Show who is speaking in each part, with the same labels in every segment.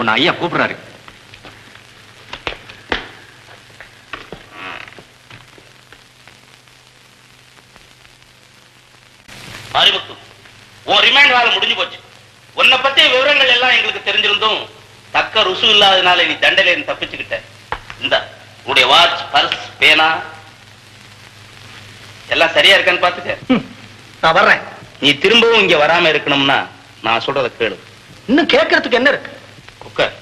Speaker 1: உன்னை ஐயா கூப்பிடுறாரு
Speaker 2: அறிவுக்கு உன் ரிமைண்ட் வேலை முடிஞ்சு போச்சு உன்னை பத்திய விவரங்கள் எல்லாம் எங்களுக்கு தெரிஞ்சிருந்தும் தக்க ருசு இல்லாதனால நீ தண்டனை தப்பிச்சுக்கிட்ட இந்த உன்னுடைய வாட்ச் பர்ஸ் பேனா எல்லாம் சரியா இருக்கான்னு பாத்துக்க
Speaker 3: நான் வர்றேன்
Speaker 2: நீ திரும்பவும் இங்க வராம இருக்கணும்னா நான் சொல்றத கேளு
Speaker 3: இன்னும் கேட்கறதுக்கு என்ன இருக்கு
Speaker 2: உட்கார்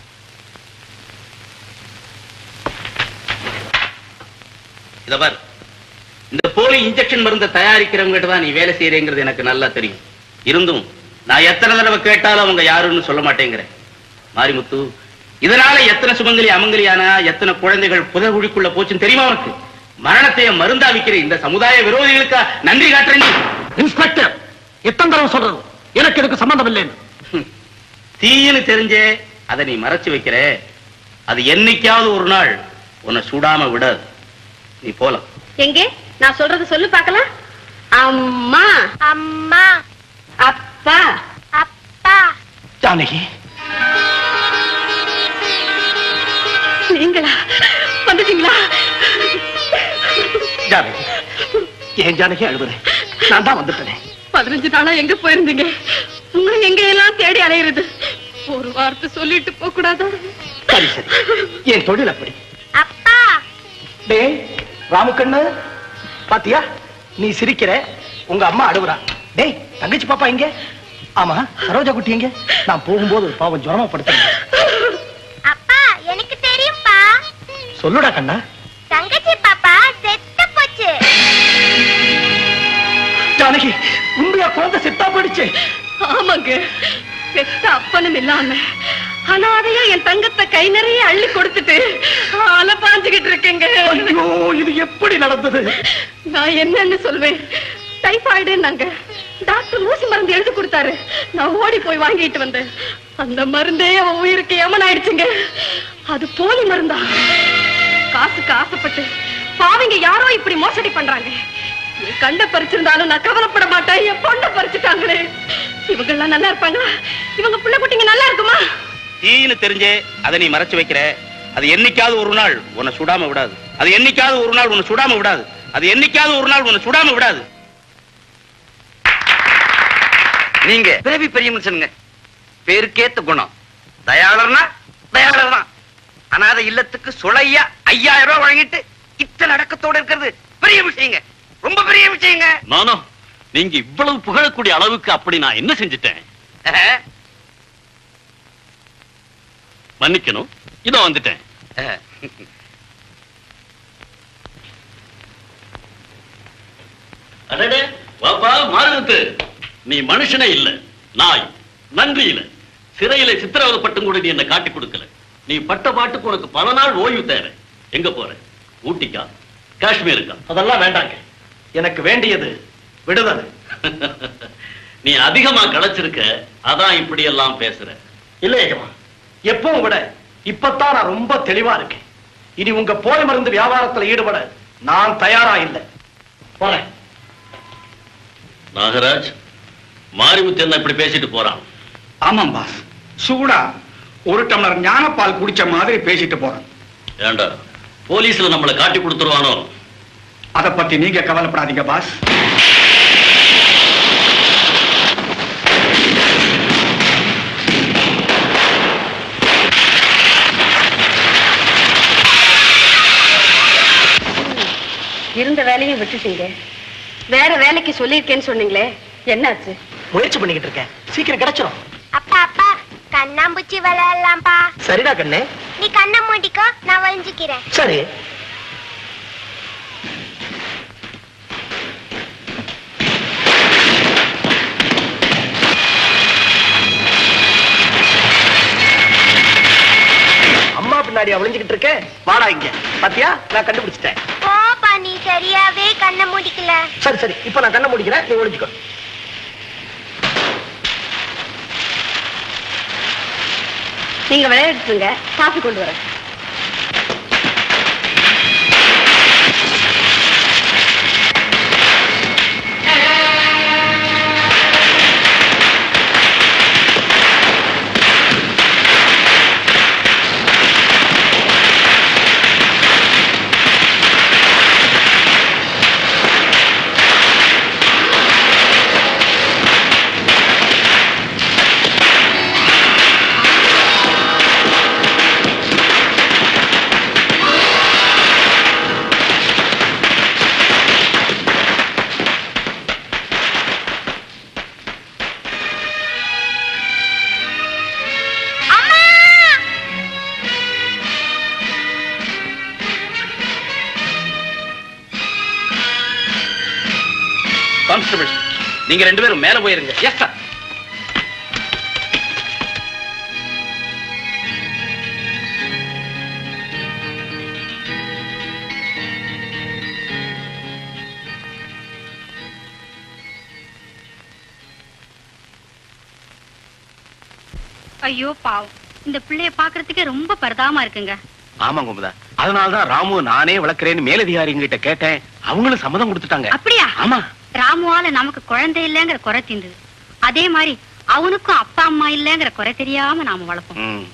Speaker 2: இத பாரு இந்த போலி இன்ஜெக்ஷன் மருந்தை தயாரிக்கிறவங்க தான் நீ வேலை செய்யறேங்கிறது எனக்கு நல்லா தெரியும் இருந்தும் நான் எத்தனை தடவை கேட்டாலும் அவங்க யாருன்னு சொல்ல மாட்டேங்கிறேன் மாரிமுத்து இதனால எத்தனை சுமங்கலி அமங்கலியானா எத்தனை குழந்தைகள் புதகுழிக்குள்ள போச்சுன்னு தெரியுமா உனக்கு மரணத்தை மருந்தா விக்கிற இந்த சமுதாய விரோதிகளுக்கா நன்றி காட்டுறேன் நீ
Speaker 3: இன்ஸ்பெக்டர் எத்தனை தடவை சொல்றது எனக்கு இதுக்கு சம்பந்தம் இல்லைன்னு
Speaker 2: தீன்னு தெரிஞ்சே அதை நீ மறைச்சு வைக்கிற அது என்னைக்காவது ஒரு நாள் உன்னை சுடாம விடாது நீ போலாம்
Speaker 4: எங்கே நான் சொல்றது சொல்லு பார்க்கலாம் அம்மா
Speaker 5: அம்மா
Speaker 4: அப்பா
Speaker 5: அப்பா
Speaker 3: ஜானகி
Speaker 4: நீங்களா வந்துட்டீங்களா
Speaker 3: ஜானகி ஏன் ஜானகி அழுவுறேன் நான் தான் வந்துட்டேனே
Speaker 4: பதினஞ்சு நாளா எங்க போயிருந்தீங்க உங்களை எங்க எல்லாம் தேடி அலையிறது ஒரு வார்த்தை சொல்லிட்டு போக கூடாதா
Speaker 3: சரி சரி என் தொழில் அப்படி
Speaker 5: அப்பா
Speaker 3: டேய் ராமுக்கண்ணு பாத்தியா நீ சிரிக்கிற உங்க அம்மா அழுவுறா டேய் தங்கச்சி பாப்பா எங்க ஆமா சரோஜா குட்டி எங்க நான் போகும்போது ஒரு பாவம் ஜுரமா படுத்துறேன்
Speaker 5: அப்பா எனக்கு தெரியும்பா
Speaker 3: சொல்லுடா கண்ணா
Speaker 5: தங்கச்சி பாப்பா செத்து போச்சு
Speaker 3: ஜானகி உண்மையா குழந்தை செத்தா போயிடுச்சு
Speaker 4: ஆமாங்க பெத்த அப்பனும் இல்லாம அனாதையா என் தங்கத்தை கை நிறைய அள்ளி கொடுத்துட்டு அலை பாஞ்சுகிட்டு இருக்கேங்க
Speaker 3: ஐயோ இது எப்படி நடந்தது
Speaker 4: நான் என்னன்னு சொல்வேன் டைபாய்டு நாங்க டாக்டர் ஊசி மருந்து எழுதி கொடுத்தாரு நான் ஓடி போய் வாங்கிட்டு வந்தேன் அந்த மருந்தே அவன் உயிருக்கு ஏமன் ஆயிடுச்சுங்க அது போலி மருந்தா காசுக்கு ஆசைப்பட்டு பாவிங்க யாரோ இப்படி மோசடி பண்றாங்க என் கண்ட பறிச்சிருந்தாலும் நான் கவலைப்பட மாட்டேன் என் பொண்ணை பறிச்சுட்டாங்களே இவங்க எல்லாம் நல்லா இருப்பாங்களா இவங்க புள்ள குட்டிங்க நல்லா இருக்குமா
Speaker 2: தீன்னு தெரிஞ்சே அதை நீ மறைச்சு வைக்கிற அது என்னைக்காவது ஒரு நாள் உன்னை சுடாம விடாது அது என்னைக்காவது ஒரு நாள் உன்னை சுடாம விடாது அது என்னைக்காவது ஒரு நாள் உன்னை சுடாம விடாது
Speaker 1: நீங்க பிறவி பெரிய மனுஷனுங்க பேருக்கேத்த குணம் தயாளர்னா தயாளர் தான் அனாதை இல்லத்துக்கு சுளையா ஐயாயிரம் ரூபாய் வழங்கிட்டு இத்தனை அடக்கத்தோட இருக்கிறது பெரிய விஷயங்க ரொம்ப பெரிய விஷயங்க
Speaker 6: நானோ நீங்க இவ்வளவு புகழக்கூடிய அளவுக்கு அப்படி நான் என்ன செஞ்சுட்டேன்
Speaker 1: அஹ்,
Speaker 6: மன்னிக்கணும் இதோ வந்துட்டேன்
Speaker 1: அஹ்.
Speaker 6: அடடே வாப்பா மாறுது நீ மனுஷனே இல்ல நாய் நன்றி இல்ல சிறையில சித்திரவதைப்பட்டும் கூட நீ என்ன காட்டி கொடுக்கல நீ பட்ட பாட்டுக்கு உனக்கு பல நாள் ஓய்வு தேவை எங்க போற ஊட்டிக்கா காஷ்மீருக்கா
Speaker 3: அதெல்லாம் வேண்டாங்க எனக்கு வேண்டியது விடுதலை
Speaker 6: நீ அதிகமா களைச்சிருக்க அதான் இப்படி எல்லாம் பேசுற
Speaker 3: இல்ல ஏகமா எப்பவும் விட இப்பத்தான் நான் ரொம்ப தெளிவா இருக்கேன் இனி உங்க போய் மருந்து வியாபாரத்துல ஈடுபட நான் தயாரா இல்லை போறேன்
Speaker 6: நாகராஜ் மாரிமுத்து என்ன இப்படி பேசிட்டு போறான்
Speaker 7: ஆமாம் பாஸ் சூடா ஒரு டம்ளர் ஞானப்பால் குடிச்ச மாதிரி பேசிட்டு போறேன்
Speaker 6: ஏண்டா போலீஸ்ல நம்மளை காட்டி கொடுத்துருவானோ
Speaker 7: அத பத்தி நீங்க கவலைப்படாதீங்க பாஸ்
Speaker 4: இருந்த வேலையும் விட்டுட்டீங்க வேற வேலைக்கு சொல்லியிருக்கேன்னு சொன்னீங்களே என்னாச்சு
Speaker 3: முயற்சி பண்ணிக்கிட்டு இருக்கேன் சீக்கிரம் கிடைச்சிரும்
Speaker 5: அப்பா அப்பா கண்ணாம்பூச்சி விளையாடலாம்ப்பா
Speaker 3: சரிடா கண்ணு
Speaker 5: நீ கண்ணை மூடிக்கோ நான் வழிஞ்சுக்கிறேன்
Speaker 3: சரி அம்மா பின்னாடி ஒளிஞ்சுக்கிட்டு இருக்கேன் வாடா இங்க பாத்தியா நான் கண்டுபிடிச்சிட்டேன்
Speaker 5: போப்பா நீ சரியாவே கண்ணை மூடிக்கல
Speaker 3: சரி சரி இப்ப நான் கண்ணை முடிக்கிறேன் நீ ஒளிஞ்சுக்கோ
Speaker 4: நீங்க விளையாடுங்க காஃபி கொண்டு வரேன்
Speaker 2: கான்ஸ்டபிள் நீங்க ரெண்டு பேரும் மேல போயிருங்க எஸ் சார்
Speaker 8: ஐயோ பாவம் இந்த பிள்ளைய பாக்குறதுக்கே ரொம்ப பரிதாபமா இருக்குங்க
Speaker 2: ஆமா குமுதா அதனாலதான் ராமு நானே வளர்க்கிறேன்னு மேலதிகாரிங்கிட்ட கேட்டேன் அவங்களும் சம்மதம் கொடுத்துட்டாங்க
Speaker 8: அப்படியா
Speaker 2: ஆமா
Speaker 8: ராமுவால நமக்கு குழந்தை இல்லைங்கிற குறை தீர்ந்தது அதே மாதிரி அவனுக்கும் அப்பா அம்மா இல்லைங்கிற குறை தெரியாம நாம வளர்ப்போம்
Speaker 2: ம்.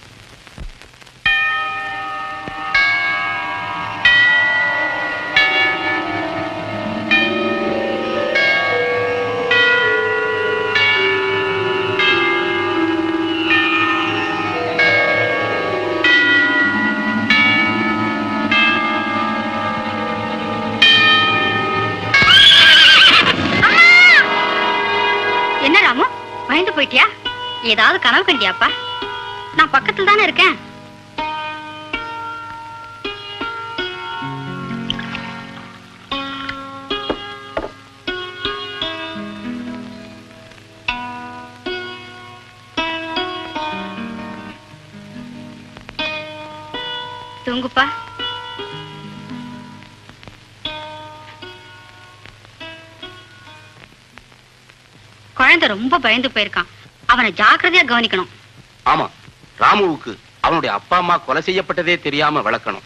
Speaker 8: என்ன ராமு பயந்து போயிட்டியா ஏதாவது கனவு கண்டியாப்பா நான் பக்கத்துல தானே இருக்கேன் தூங்குப்பா குழந்தை ரொம்ப பயந்து போயிருக்கான் அவனை ஜாக்கிரதையா கவனிக்கணும்
Speaker 2: ஆமா ராமுவுக்கு அவனுடைய அப்பா அம்மா கொலை செய்யப்பட்டதே தெரியாம வளர்க்கணும்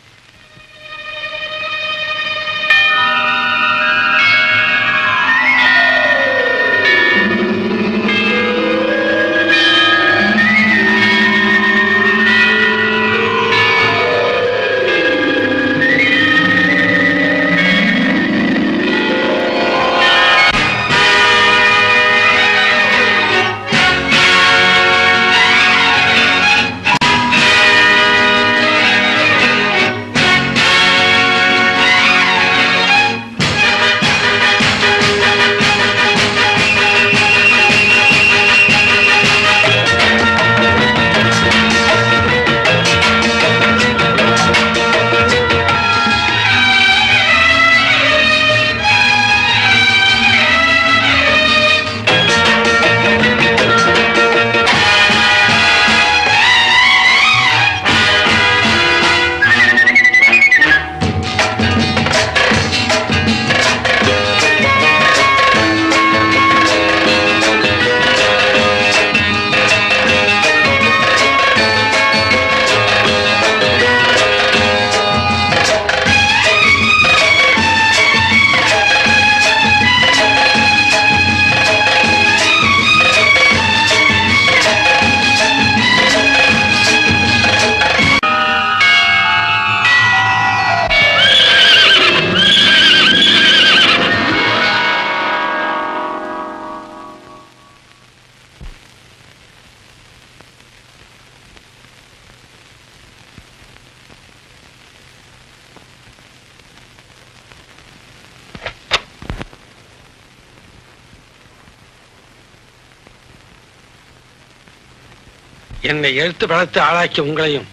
Speaker 9: என்னை எழுத்து வளர்த்து ஆளாக்கிய உங்களையும்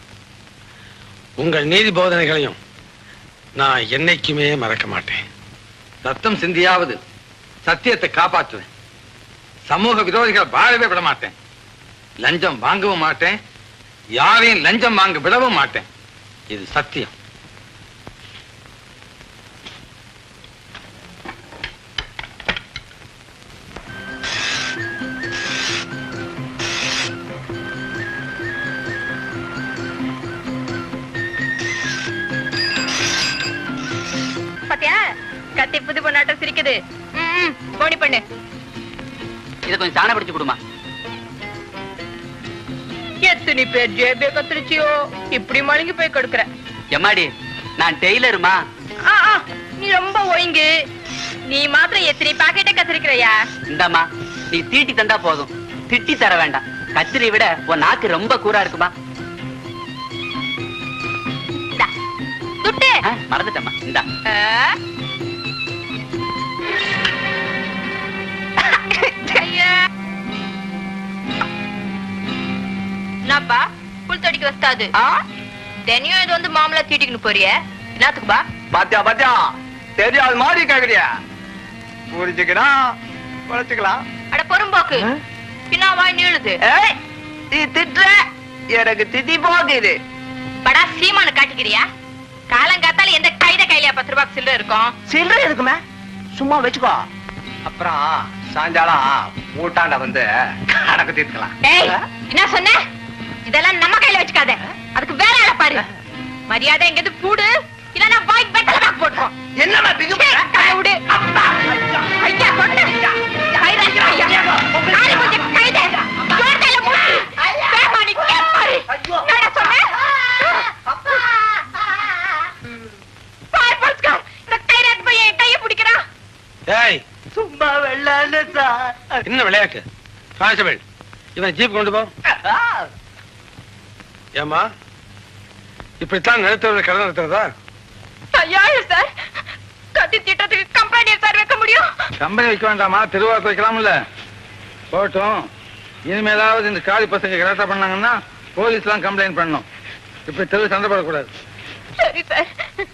Speaker 9: உங்கள் நீதி போதனைகளையும் நான் என்னைக்குமே மறக்க மாட்டேன் ரத்தம் சிந்தியாவது சத்தியத்தை காப்பாற்றுவேன் சமூக விரோதிகளை வாழவே விட மாட்டேன் லஞ்சம் வாங்கவும் மாட்டேன் யாரையும் லஞ்சம் வாங்க விடவும் மாட்டேன் இது சத்தியம்
Speaker 4: பாத்தியா கத்தி புது பொண்ணாட்டம் சிரிக்குது ம், போனி பண்ணு
Speaker 1: இதை கொஞ்சம் சாணம் பிடிச்சு கொடுமா
Speaker 4: எத்தனை பேர் ஜேபே கத்திரிச்சியோ இப்படி மழுங்கி போய் கொடுக்குற
Speaker 1: எம்மாடி நான் டெய்லருமா
Speaker 4: ஆ, ஆ, நீ ரொம்ப ஒய்ங்கு நீ மாத்திரம் எத்தனை பாக்கெட்டை கத்திரிக்கிறையா
Speaker 1: இந்தாம்மா நீ தீட்டி தந்தா போதும் திட்டி தர வேண்டாம் கத்திரி விட உன் நாக்கு ரொம்ப கூரா இருக்குமா
Speaker 4: துட்டு
Speaker 1: ஆ, மறந்துட்டேம்மா இந்தா
Speaker 4: ஆ? ஐயா. என்னப்பா புல் தடிக்க வஸ்தாது தெனியும் இது வந்து மாமலா தீட்டிக்கணும் போறிய என்னத்துக்குப்பா
Speaker 10: பாத்தியா பாத்தியா தெரியாது மாதிரி கேக்குறியா புரிஞ்சுக்கிறா
Speaker 1: குறைச்சுக்கலாம்
Speaker 10: அட பொறும்போக்கு பின்னா வாய் நீளுது
Speaker 1: ஏய் நீ திட்டுற எனக்கு திதி போகுது
Speaker 10: படா சீமானு காட்டிக்கிறியா காலங்காத்தால எந்த கைத கையில பத்து ரூபாய்க்கு சில்லறை இருக்கும்
Speaker 1: சில்லறை எதுக்குமே சும்மா வச்சுக்கோ அப்புறம் சாயங்காலம் ஊட்டாண்ட வந்து கணக்கு தீர்க்கலாம்
Speaker 10: ஏய் என்ன சொன்ன இதெல்லாம் நம்ம கையில வச்சுக்காத அதுக்கு வேற ஆளை பாரு மரியாதை எங்கேயாவது பூடு இல்லன்னா வாய் பெட்டல பேக் போட்டுரும்
Speaker 1: என்னம்மா பிகு
Speaker 10: கையை விடு ஐயா கொண்டு கைராஜி ஐயா ஆளு கொஞ்சம் கைதே ஜோர்தையில மூச்சு வேமா நீ கேப்பாரு என்ன சொன்ன பார் போஸ்கார் இந்த கைராஜ் பையன் என் கையை பிடிக்கிறான்
Speaker 9: ஏய்
Speaker 1: சும்மா வெள்ளான்னு சார்
Speaker 9: என்ன விளையாட்டு கான்ஸ்டபிள் இவன் ஜீப் கொண்டு போ ஏமா இப்படித்தான் நிறுத்தவர்கள் கடை நடத்துறதா
Speaker 10: ஐயா சார் கத்தி திட்டத்துக்கு கம்பெனி சார் வைக்க முடியும்
Speaker 9: கம்பெனி வைக்க வேண்டாமா திருவாரத்தை வைக்கலாம்ல போட்டும் இனிமேலாவது இந்த காலி பசங்க கரெக்டா பண்ணாங்கன்னா போலீஸ்லாம் கம்ப்ளைண்ட் பண்ணணும் இப்படி தெருவு சண்டை போடக்கூடாது
Speaker 10: சரி சார்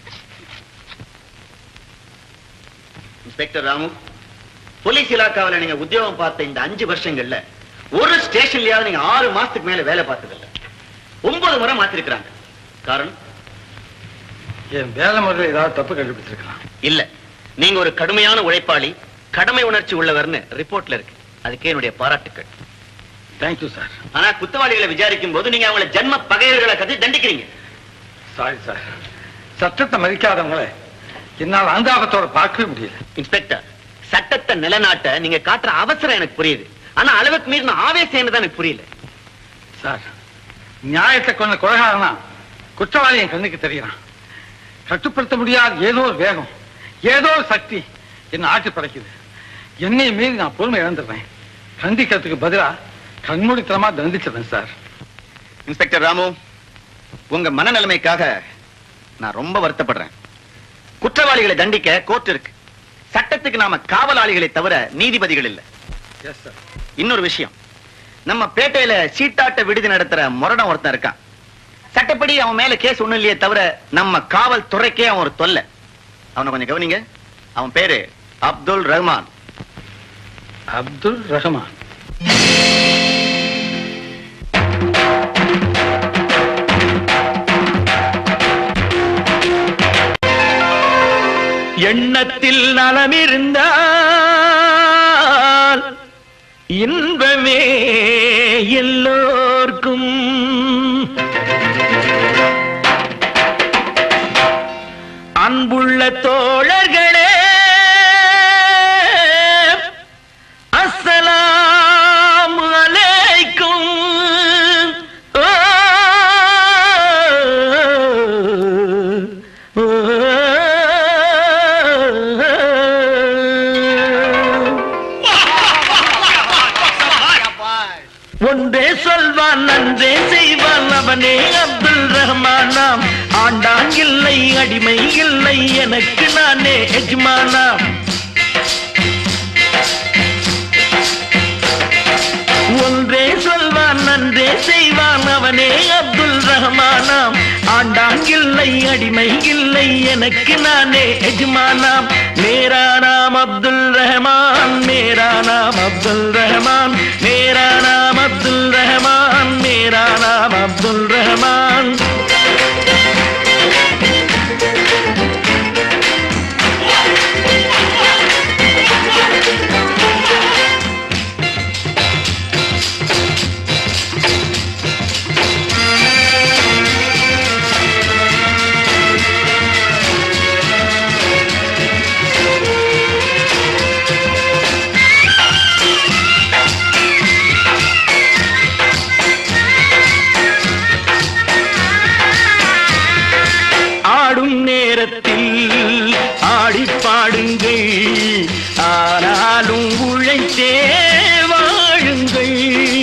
Speaker 11: இன்ஸ்பெக்டர் ராமு போலீஸ் இலாக்காவில் நீங்க உத்தியோகம் பார்த்த இந்த அஞ்சு வருஷங்கள்ல ஒரு ஸ்டேஷன்லயாவது நீங்க ஆறு மாசத்துக்கு மேல வேலை பார்த்ததில்ல ஒன்பது முறை மாத்திருக்கிறாங்க காரணம்
Speaker 9: என் வேலை முறையில் ஏதாவது தப்பு கண்டுபிடிச்சிருக்கலாம்
Speaker 11: இல்ல நீங்க ஒரு கடுமையான உழைப்பாளி கடமை உணர்ச்சி உள்ளவர்னு ரிப்போர்ட்ல இருக்கு அதுக்கே என்னுடைய பாராட்டுக்கள்
Speaker 9: தேங்க்யூ சார்
Speaker 11: ஆனா குத்தவாளிகளை விசாரிக்கும் போது நீங்க அவங்களை ஜென்ம பகைவர்களை கருதி தண்டிக்கிறீங்க
Speaker 9: சாரி சார் சட்டத்தை மதிக்காதவங்களை என்னால் அந்தாபத்தோட பார்க்கவே முடியல
Speaker 11: இன்ஸ்பெக்டர் சட்டத்தை நிலைநாட்ட நீங்க காட்டுற அவசரம் எனக்கு புரியுது ஆனா அளவுக்கு மீறின ஆவேசம் என்னதான் எனக்கு புரியல
Speaker 9: சார் நியாயத்தை கொண்ட கொலகாரனா குற்றவாளி என் கண்ணுக்கு தெரியறான் கட்டுப்படுத்த முடியாத ஏதோ ஒரு வேகம் ஏதோ ஒரு சக்தி என்ன ஆட்சி படைக்குது என்னை மீறி நான் பொறுமை இழந்துடுறேன் கண்டிக்கிறதுக்கு பதிலா கண்மூடித்தனமா தண்டிச்சிடுறேன் சார்
Speaker 11: இன்ஸ்பெக்டர் ராமு உங்க மனநிலைமைக்காக நான் ரொம்ப வருத்தப்படுறேன் குற்றவாளிகளை தண்டிக்க கோர்ட் இருக்கு சட்டத்துக்கு நாம காவலாளிகளை தவிர நீதிபதிகள் இல்ல
Speaker 9: எஸ் சார்
Speaker 11: இன்னொரு விஷயம் நம்ம பேட்டையில சீட்டாட்ட விடுதி நடத்துற முரடம் ஒருத்தன் இருக்கான் சட்டப்படி அவன் மேல கேஸ் ஒண்ணும் இல்லையே தவிர நம்ம காவல் துறைக்கே அவன் ஒரு தொல்லை அவனை கொஞ்சம் கவனிங்க அவன் பேரு அப்துல் ரஹ்மான்
Speaker 9: அப்துல் ரஹ்மான்
Speaker 12: எண்ணத்தில் நலமிருந்தால் இன்பமே எல்லோர்க்கும் அன்புள்ள தோழர்களே அஸ்ஸலாமு அலைக்கும் ஓ, ஓ, ஒன்றே சொல்வான் நன்றே செய்வான் அவனே அப்துல் ரஹ்மானாம் ஆண்டான் இல்லை அடிமை இல்லை எனக்கு நானே எஜ்மானாம் ஒன்றே சொல்வான் நன்றே செய்வான் அவனே அப்துல் ரஹ்மானாம் ஆண்டான் இல்லை அடிமை இல்லை எனக்கு நானே எஜ்மானாம் மேரா நாம் அப்துல் ரஹ்மான் மேரா நாம் அப்துல் ரஹ்மான் மேரா நாம் அப்துல் ரஹ்மான் மேரா நாம் அப்துல் ரஹ்மான் ஆடும் நேரத்தில் ஆடி பாடுங்கள் ஆனாலும் உழைத்தே வாழுங்கள்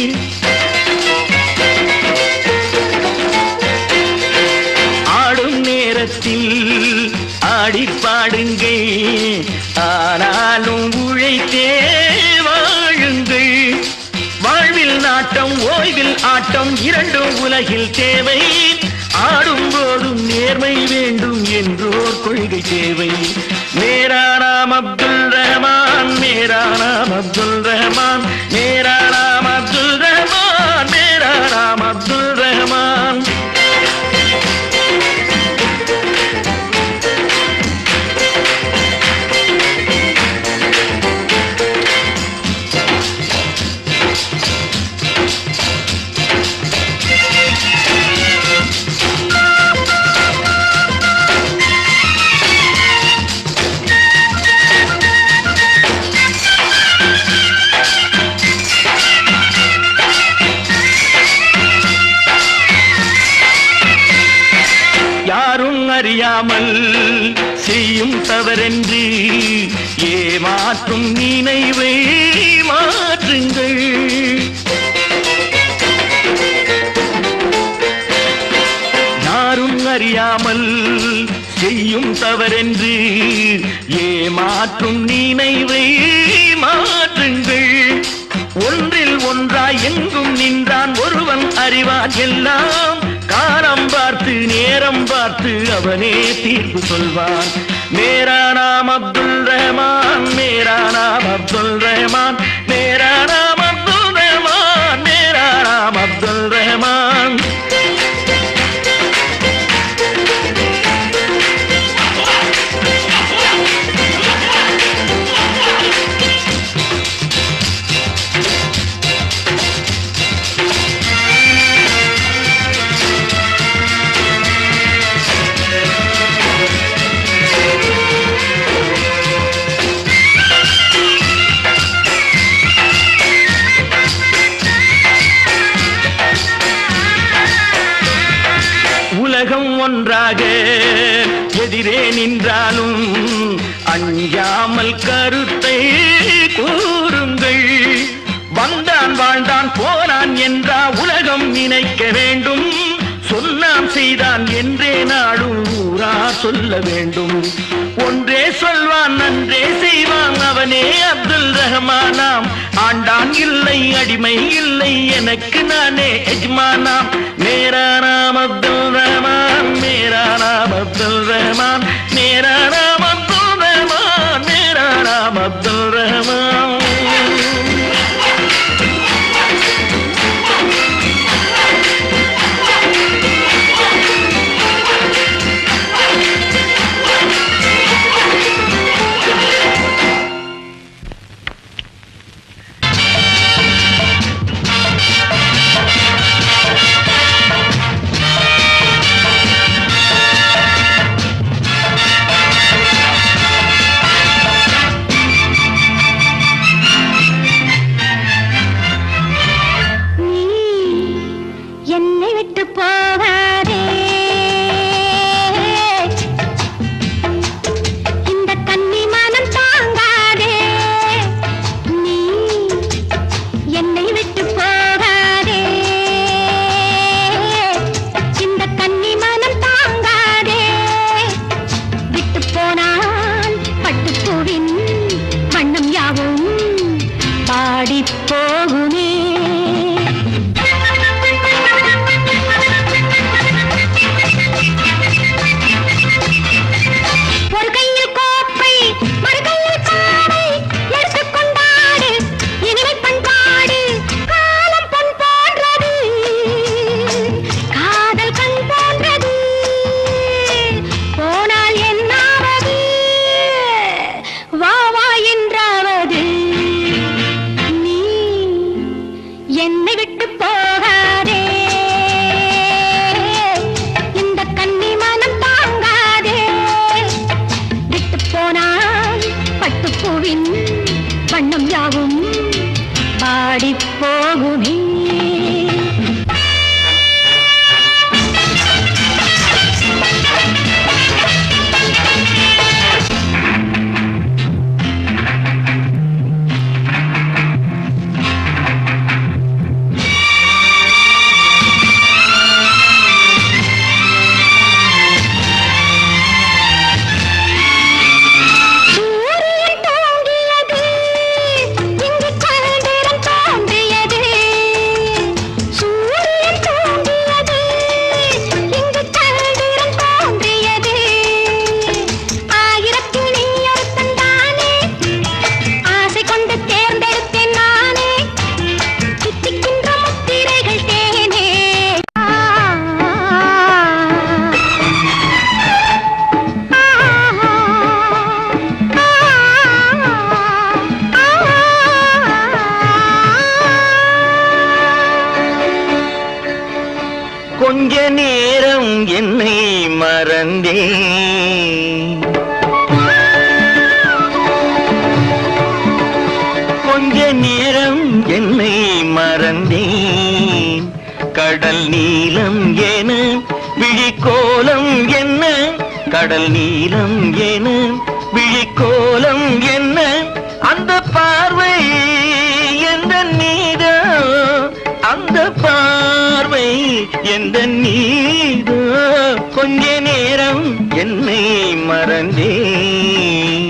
Speaker 12: ஆடும் நேரத்தில் ஆடி பாடுங்கள் ஆனாலும் உழைத்தே வாழுங்கள் வாழ்வில் நாட்டம் ஓய்வில் ஆட்டம் இரண்டும் உலகில் தேவை ஆடும் போதும் நேர்மை வேண்டும் என்றோர் கொள்கை தேவை மேரா நாம் அப்துல் ரஹ்மான் மேரா நாம் அப்துல் ரஹ்மான் மேரா நாம் அப்துல் ரஹ்மான் மேரா நாம் அப்துல் ரஹ்மான் யாரும் அறியாமல் செய்யும் தவறென்று ஏமாற்றும் நினைவை மாற்றுங்கள் யாரும் அறியாமல் செய்யும் தவறென்று ஏமாற்றும் நினைவை மாற்றுங்கள் ஒன்றில் ஒன்றாய் எங்கும் நின்றான் ஒருவன் அறிவான் எல்லாம் காலம் பார்த்து நேரம் பார்த்து அவனே தீர்ப்பு சொல்வான் மேரா நாம் அப்துல் ரஹ்மான் மேரா நாம் அப்துல் ரஹ்மான் மேரா நாம் அப்துல் ரஹ்மான் மேரா நாம் அப்துல் ரஹ்மான் உலகம் ஒன்றாக எதிரே நின்றாலும் அஞ்சாமல் கருத்தை கூறுங்கள் வந்தான் வாழ்ந்தான் போனான் என்றா உலகம் நினைக்க வேண்டும் சொன்னான் செய்தான் என்றே நாடும் ஊரா சொல்ல வேண்டும் ஒன்றே சொல்வான் நன்றே செய்வான் அவனே அப்துல் ரஹ்மானாம் ஆண்டான் இல்லை அடிமை இல்லை எனக்கு நானே எஜ்மானாம் மேரா நாம் அப்துல் ரஹ்மான் மேரா நாம் அப்துல் ரஹ்மான் மேரா நாம் அப்துல் ரஹ்மான் மேரா நாம் அப்துல் ரஹ்மான்
Speaker 10: என்னை விட்டு போகாதே இந்த கன்னி மனம் தாங்காதே நீ என்னை விட்டு போகாதே இந்த கன்னி மனம் தாங்காதே விட்டு போனால் பட்டுப்பூவின் வண்ணம் யாவும் பாடி போகுமே ஒரு கையில் கோப்பை மறு கையில் காடை எடுத்துக் கொண்டாடு இனிமை பண்பாடு காலம் பொன் போன்றது காதல் கண் போன்றது போனால் என்னாவது வா வா என்றாவது நீ என்னை விட்டு போகாதே இந்த கன்னி மனம் தாங்காதே விட்டு போனால் பட்டுப்பூவின் வண்ணம் யாவும் பாடி போகுமே சூரியன் தோன்றியது இங்கு சந்திரன் தோன்றியது
Speaker 12: நேரம் என்னை மறந்தேன் கொஞ்ச நேரம் என்னை மறந்தேன் கடல் நீலம் என விழிக்கோலம் என்ன கடல் நீலம் என விழிக்கோலம் என்ன அந்த பார்வை எந்த நீதோ அந்த பார்வை எந்த நீதோ கொஞ்ச நேரம் என்னை மறந்தேன்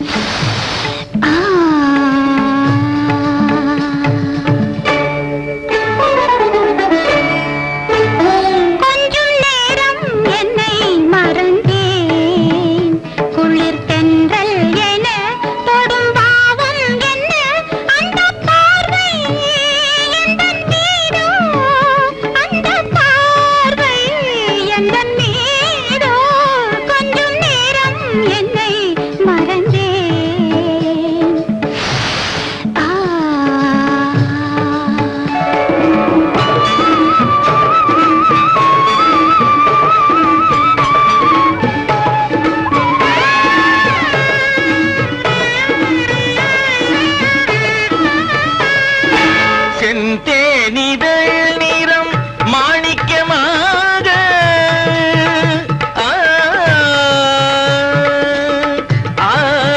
Speaker 13: கொஞ்சம் நேரம் என்னை மறந்தேன் குளிர் தென்றல் என தொடும் பாவம் என்ன அந்த பார்வை எந்தன் மீதோ அந்த பார்வை எந்தன் மீதோ கொஞ்சம் நேரம் என்னை மறந்தேன் ஆ
Speaker 12: செந்தேனிதழ் நிறம் மாணிக்கமாக ஆ, ஆ,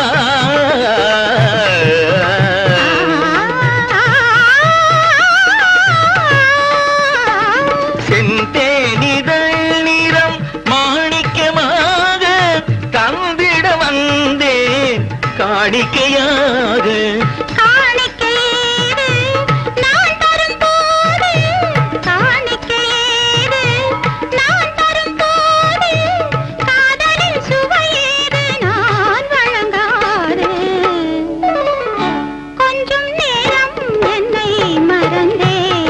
Speaker 12: செந்தேனிதழ் நிறம் மாணிக்கமாக தந்திட வந்தேன் காணிக்கையாக
Speaker 13: காணிக்கையேது நான் தரும்போது காணிக்கையேது நான் தரும்போது காதலின் சுவையேது நான் வழங்காது கொஞ்சம் நேரம் என்னை மறந்தேன்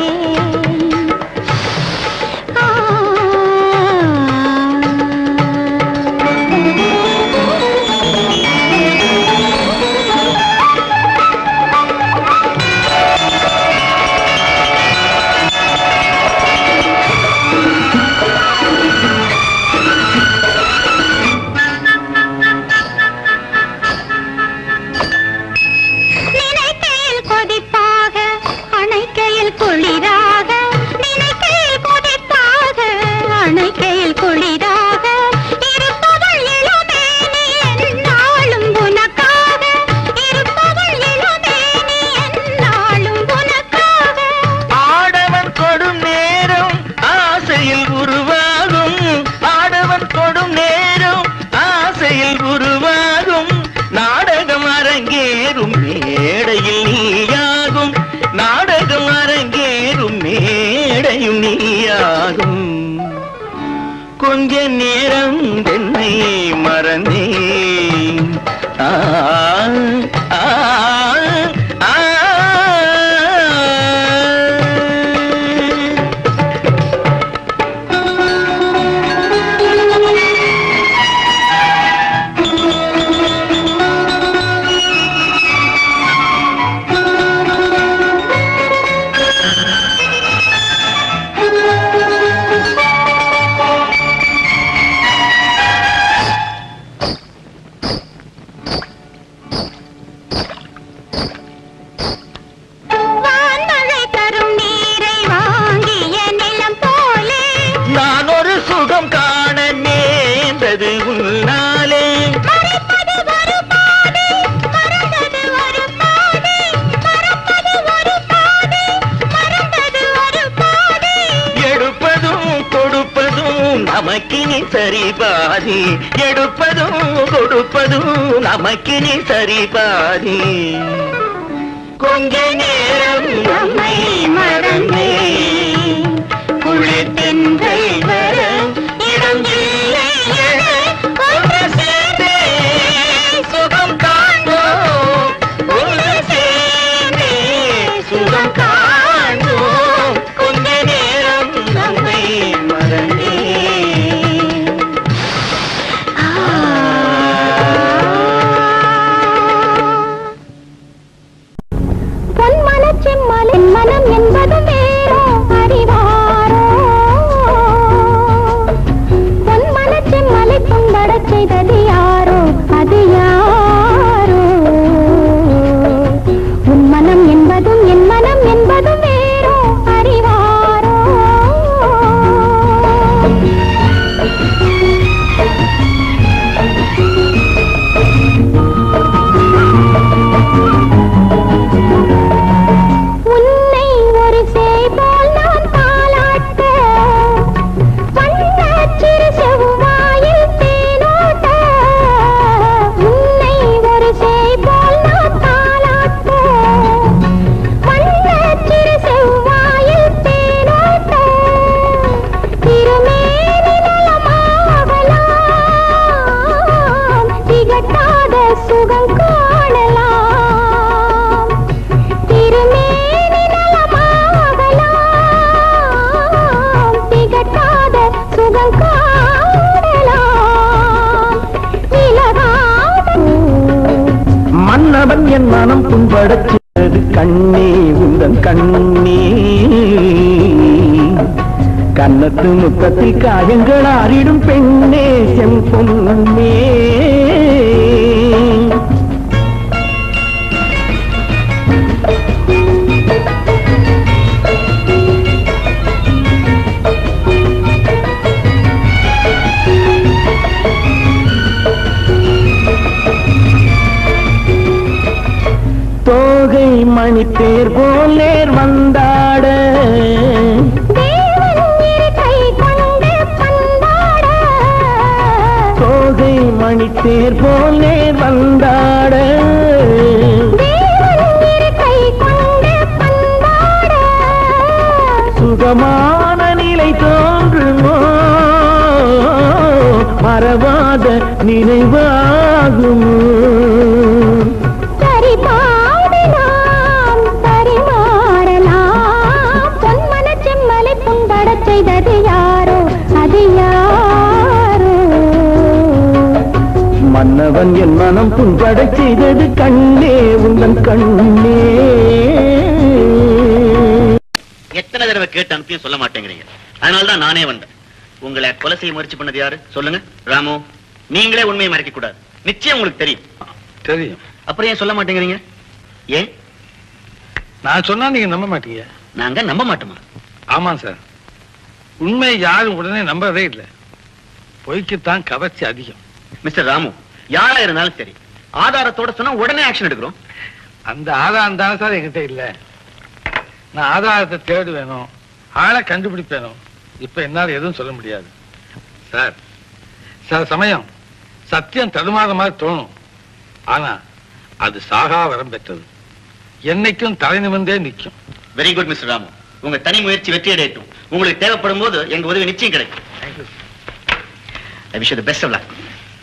Speaker 13: நினைக்கையில் கொதிப்பாக அணைக்கையில் குளிராக நினைக்கையில் கொதிப்பாக அணைக்கையில் குளிராக இருப்பவள் இளமேனி என்னாலும் உனக்காக இருப்பவள் இளமேனி என்னாலும் உனக்காக
Speaker 12: ஆடவன் கொடும் நேரம் ஆசையில் உருவாகும் ஆடவன் கொடும் நேரம் ஆசையில் உருவாகும் நாடகம் அரங்கேறும் மேடையில் நீயாகும் நாடகம் அரங்கேறும் மேடையும் நீயாகும் கொஞ்ச நேரம் என்னை மறந்தேன் ஆ ஆ ஆ
Speaker 13: வான்மழை தரும் நீரை வாங்கிய நிலம் போலே
Speaker 12: நான் ஒரு சுகம் காண நேர்ந்தது உன்னாலே
Speaker 13: மறைப்பது ஒரு பாதை மறந்தது ஒரு பாதை மறப்பது ஒரு பாதை மறந்தது ஒரு பாதை
Speaker 12: எடுப்பதும் கொடுப்பதும் நமக்கினி சரி பாதி எடுப்பதும் கொடுப்பதும் நமக்கினி சரி பாதி கொஞ்ச நேரம் நம்மை மறந்தேன் குளிர் தென்றல் வர இடம் இல்லை என ஒன்று சேர்ந்தே சுகம் காண்போம் ஒன்று சேர்ந்தே சுகம் காண்போம் கொஞ்ச நேரம் நம்மை மறந்தேன்
Speaker 13: பொன்மனச் செம்மலின் மனம் என்பது வேறோ அறிவாரோ செய்தது யாரோ அது யாரோ உன் மனம் என்பதும் என் மனம் என்பதும் வேறோ அறிவாரோ உன்னை ஒரு சேய் போல் நான் தாளாட்ட வண்ணச் சிறு செவ்வாயில் தேனோட்ட உன்னை ஒரு சேய் போல் நான் தாளாட்ட வண்ணச் சிறு செவ்வாயில் தேனோட்ட திருமேனி நலமாகலாம் திகட்டாத சுகம் காணலாம் திருமேனி நலமாகலாம் திகட்டாத சுகம் காணலாம் இலகாத
Speaker 12: மன்னவன் என் மனம் புண்படச் செய்தது கண்ணே உந்தன் கண்ணே கன்னத்து முத்தத்தில் காயங்கள் ஆறிடும் பெண்ணே செம்பொன்னே தோகை மணி தேர் போல் நேர் வந்தாட
Speaker 13: தேவன் இரு கை கொண்டு பந்தாட
Speaker 12: தோகை மணி தேர் போல் நேர் வந்தாட
Speaker 13: தேவன் இரு கை கொண்டு பந்தாட
Speaker 12: சுகமான நிலை தோன்றுமோ மறவாத நினைவாகுமோ
Speaker 13: சரி பாடினாம் பரிமாறலாம் பொன்மன செம்மலை புண்படச் செய்தது யாரோ அது யாரோ
Speaker 12: மன்னவன் என் மனம் புண்படச் செய்தது கண்ணே உந்தன் கண்ணே
Speaker 11: எத்தனை தடவை கேட்டு அனுப்பியும் சொல்ல மாட்டேங்கிறீங்க அதனால தான் நானே வந்தேன் உங்களை கொலை செய்ய முயற்சி பண்ணது யாரு சொல்லுங்க ராமு நீங்களே உண்மையை மறைக்க கூடாது நிச்சயம் உங்களுக்கு தெரியும்
Speaker 9: தெரியும்
Speaker 11: அப்புறம் ஏன் சொல்ல மாட்டேங்கிறீங்க ஏன்
Speaker 9: நான் சொன்னா நீங்க நம்ப மாட்டீங்க
Speaker 11: நாங்க நம்ப மாட்டோமா
Speaker 9: ஆமா சார் உண்மை யாரும் உடனே நம்பவே இல்லை பொய்க்குத்தான் கவர்ச்சி அதிகம்
Speaker 11: மிஸ்டர் ராமு யாரா இருந்தாலும் சரி ஆதாரத்தோட சொன்னா உடனே ஆக்ஷன் எடுக்கிறோம்
Speaker 9: அந்த ஆதாரம் தானே சார் என்கிட்ட இல்ல நான் ஆதாரத்தை தேடுவேணும் ஆளை கண்டுபிடிப்பேனும் இப்ப என்னால எதுவும் சொல்ல முடியாது சார் சில சமயம் சத்தியம் தடுமாற மாதிரி தோணும் ஆனா அது சாகா வரம் பெற்றது என்னைக்கும் தலை நிமிர்ந்தே நிற்கும்
Speaker 11: வெரி குட் மிஸ்டர் ராமு உங்க தனி முயற்சி வெற்றி அடையட்டும் உங்களுக்கு தேவைப்படும் போது எங்க உதவி நிச்சயம் கிடைக்கும் I wish the best of luck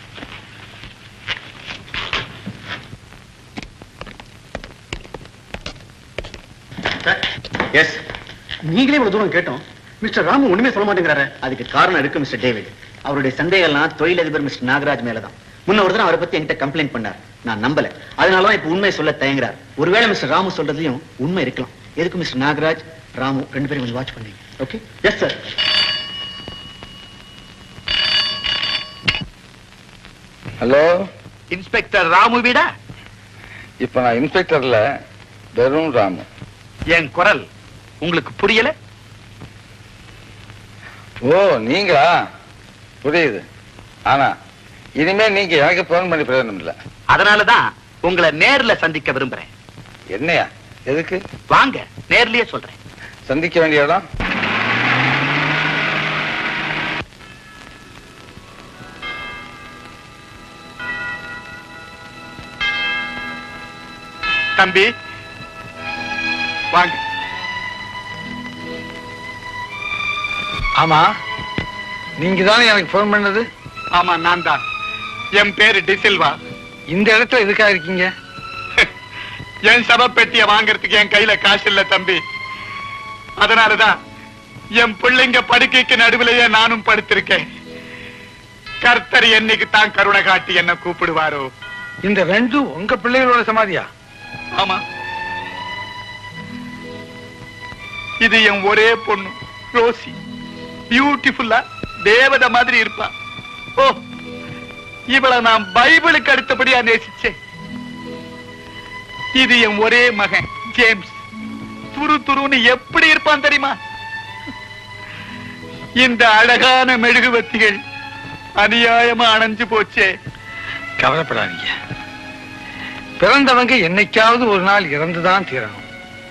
Speaker 11: yes
Speaker 3: நீங்களே இவ்வளவு தூரம் கேட்டோம் மிஸ்டர் ராமு ஒண்ணுமே சொல்ல மாட்டேங்கிறாரு
Speaker 11: அதுக்கு காரணம் இருக்கு மிஸ்டர் டேவிட் அவருடைய சந்தேகம்லாம் தொழிலதிபர் மிஸ்டர் நாகராஜ் மேலதான் முன்ன ஒரு தடவை அவரை பத்தி என்கிட்ட கம்ப்ளைண்ட் பண்ணார் நான் நம்பல அதனாலதான் இப்ப உண்மை சொல்ல தயங்குறார் ஒருவேளை மிஸ்டர் ராமு சொல்றதுலயும் உண்மை இருக்கலாம் எதுக்கு மிஸ்டர் நாகராஜ் ராமு ரெண்டு பேரும் கொஞ்சம் வாட்ச் பண்ணீங்க okay yes sir
Speaker 9: hello
Speaker 1: inspector Ramu வீடா
Speaker 9: இப்ப நான் இன்ஸ்பெக்டர்ல வெறும் ராமு
Speaker 1: என் குரல் உங்களுக்கு புரியல
Speaker 9: ஓ நீங்களா புரியுது ஆனா இனிமே நீங்க எனக்கு போன் பண்ணி பிரயோஜனம் இல்ல
Speaker 1: அதனாலதான் உங்களை நேர்ல சந்திக்க விரும்புறேன்
Speaker 9: என்னையா எதுக்கு
Speaker 1: வாங்க நேர்லயே சொல்றேன்
Speaker 9: சந்திக்க வேண்டிய இடம்
Speaker 1: தம்பி வாங்க
Speaker 9: ஆமா நீங்க தானே எனக்கு போன் பண்ணது
Speaker 1: ஆமா நான் தான் என் பேரு டிசில்வா
Speaker 9: இந்த இடத்துல எதுக்காக இருக்கீங்க
Speaker 1: என் சவப்பெட்டிய வாங்குறதுக்கு என் கையில காசு இல்ல தம்பி அதனாலதான் என் பிள்ளைங்க படுக்கைக்கு நடுவிலேயே நானும் படுத்திருக்கேன் கர்த்தர் என்னைக்கு தான் கருணை காட்டி என்ன கூப்பிடுவாரோ
Speaker 9: இந்த ரெண்டும் உங்க பிள்ளைகளோட சமாதியா
Speaker 1: ஆமா இது என் ஒரே பொண்ணு ரோசி பியூட்டிஃபுல்லா தேவதை மாதிரி இருப்பா ஓ
Speaker 7: இவளை நான் பைபிளுக்கு அடுத்தபடியா நேசிச்சேன் இது என் ஒரே மகன் ஜேம்ஸ் துரு துருன்னு எப்படி இருப்பான் தெரியுமா இந்த அழகான மெழுகுவத்திகள் அநியாயமா அணைஞ்சு போச்சே
Speaker 9: கவலைப்படாதீங்க பிறந்தவங்க என்னைக்காவது ஒரு நாள் இறந்துதான் தீரணும்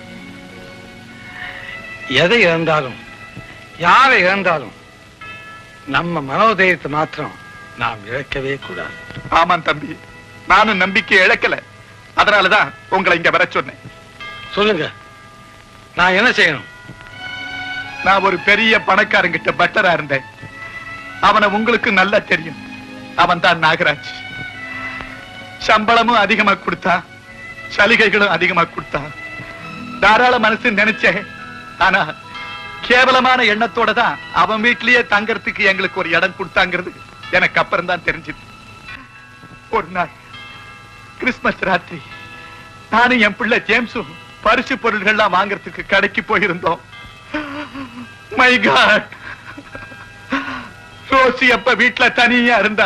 Speaker 9: எதை இழந்தாலும் யாரை இழந்தாலும் நம்ம மனோதயத்தை மாத்திரம் நாம் இழக்கவே கூடாது
Speaker 7: ஆமாம் தம்பி நானும் நம்பிக்கை இழக்கல அதனாலதான் உங்களை இங்க வர சொன்னேன்
Speaker 9: சொல்லுங்க நான் என்ன செய்யணும்
Speaker 7: நான் ஒரு பெரிய பணக்காரங்கிட்ட பட்டரா இருந்தேன் அவனை உங்களுக்கு நல்லா தெரியும் அவன் தான் நாகராஜ் சம்பளமும் அதிகமா கொடுத்தா சலுகைகளும் அதிகமா கொடுத்தா தாராள மனசு நினைச்சேன் ஆனா கேவலமான எண்ணத்தோட தான் அவன் வீட்லயே தங்கறதுக்கு எங்களுக்கு ஒரு இடம் கொடுத்தாங்கிறது எனக்கு அப்புறம் தான் தெரிஞ்சது ஒரு நாள் கிறிஸ்துமஸ் ராத்திரி நானும் என் பிள்ளை ஜேம்ஸும் பரிசு பொருள்கள்லாம் வாங்குறதுக்கு கடைக்கு போயிருந்தோம் மை காட் ரோசி அப்ப வீட்டுல தனியா இருந்தா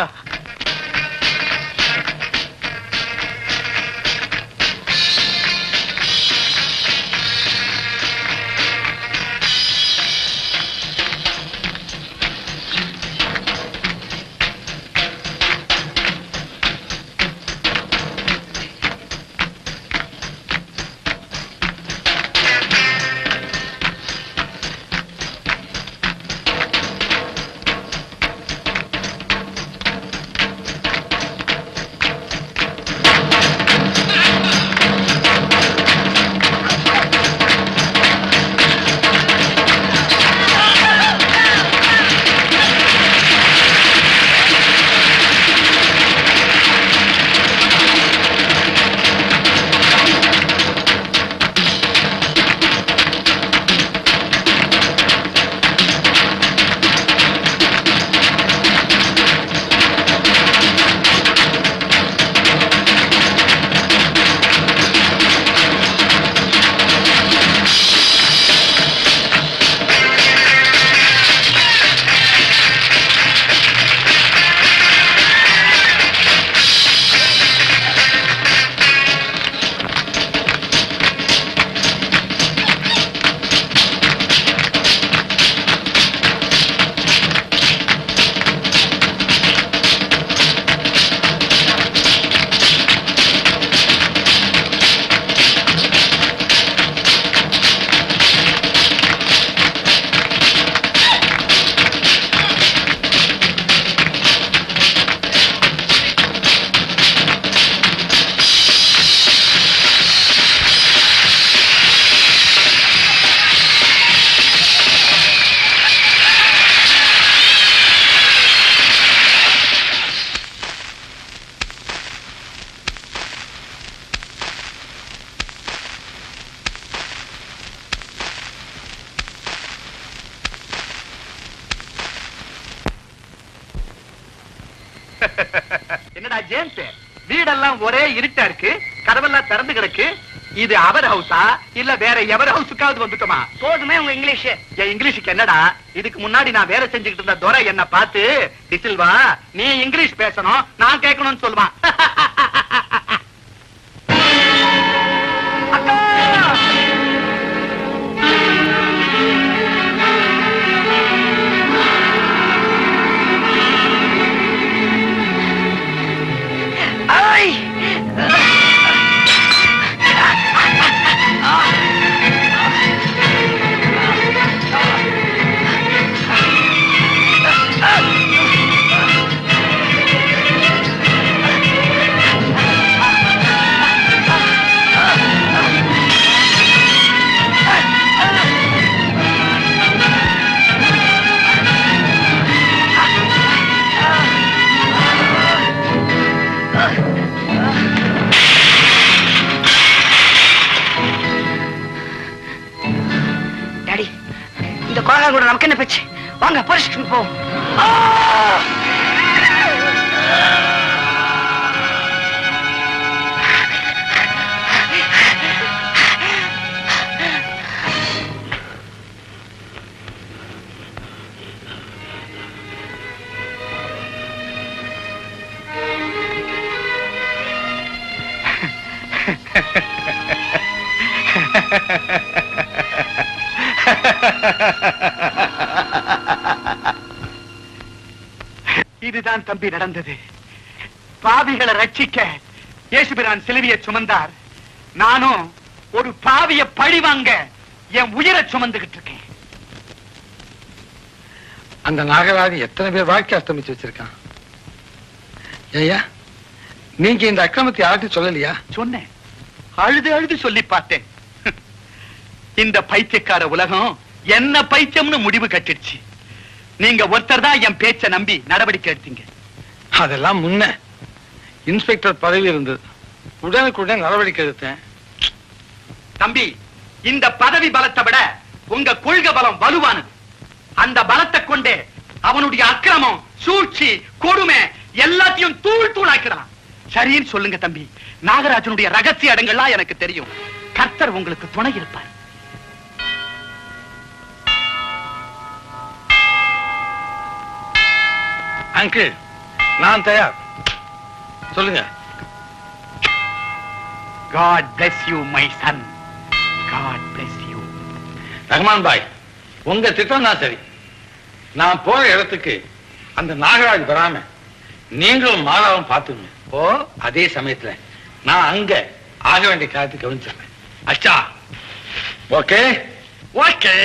Speaker 7: என்னடா ஜேம்ஸ் வீடெல்லாம் ஒரே இருட்டா இருக்கு கதவெல்லாம் திறந்து கிடக்கு இது அவர் ஹவுஸா இல்ல வேற எவர் ஹவுஸுக்காவது வந்துட்டோமா போதுமே உங்க இங்கிலீஷ் என் இங்கிலீஷுக்கு என்னடா இதுக்கு முன்னாடி நான் வேலை செஞ்சுக்கிட்டு இருந்த துரை என்ன பார்த்து டிசில்வா நீ இங்கிலீஷ் பேசணும் நான் கேட்கணும்னு சொல்லுவான் அக்கா! ஐ! டாடி இந்த கோலா கூட நமக்கு என்ன பேச்சு வாங்க போலீஸ் போ இதுதான் தம்பி நடந்தது பாவிகளை ரட்சிக்க இயேசுபிரான் சிலுவையை சுமந்தார் நானும் ஒரு பாவிய பழி வாங்க என் உயிரை சுமந்துகிட்டு இருக்கேன்
Speaker 9: அந்த நாகராஜன் எத்தனை பேர் வாழ்க்கை அஸ்தமிச்சு வச்சிருக்கான் ஐயா நீங்க இந்த அக்கிரமத்தை யார்கிட்ட சொல்லலையா
Speaker 7: சொன்னேன் அழுது அழுது சொல்லி பார்த்தேன் இந்த பைத்தியக்கார உலகம் என்ன பைத்தியம்னு முடிவு கட்டிடுச்சு நீங்க ஒருத்தர் தான் என் பேச்ச நம்பி நடவடிக்கை எடுத்தீங்க
Speaker 9: அதெல்லாம் முன்ன இன்ஸ்பெக்டர் பதவி இருந்தது உடனுக்குடன் நடவடிக்கை எடுத்தேன்
Speaker 7: தம்பி இந்த பதவி பலத்தை விட உங்க கொள்கை பலம் வலுவானது அந்த பலத்தை கொண்டே அவனுடைய அக்கிரமம் சூழ்ச்சி கொடுமை எல்லாத்தையும் தூள் தூளாக்கிறான் சரின்னு சொல்லுங்க தம்பி நாகராஜனுடைய ரகசிய இடங்கள்லாம் எனக்கு தெரியும் கர்த்தர் உங்களுக்கு துணை இருப்பார்
Speaker 9: அங்கிள் நான் தயார் சொல்லுங்க
Speaker 7: God bless you my son God bless you
Speaker 9: Rahman bhai உங்க திட்டம் தான் சரி நான் போற இடத்துக்கு அந்த நாகராஜ் வராம நீங்களும் மாலாவும் பார்த்துங்க ஓ அதே சமயத்துல நான் அங்க ஆக வேண்டிய காரியத்தை கவனிச்சிருக்கேன் அச்சா ஓகே
Speaker 7: ஓகே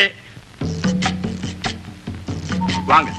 Speaker 7: வாங்க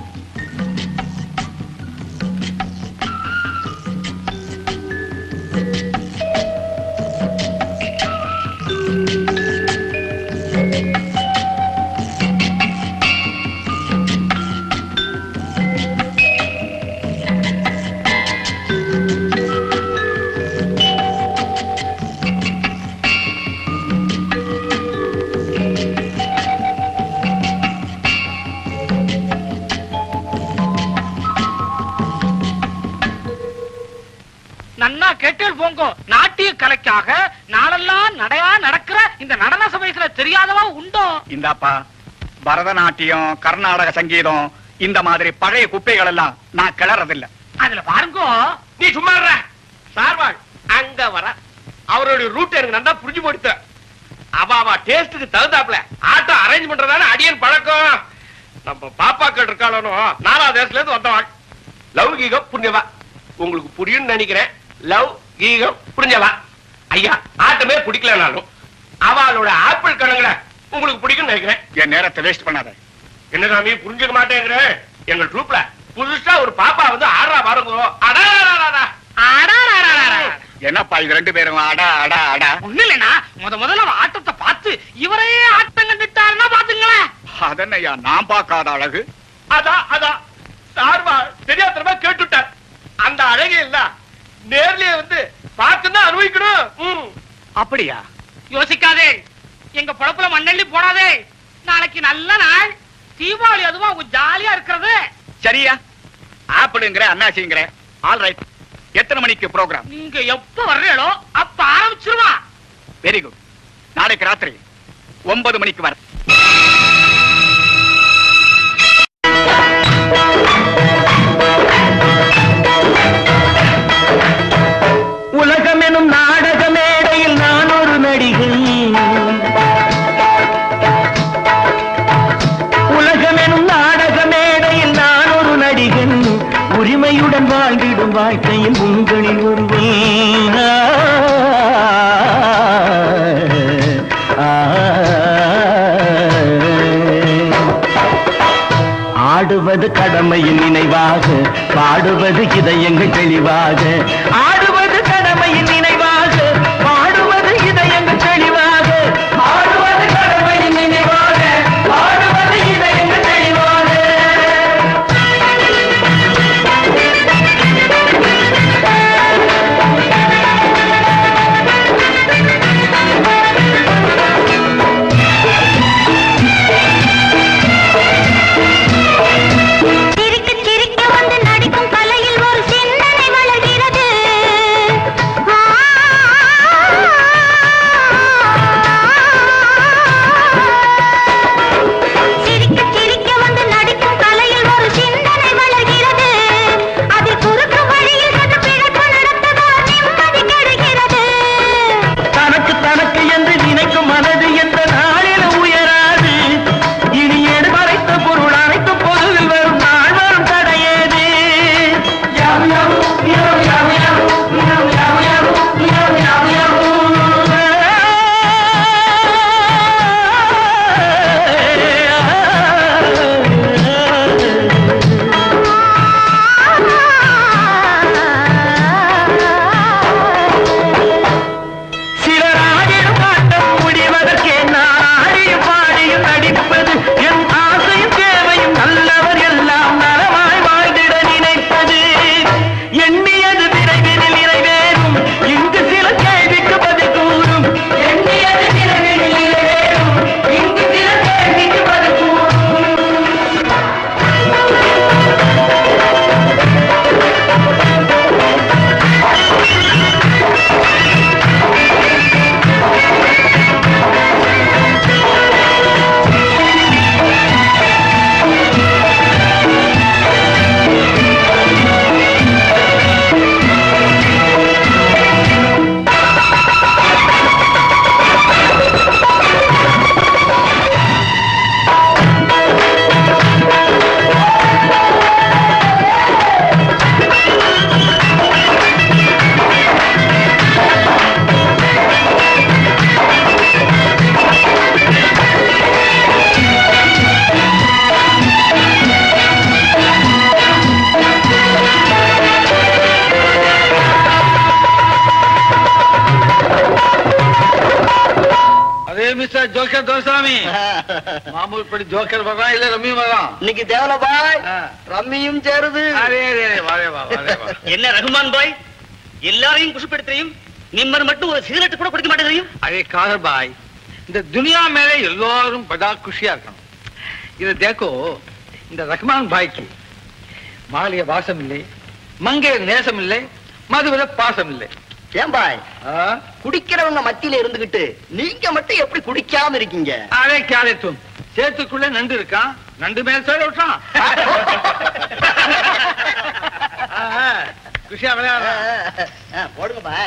Speaker 3: நன்னா கேட்டேள் போங்கோ நாட்டிய கலைக்காக நாளெல்லாம் நடையா நடக்கிற இந்த நடன சபைகளை தெரியாதவா உண்டோ
Speaker 7: இந்தாப்பா பரதநாட்டியம் கர்நாடக சங்கீதம் இந்த மாதிரி பழைய குப்பைகள் எல்லாம் நான் கிளறதில்ல
Speaker 3: அதுல பாருங்கோ
Speaker 14: நீ சும்மா இருற. சார்வாள் அங்க வர அவருடைய ரூட் எனக்கு நல்லா புரிஞ்சு போடுத்த அவ அவ டேஸ்டுக்கு தகுந்தாப்ல ஆட்டம் அரேஞ்ச் பண்றதான அடியன் பழக்கம் நம்ம பாப்பாக்கள் இருக்காளோ நாலாவது தேசத்துல இருந்து வந்தவாள் லௌகீகம் புரிஞ்சவா உங்களுக்கு புரியும்னு நினைக்கிறேன் லவ் கீகம் புரிஞ்சவா ஐயா ஆட்டமே பிடிக்கலனாலும் அவளோட ஆப்பிள் கணங்களை உங்களுக்கு பிடிக்கும்னு நினைக்கிறேன்
Speaker 7: என் நேரத்தை வேஸ்ட் பண்ணாத
Speaker 14: என்ன சாமி புரிஞ்சுக்க மாட்டேங்கிற எங்க ட்ரூப்ல புதுசா ஒரு பாப்பா வந்து ஆடுறா பாருங்க அடாடாடாடா.
Speaker 7: என்னப்பா இது ரெண்டு பேரும் அடா அடா அடா
Speaker 3: ஒண்ணு இல்லைனா முத முதல்ல அவ ஆட்டத்தை பார்த்து இவரே ஆட்டம் கண்டுட்டாருன்னா பாத்துங்களேன்
Speaker 7: அதனையா நான் பார்க்காத அழகு
Speaker 14: அதான் அதான் சார்வா தெரியாதனமா கேட்டுட்டார் அந்த அழகே இல்ல நேர்லயே வந்து பார்த்துதான் அனுபவிக்கணும் ம்.
Speaker 7: அப்படியா
Speaker 3: யோசிக்காதே எங்க பொழப்புல மண்ணள்ளி போடாதே நாளைக்கு நல்ல நாள் தீபாவளி அதுவா உங்க ஜாலியா இருக்கிறது
Speaker 7: சரியா ஆப்பிளுங்கிற அண்ணாச்சிங்கிற ஆல் ரைட் எத்தனை மணிக்கு ப்ரோக்ராம்
Speaker 3: நீங்க எப்ப வர்றீங்களோ அப்ப ஆரம்பிச்சிருவா
Speaker 7: வெரி குட் நாளைக்கு ராத்திரி ஒன்பது மணிக்கு வர
Speaker 12: உலகமெனும் நாடக மேடையில் நான் ஒரு நடிகை உலகமெனும் நாடக மேடையில் நான் ஒரு நடிகன் உரிமையுடன் வாழ்ந்திடும் வாழ்க்கையில் உங்களில் ஒருவன் ஆ, ஆடுவது கடமையின் நினைவாக பாடுவது இதயங்கள் தெளிவாக ஆடுவது கடமையின் நினைவாக பாடுவது இதயங்கள் தெளிவாக ஆடுவது கடமையின் நினைவாக பாடுவது இதயங்கள் தெளிவாக
Speaker 13: சிரிக்க சிரிக்க வந்து நடிக்கும் கலையில் ஒரு சிந்தனை வளர்கிறது
Speaker 9: அரே மிஸ்டர் ஜோக்கர் தோசாமி மாமூல் படி ஜோக்கர் வர்றான் இல்ல ரம்மி வர்றான்
Speaker 3: இன்னைக்கு தேவல பாய் ரம்மியும் சேருது
Speaker 9: அரே அரே வாரே வா வாரே வா
Speaker 2: என்ன ரகுமான் பாய் எல்லாரையும் குஷப்படுத்துறையும் நிம்மர் மட்டும் ஒரு சிகரெட் கூட குடிக்க மாட்டேங்கிறீங்க
Speaker 9: அரே காதர் பாய் இந்த துனியா மேல எல்லாரும் படா குஷியா இருக்கணும் இது தேக்கோ இந்த ரஹ்மான் பாய்க்கு மாலிய வாசம் இல்லை மங்கைய நேசம் இல்லை மதுவில பாசம் இல்லை
Speaker 3: ஏன் பாய்
Speaker 9: ஆ?
Speaker 3: குடிக்கிறவங்க மத்தியில இருந்துகிட்டு நீங்க மட்டும் எப்படி குடிக்காம இருக்கீங்க
Speaker 9: அரே கேரத்தும் சேத்துக்குள்ள நண்டு இருக்கான் நண்டு மேல சேர விட்டான் குஷியா விளையாடுற
Speaker 3: ஆ, போடுங்க பாய்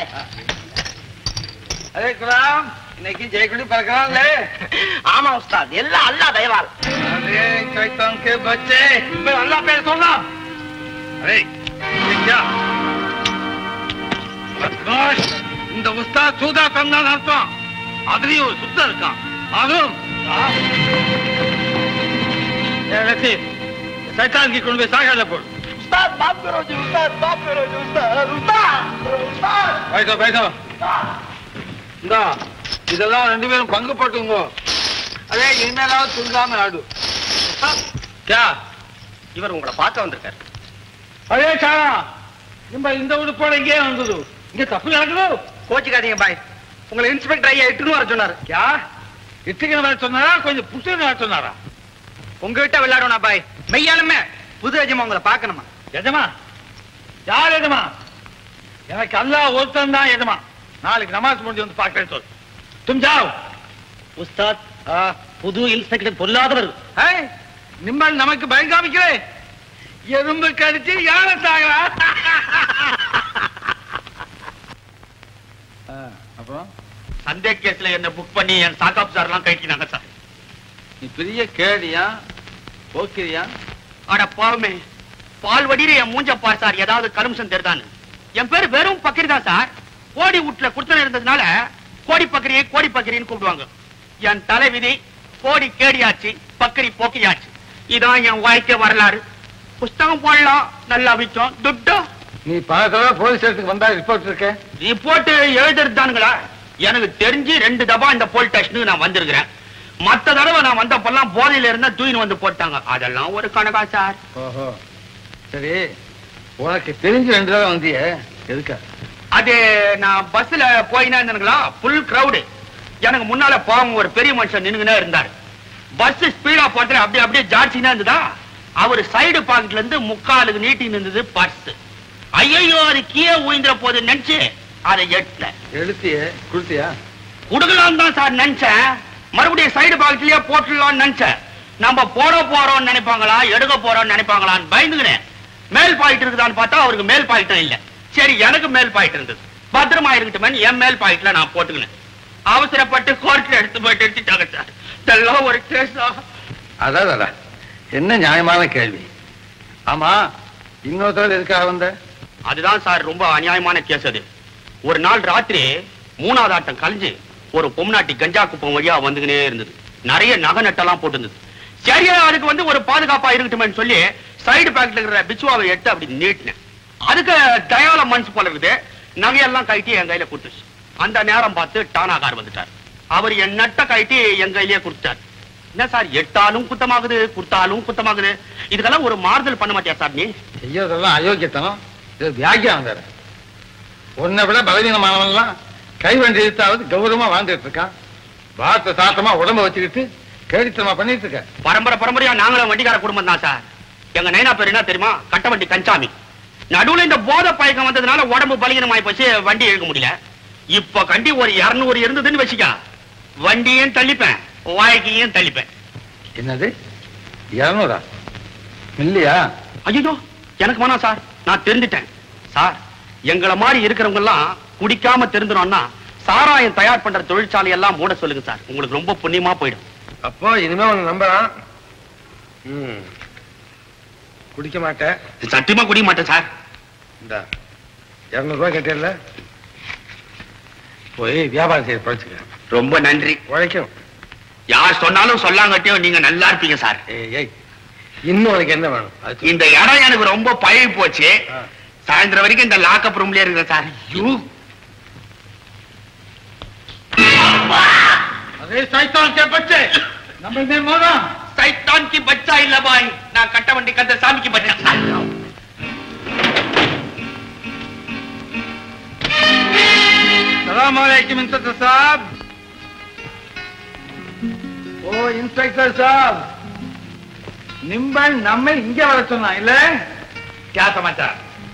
Speaker 9: அரே குலாம் இன்னைக்கு ஜெயக்குடி பறக்கிறான்ல
Speaker 3: ஆமா உஸ்தாத் எல்லாம் அல்லா தயவால்
Speaker 9: अरे शैतान के बच्चे मैं अल्लाह पे सोना अरे ये क्या बदमाश இந்த உஸ்தாத் சூதா தந்தான் அர்த்தம் அதுலயும் ஒரு சுத்தம் இருக்கான் அதுவும் சைத்தான் की கொண்டு போய் சாகாத போடு
Speaker 3: उस्ताद माफ करो जी उस्ताद माफ करो जी उस्ताद उस्ताद उस्ताद
Speaker 9: बैठो बैठो இந்தா இதெல்லாம் ரெண்டு பேரும் பங்கு போட்டுங்க அதே இனிமேலாவது துண்டாம ஆடு கே
Speaker 2: இவர் உங்களை பார்க்க வந்திருக்காரு
Speaker 9: அதே சாரா நம்ம இந்த உடுப்போட இங்கே வந்தது இங்க தப்பு நடக்குது
Speaker 3: கோச்சிக்காதீங்க பாய் உங்களை இன்ஸ்பெக்டர் ஐயா இட்டுன்னு வர சொன்னாரு
Speaker 9: யா இட்டுக்கு வர சொன்னாரா கொஞ்சம் புட்டு வர சொன்னாரா
Speaker 3: உங்ககிட்ட விளையாடணும் பாய் மெய்யாலுமே புது எஜமா உங்களை பார்க்கணுமா
Speaker 9: எஜமா யார் எஜமா எனக்கு அல்லாஹ் ஒருத்தன் தான் எஜமா நாளைக்கு நமாஸ் முடிஞ்சு வந்து பார்க்கறேன் சொல் தும் ஜாவ்
Speaker 2: உஸ்தாத் புது இன்ஸ்பெக்டர் பொல்லாதவர்
Speaker 9: ஏய், நிம்மல் நமக்கு பயம் காமிக்கிறே எறும்பு கடிச்சு யாரை சாகிறா அப்புறம்
Speaker 2: சந்தேக கேஸ்ல என்ன புக் பண்ணி என் சாக்காப் சார் எல்லாம் கைட்டினாங்க சார்
Speaker 9: நீ பெரிய கேடியா போக்கிரியா
Speaker 2: அட பாவமே பால் வடியில என் மூஞ்ச பார் சார் ஏதாவது கரும்சம் தெரிதான்னு என் பேரு வெறும் பக்கரி தான் சார் கோடி வீட்டுல குடுத்தன இருந்ததுனால கோடி பக்கரியை கோடி பக்கரின்னு கூப்பிடுவாங்க என் தலைவிதி கோடி கேடியாச்சு பக்கரி போக்கியாச்சு இதான் என் வாழ்க்கை வரலாறு புஸ்தகம் போடலாம் நல்லா விச்சோம் துட்டு
Speaker 9: நீ பல தடவை போலீஸ் ஸ்டேஷனுக்கு வந்தா ரிப்போர்ட் இருக்க
Speaker 2: ரிப்போர்ட் எழுதுறதுதானுங்களா எனக்கு தெரிஞ்சு ரெண்டு தபா இந்த போலீஸ் ஸ்டேஷனுக்கு நான் வந்திருக்கிறேன் மத்த தடவை நான் வந்தப்பெல்லாம் போதையில இருந்தா தூயின் வந்து போட்டாங்க அதெல்லாம் ஒரு கணக்கா சார்
Speaker 9: ஓஹோ சரி உனக்கு தெரிஞ்சு ரெண்டு தடவை வந்தியே எதுக்கா
Speaker 2: அது நான் பஸ்ல போயினா இருந்தேனுங்களா ஃபுல் கிரவுடு எனக்கு முன்னால பாவம் ஒரு பெரிய மனுஷன் நின்னுங்கனே இருந்தார் பஸ் ஸ்பீடா போட்டு அப்படியே அப்படியே ஜாட்சினா இருந்ததா அவர் சைடு பாக்கெட்ல இருந்து முக்காலுக்கு நீட்டி இருந்தது பர்ஸ் ஐயோ அது கீழே உயிந்திர போது நினைச்சு அதை எட்டல
Speaker 9: எழுத்தியே கொடுத்தியா
Speaker 2: குடுக்கலாம் தான் சார் நினைச்சேன் மறுபடியும் சைடு பாக்கெட்லயே போட்டுடலாம்னு நினைச்சேன் நம்ம போட போறோம்னு நினைப்பாங்களா எடுக்க போறோம்னு நினைப்பாங்களான்னு பயந்துக்கினேன் மேல் பாக்கெட் இருக்குதான்னு பார்த்தா அவருக்கு மேல் பாக்கெட்டும் இல்ல சரி எனக்கு மேல் பாக்கெட் இருந்தது பத்திரமா இருக்கட்டுமே என் மேல் பாக்கெட்ல நான் போட்டுக்கினேன் அவசரப்பட்டு கோர்ட்ல எடுத்து போயிட்டு எடுத்துட்டாங்க சார் இதெல்லாம் ஒரு கேஸா
Speaker 9: அதான் அதான் என்ன நியாயமான கேள்வி ஆமா இன்னொருத்தர் எதுக்காக வந்த
Speaker 2: அதுதான் சார் ரொம்ப அநியாயமான கேஸ் அது ஒரு நாள் ராத்திரி மூணாவது ஆட்டம் கழிஞ்சு ஒரு பொம்நாட்டி கஞ்சா குப்பம் வழியா வந்துகினே இருந்தது நிறைய நகை நட்டெல்லாம் போட்டிருந்தது சரியா அதுக்கு வந்து ஒரு பாதுகாப்பா இருக்கட்டுமேன்னு சொல்லி சைடு பேக்ல இருக்கிற பிச்சுவாவை எடுத்து அப்படி நீட்டினேன் அதுக்கு தயால மனசு போல இருக்குது நகையெல்லாம் கழட்டி என் கையில கொடுத்துச்சு அந்த நேரம் பார்த்து டானாகார் வந்துட்டார் அவர் என் நட்ட கழட்டி என் கையிலேயே கொடுத்தார் என்ன சார் எட்டாலும் குத்தமாகுது குடுத்தாலும் குத்தமாகுது இதுக்கெல்லாம் ஒரு மாறுதல் பண்ண மாட்டியா சார் நீ
Speaker 9: செய்யறதெல்லாம் அயோக்கியத்தனம் இது வியாக்கியம் வேற உன்னை விட பலவீனமானவன்லாம் கை வண்டி இழுத்தாவது கௌரவமா வாழ்ந்துட்டு இருக்கான் வார்த்தை சாத்தமா உடம்ப வச்சுக்கிட்டு கேடித்தனமா பண்ணிட்டு இருக்க
Speaker 2: பரம்பரை பரம்பரையா நாங்களும் வண்டிக்கார குடும்பம் தான் சார் எங்க நைனா பேர் என்ன தெரியுமா கட்டவண்டி கஞ்சாமி நடுவுல இந்த போதை பழக்கம் வந்ததுனால உடம்பு பலகீனமாயி போச்சு வண்டி இழுக்க முடியல இப்ப கண்டி ஒரு இருநூறு இருந்ததுன்னு வச்சுக்க வண்டியும் தள்ளிப்பேன் வாழ்க்கையும் தள்ளிப்பேன்
Speaker 9: என்னது இருநூறா இல்லையா
Speaker 2: ஐயோ எனக்கு வேணாம் சார் நான் தெரிஞ்சுட்டேன் சார் எங்களை மாதிரி இருக்கிறவங்க எல்லாம் குடிக்காம தெரிஞ்சினோம்னா சாராயம் தயார் பண்ற தொழிற்சாலை எல்லாம் மூட சொல்லுங்க சார் உங்களுக்கு ரொம்ப புண்ணியமா போயிடும்
Speaker 9: அப்போ இனிமே உன்னை நம்பலாம் ம். குடிக்க மாட்டேன்
Speaker 2: சத்தியமா குடிக்க மாட்டேன் சார்
Speaker 9: இந்த இருநூறு ரூபாய் கேட்டேன்ல போய் வியாபாரம் செய்ய பழச்சுக்க
Speaker 2: ரொம்ப நன்றி
Speaker 9: உழைக்கும்
Speaker 2: யார் சொன்னாலும் சொல்லாங்கட்டியும் நீங்க நல்லா இருப்பீங்க சார்
Speaker 9: ஏய் ஏய் இன்னும் உனக்கு என்ன வேணும் அது சொல்லு.
Speaker 2: இந்த இடம் எனக்கு ரொம்ப பழகி போச்சு
Speaker 9: ஆ.
Speaker 2: சாயந்தரம் வரைக்கும் இந்த லாக்அப் ரூம்லயே இருக்கிறேன் சார்
Speaker 9: ஐயோ. अरे शैतान के बच्चे नंबर में मोड़ा
Speaker 14: சைத்தான் கி பச்சா இல்ல பாய் நான் கட்ட வண்டி கந்த சாமிக்கு பச்சா
Speaker 9: सलाम वालेकुम इंस्पेक्टर साहब ஓ இன்ஸ்பெக்டர் சாப் நிம்பல் நம்ம இங்க வர சொன்னா இல்ல क्या समाचार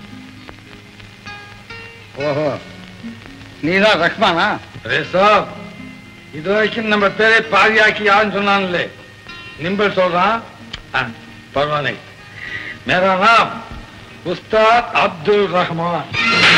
Speaker 9: ஓஹோ நீதான் ரஹ்மானா அரே சாப் இது வரைக்கும் நம்ம பேரை பாதியாக்கி யாருன்னு சொன்னான்ல நிம்பல் சொல்றான் ஆ, பரவாயில்லை மேரா நாம் உஸ்தாத் அப்துல் ரஹ்மான்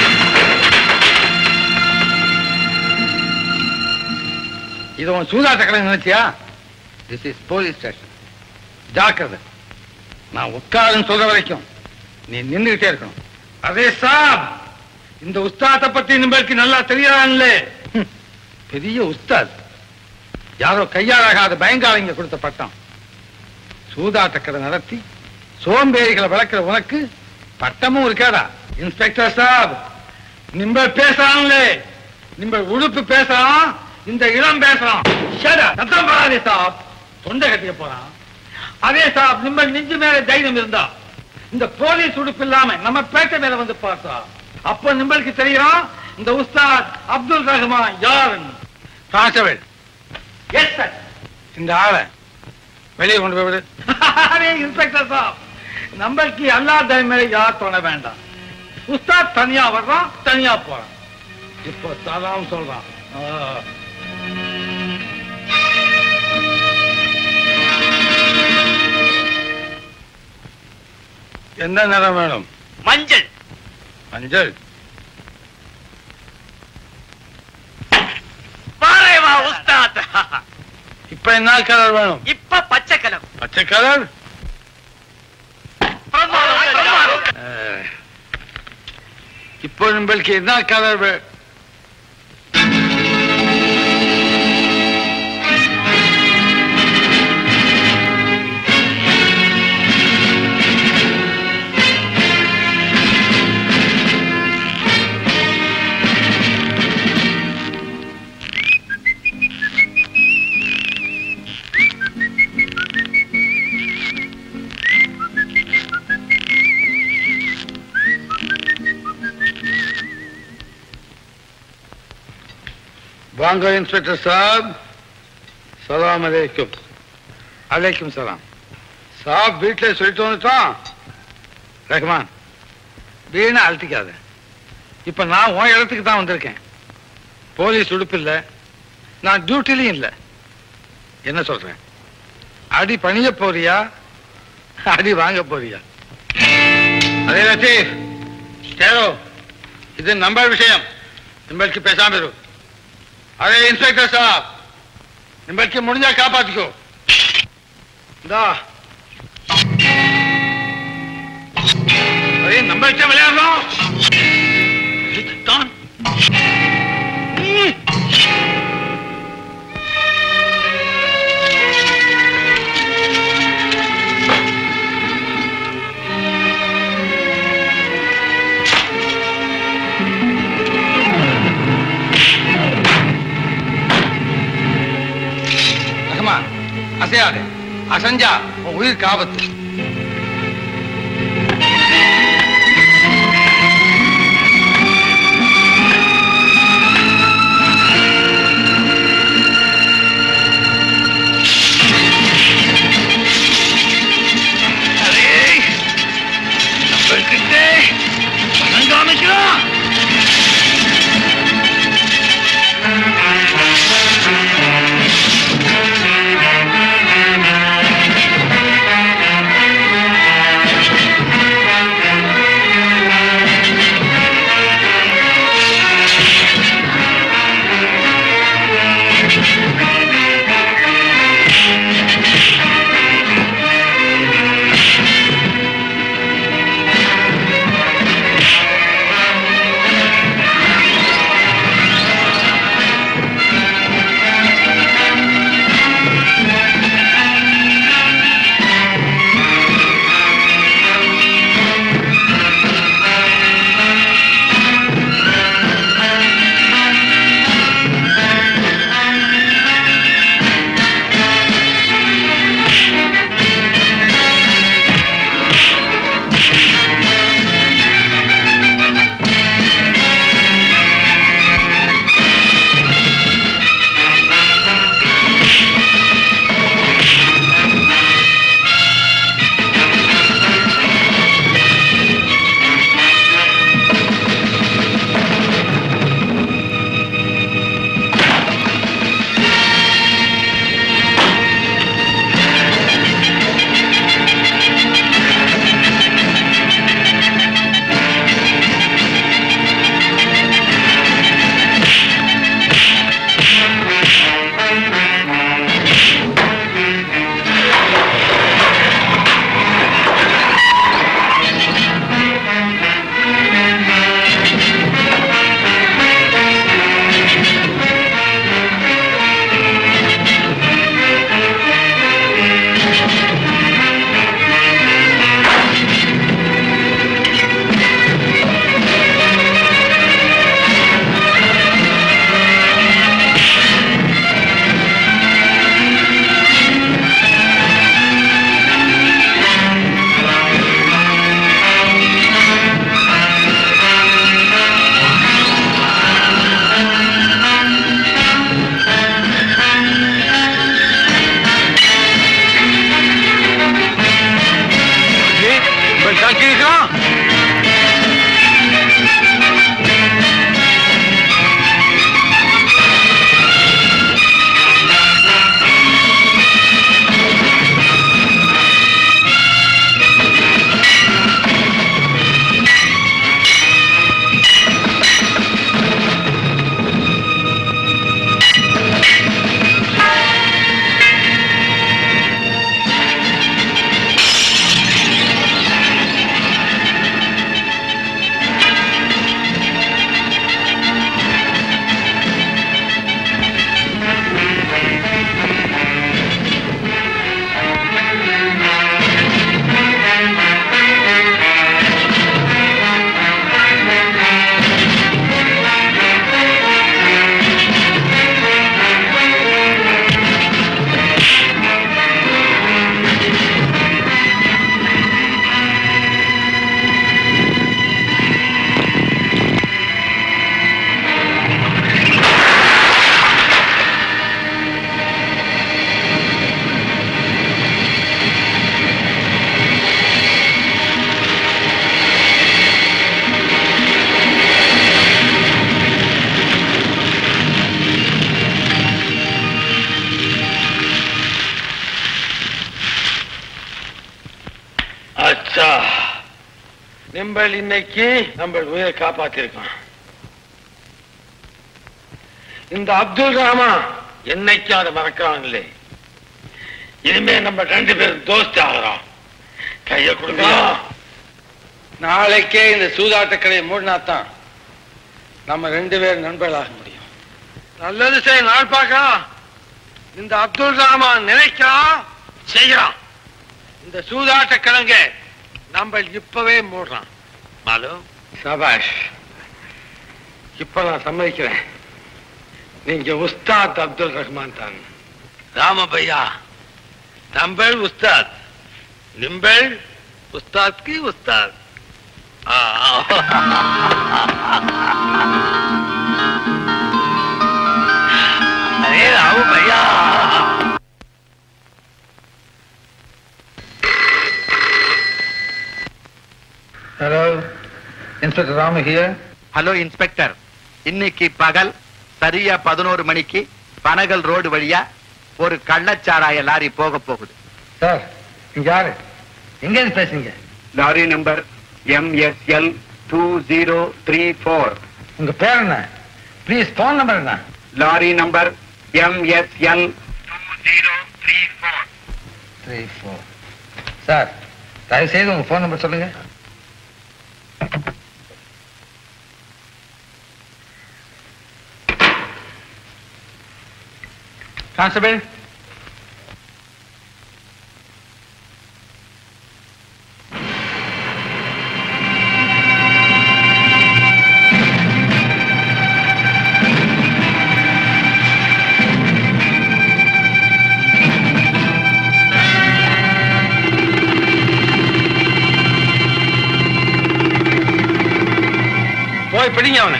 Speaker 9: இது உன் சூதாட்ட கடை நினைச்சியா திஸ் இஸ் போலீஸ் ஸ்டேஷன் ஜாக்கிரதை நான் உட்காருன்னு சொல்ற வரைக்கும் நீ நின்றுகிட்டே இருக்கணும் அதே சாப் இந்த உஸ்தாத்தை பத்தி நம்மளுக்கு நல்லா தெரியாதுல்ல ஹம், பெரிய உஸ்தாத் யாரோ கையாளாகாத பயங்காரங்க கொடுத்த பட்டம் சூதாட்ட கடை நடத்தி சோம்பேறிகளை வளர்க்கிற உனக்கு பட்டமும் இருக்காதா இன்ஸ்பெக்டர் சாப் நிம்பல் பேசலாம்லே நிம்பல் உடுப்பு பேசலாம் இந்த இளம் பேசலாம் ஷட சத்தம் போடாதே சாப் தொண்டை கட்டிய போறான் அதே சாப் நிம்பல் நெஞ்சு மேல தைரியம் இருந்தா இந்த போலீஸ் உடுப்பு இல்லாம நம்ம பேட்டை மேல வந்து பார்த்தா அப்ப நிம்பலுக்கு தெரியும் இந்த உஸ்தாத் அப்துல் ரஹ்மான் யாருன்னு கான்ஸ்டபிள் எஸ் சார் இந்த ஆளை வெளியே கொண்டு போய் விடு அரே இன்ஸ்பெக்டர் சாப் நம்மளுக்கு எல்லா டைமே யார் தோண வேண்டாம் உஸ்தாத் தனியா வர்றான் தனியா போறான் இப்போ சலாம் சொல்றான் ஆ. எந்த நிறம் வேணும்
Speaker 14: மஞ்சள்
Speaker 9: மஞ்சள்
Speaker 14: வாரே வா உஸ்தாத்
Speaker 9: இப்ப என்ன கலர் வேணும்
Speaker 14: இப்ப பச்சை கலம்
Speaker 9: பச்சை கலர் இப்போ நம்மளுக்கு என்ன கலர் வே வாங்க இன்ஸ்பெக்டர் சாப் சலாம் அலைக்கும் அலைக்கும் சலாம் சாப் வீட்டுல சொல்லிட்டு வந்துட்டான் ரஹ்மான் வீணா அழுத்திக்காத இப்ப நான் உன் இடத்துக்கு தான் வந்திருக்கேன் போலீஸ் உடுப்பு இல்ல நான் டியூட்டிலையும் இல்ல என்ன சொல்றேன் அடி பணிய போறியா அடி வாங்க போறியா அதே லத்தீப் ஸ்டேரோ இது நம்ம விஷயம் நம்மளுக்கு பேசாம இரு அரே இன்ஸ்பெக்டர் சாப் நம்மளுக்கு முடிஞ்சா காப்பாத்திக்கோ இந்தா அரே நம்ம வச்ச விளையாடுறோம் தான் ரஹ்மான் அசையாதே அசஞ்சா உன் உயிருக்கு ஆபத்து
Speaker 12: காமிக்கிறான்
Speaker 9: நிம்பல் இன்னைக்கு நம்ம உயிரை காப்பாத்திருக்கோம் இந்த அப்துல் ரஹ்மா என்னைக்கும் அதை மறக்கிறான் இல்லை இனிமே நம்ம ரெண்டு பேரும் தோஸ்து ஆகிறோம் கைய கொடுங்க நாளைக்கே இந்த சூதாட்ட கடையை மூடினாத்தான் நம்ம ரெண்டு பேரும் நண்பர்களாக முடியும் நல்லது செய்ய நாள் பார்க்கலாம் இந்த அப்துல் ரஹ்மான் நினைக்கிறான் செய்யறான் இந்த சூதாட்ட கிழங்க நம்ம இப்பவே மூடுறான் மாலு சபாஷ் இப்ப நான் சம்மதிக்கிறேன் நீங்க உஸ்தாத் அப்துல் ரஹ்மான் தான் ராமபையா நம்பள் உஸ்தாத் நிம்பள் உஸ்தாத்க்கு உஸ்தாத் ஆ. அரே Ramabhaiya
Speaker 7: hello inspector Ramu here
Speaker 11: hello inspector இன்னைக்கு பகல் சரியா பதினோரு மணிக்கு பனகல் ரோடு வழியா ஒரு கள்ளச்சாராய லாரி போக போகுது
Speaker 9: சார் இங்க யாரு எங்க இருந்து பேசுறீங்க
Speaker 7: lorry number MSL two zero three four
Speaker 9: உங்க பேர் என்ன ப்ளீஸ் போன் நம்பர் என்ன
Speaker 7: lorry number MSL
Speaker 9: three four sir தயவு செய்து உங்க போன் நம்பர் சொல்லுங்க
Speaker 7: கான்ஸ்டபிள்
Speaker 9: போய் பிடிங்க அவனை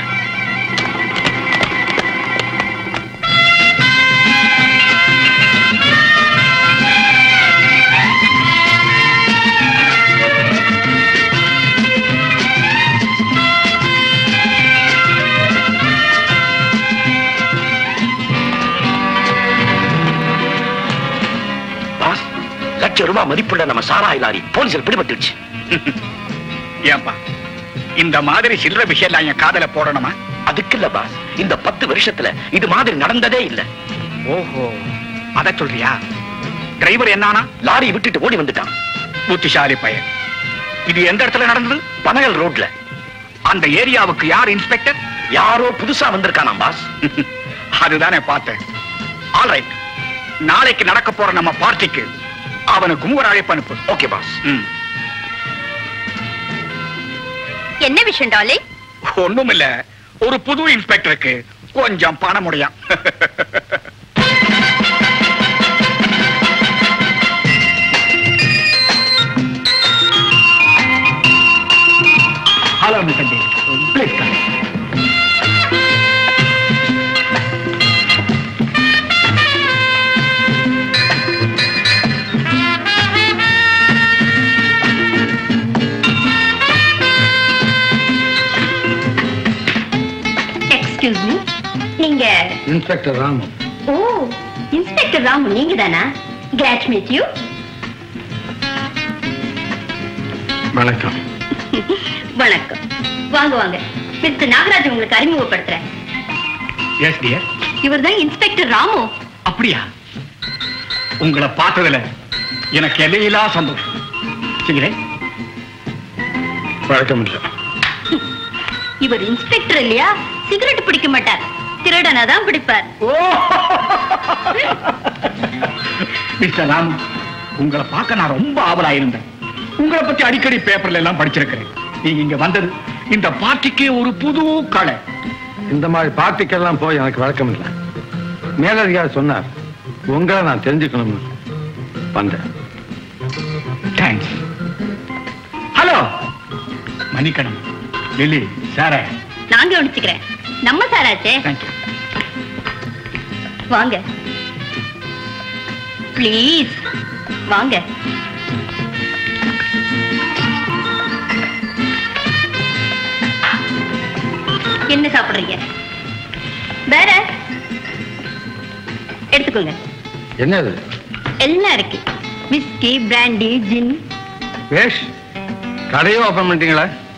Speaker 1: பாஸ் லட்சம் ரூபாய் மதிப்புள்ள நம்ம சாராய் லாரி போலீசில் பிடிபட்டுருச்சு
Speaker 7: ஏன்பா இந்த மாதிரி சில்லற விஷயம் என் காதல போடணுமா
Speaker 1: அதுக்கு இல்ல பாஸ் இந்த பத்து வருஷத்துல இது மாதிரி நடந்ததே இல்ல
Speaker 7: ஓஹோ அத சொல்றியா டிரைவர் என்னானா
Speaker 1: லாரி விட்டுட்டு ஓடி வந்துட்டான்
Speaker 7: புத்திசாலி பையன் இது எந்த இடத்துல நடந்தது
Speaker 1: பனகல் ரோட்ல
Speaker 7: அந்த ஏரியாவுக்கு யார் இன்ஸ்பெக்டர்
Speaker 1: யாரோ புதுசா வந்திருக்கானாம் பாஸ்
Speaker 7: அதுதானே பார்த்தேன் ஆல்ரைட் நாளைக்கு நடக்க போற நம்ம பார்ட்டிக்கு அவனுக்கும் ஒரு அழைப்பு அனுப்பு
Speaker 1: ஓகே பாஸ்
Speaker 7: ம்.
Speaker 8: என்ன விஷயம் டாலி
Speaker 7: ஒண்ணுமில்ல ஒரு புது இன்ஸ்பெக்டருக்கு கொஞ்சம் பணம் முடியும் hello mister please come
Speaker 8: excuse me நீங்க
Speaker 9: inspector Ramu
Speaker 8: oh inspector Ramu நீங்க தானா கிளாட் மீட் யூ
Speaker 9: வணக்கம்
Speaker 8: வணக்கம் வாங்க வாங்க மிஸ்டர் நாகராஜ் உங்களுக்கு அறிமுகப்படுத்துறேன்
Speaker 7: எஸ் டியர்
Speaker 8: இவர் தான் இன்ஸ்பெக்டர் ராமு
Speaker 7: அப்படியா உங்களை பார்த்ததுல எனக்கு எல்லையிலா சந்தோஷம் சரிங்களே
Speaker 9: வழக்கம் இல்லை
Speaker 8: இவர் இன்ஸ்பெக்டர் இல்லையா சிகரெட் பிடிக்க மாட்டார் திருடனா தான் பிடிப்பார்
Speaker 7: மிஸ்டர் ராம் உங்களை பார்க்க நான் ரொம்ப ஆவலா இருந்தேன் உங்களை பத்தி அடிக்கடி பேப்பர்ல எல்லாம் படிச்சிருக்கிறேன் நீங்க இங்க வந்தது இந்த பார்ட்டிக்கே ஒரு புது கலை
Speaker 9: இந்த மாதிரி பார்ட்டிக்கெல்லாம் போய் எனக்கு வழக்கம் இல்லை மேலதிகாரி சொன்னார் உங்களை நான் தெரிஞ்சுக்கணும்னு வந்தேன்
Speaker 7: தேங்க்ஸ் ஹலோ மணிக்கணம் லில்லி சார
Speaker 8: நான் கவனிச்சுக்கிறேன் நம்ம சாராச்சே
Speaker 7: தேங்க்யூ
Speaker 8: வாங்க ப்ளீஸ் வாங்க என்ன சாப்பிடுறீங்க வேற எடுத்துக்கோங்க
Speaker 9: என்னது
Speaker 8: எல்லாம் இருக்கு விஸ்கி பிராண்டி ஜின்
Speaker 9: வேஷ் கடையும் ஓபன் பண்ணிட்டீங்களா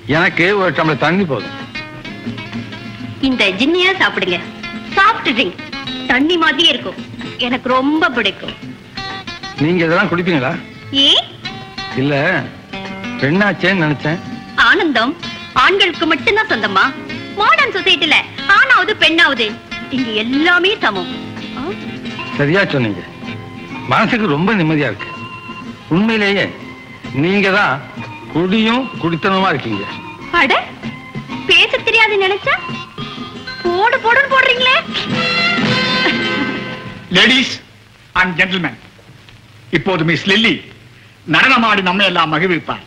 Speaker 9: எனக்கு ஒரு டம்ளர் தண்ணி போதும்
Speaker 8: இந்த ஜின்னியா சாப்பிடுங்க சாஃப்ட் ட்ரிங்க் தண்ணி மாதிரியே இருக்கும் எனக்கு ரொம்ப பிடிக்கும்
Speaker 9: நீங்க இதெல்லாம் குடிப்பீங்களா
Speaker 8: ஏன்
Speaker 9: இல்ல பெண்ணாச்சேன்னு நினைச்சேன்
Speaker 8: ஆனந்தம் ஆண்களுக்கு மட்டும்தான் சொந்தமா மாடர்ன் சொசைட்டில ஆணாவது பெண்ணாவது இங்க எல்லாமே சமம் ஆ?
Speaker 9: சரியா சொன்னீங்க மனசுக்கு ரொம்ப நிம்மதியா இருக்கு உண்மையிலேயே நீங்க தான் குடியும் குடித்தனமா இருக்கீங்க
Speaker 8: அட பேச தெரியாது நினைச்சா போடு போடுன்னு போடுறீங்களே
Speaker 7: லேடிஸ் அண்ட் ஜென்டில்மேன் இப்போது மிஸ் லில்லி நடனமாடி நம்ம எல்லாம் மகிழ்விப்பார்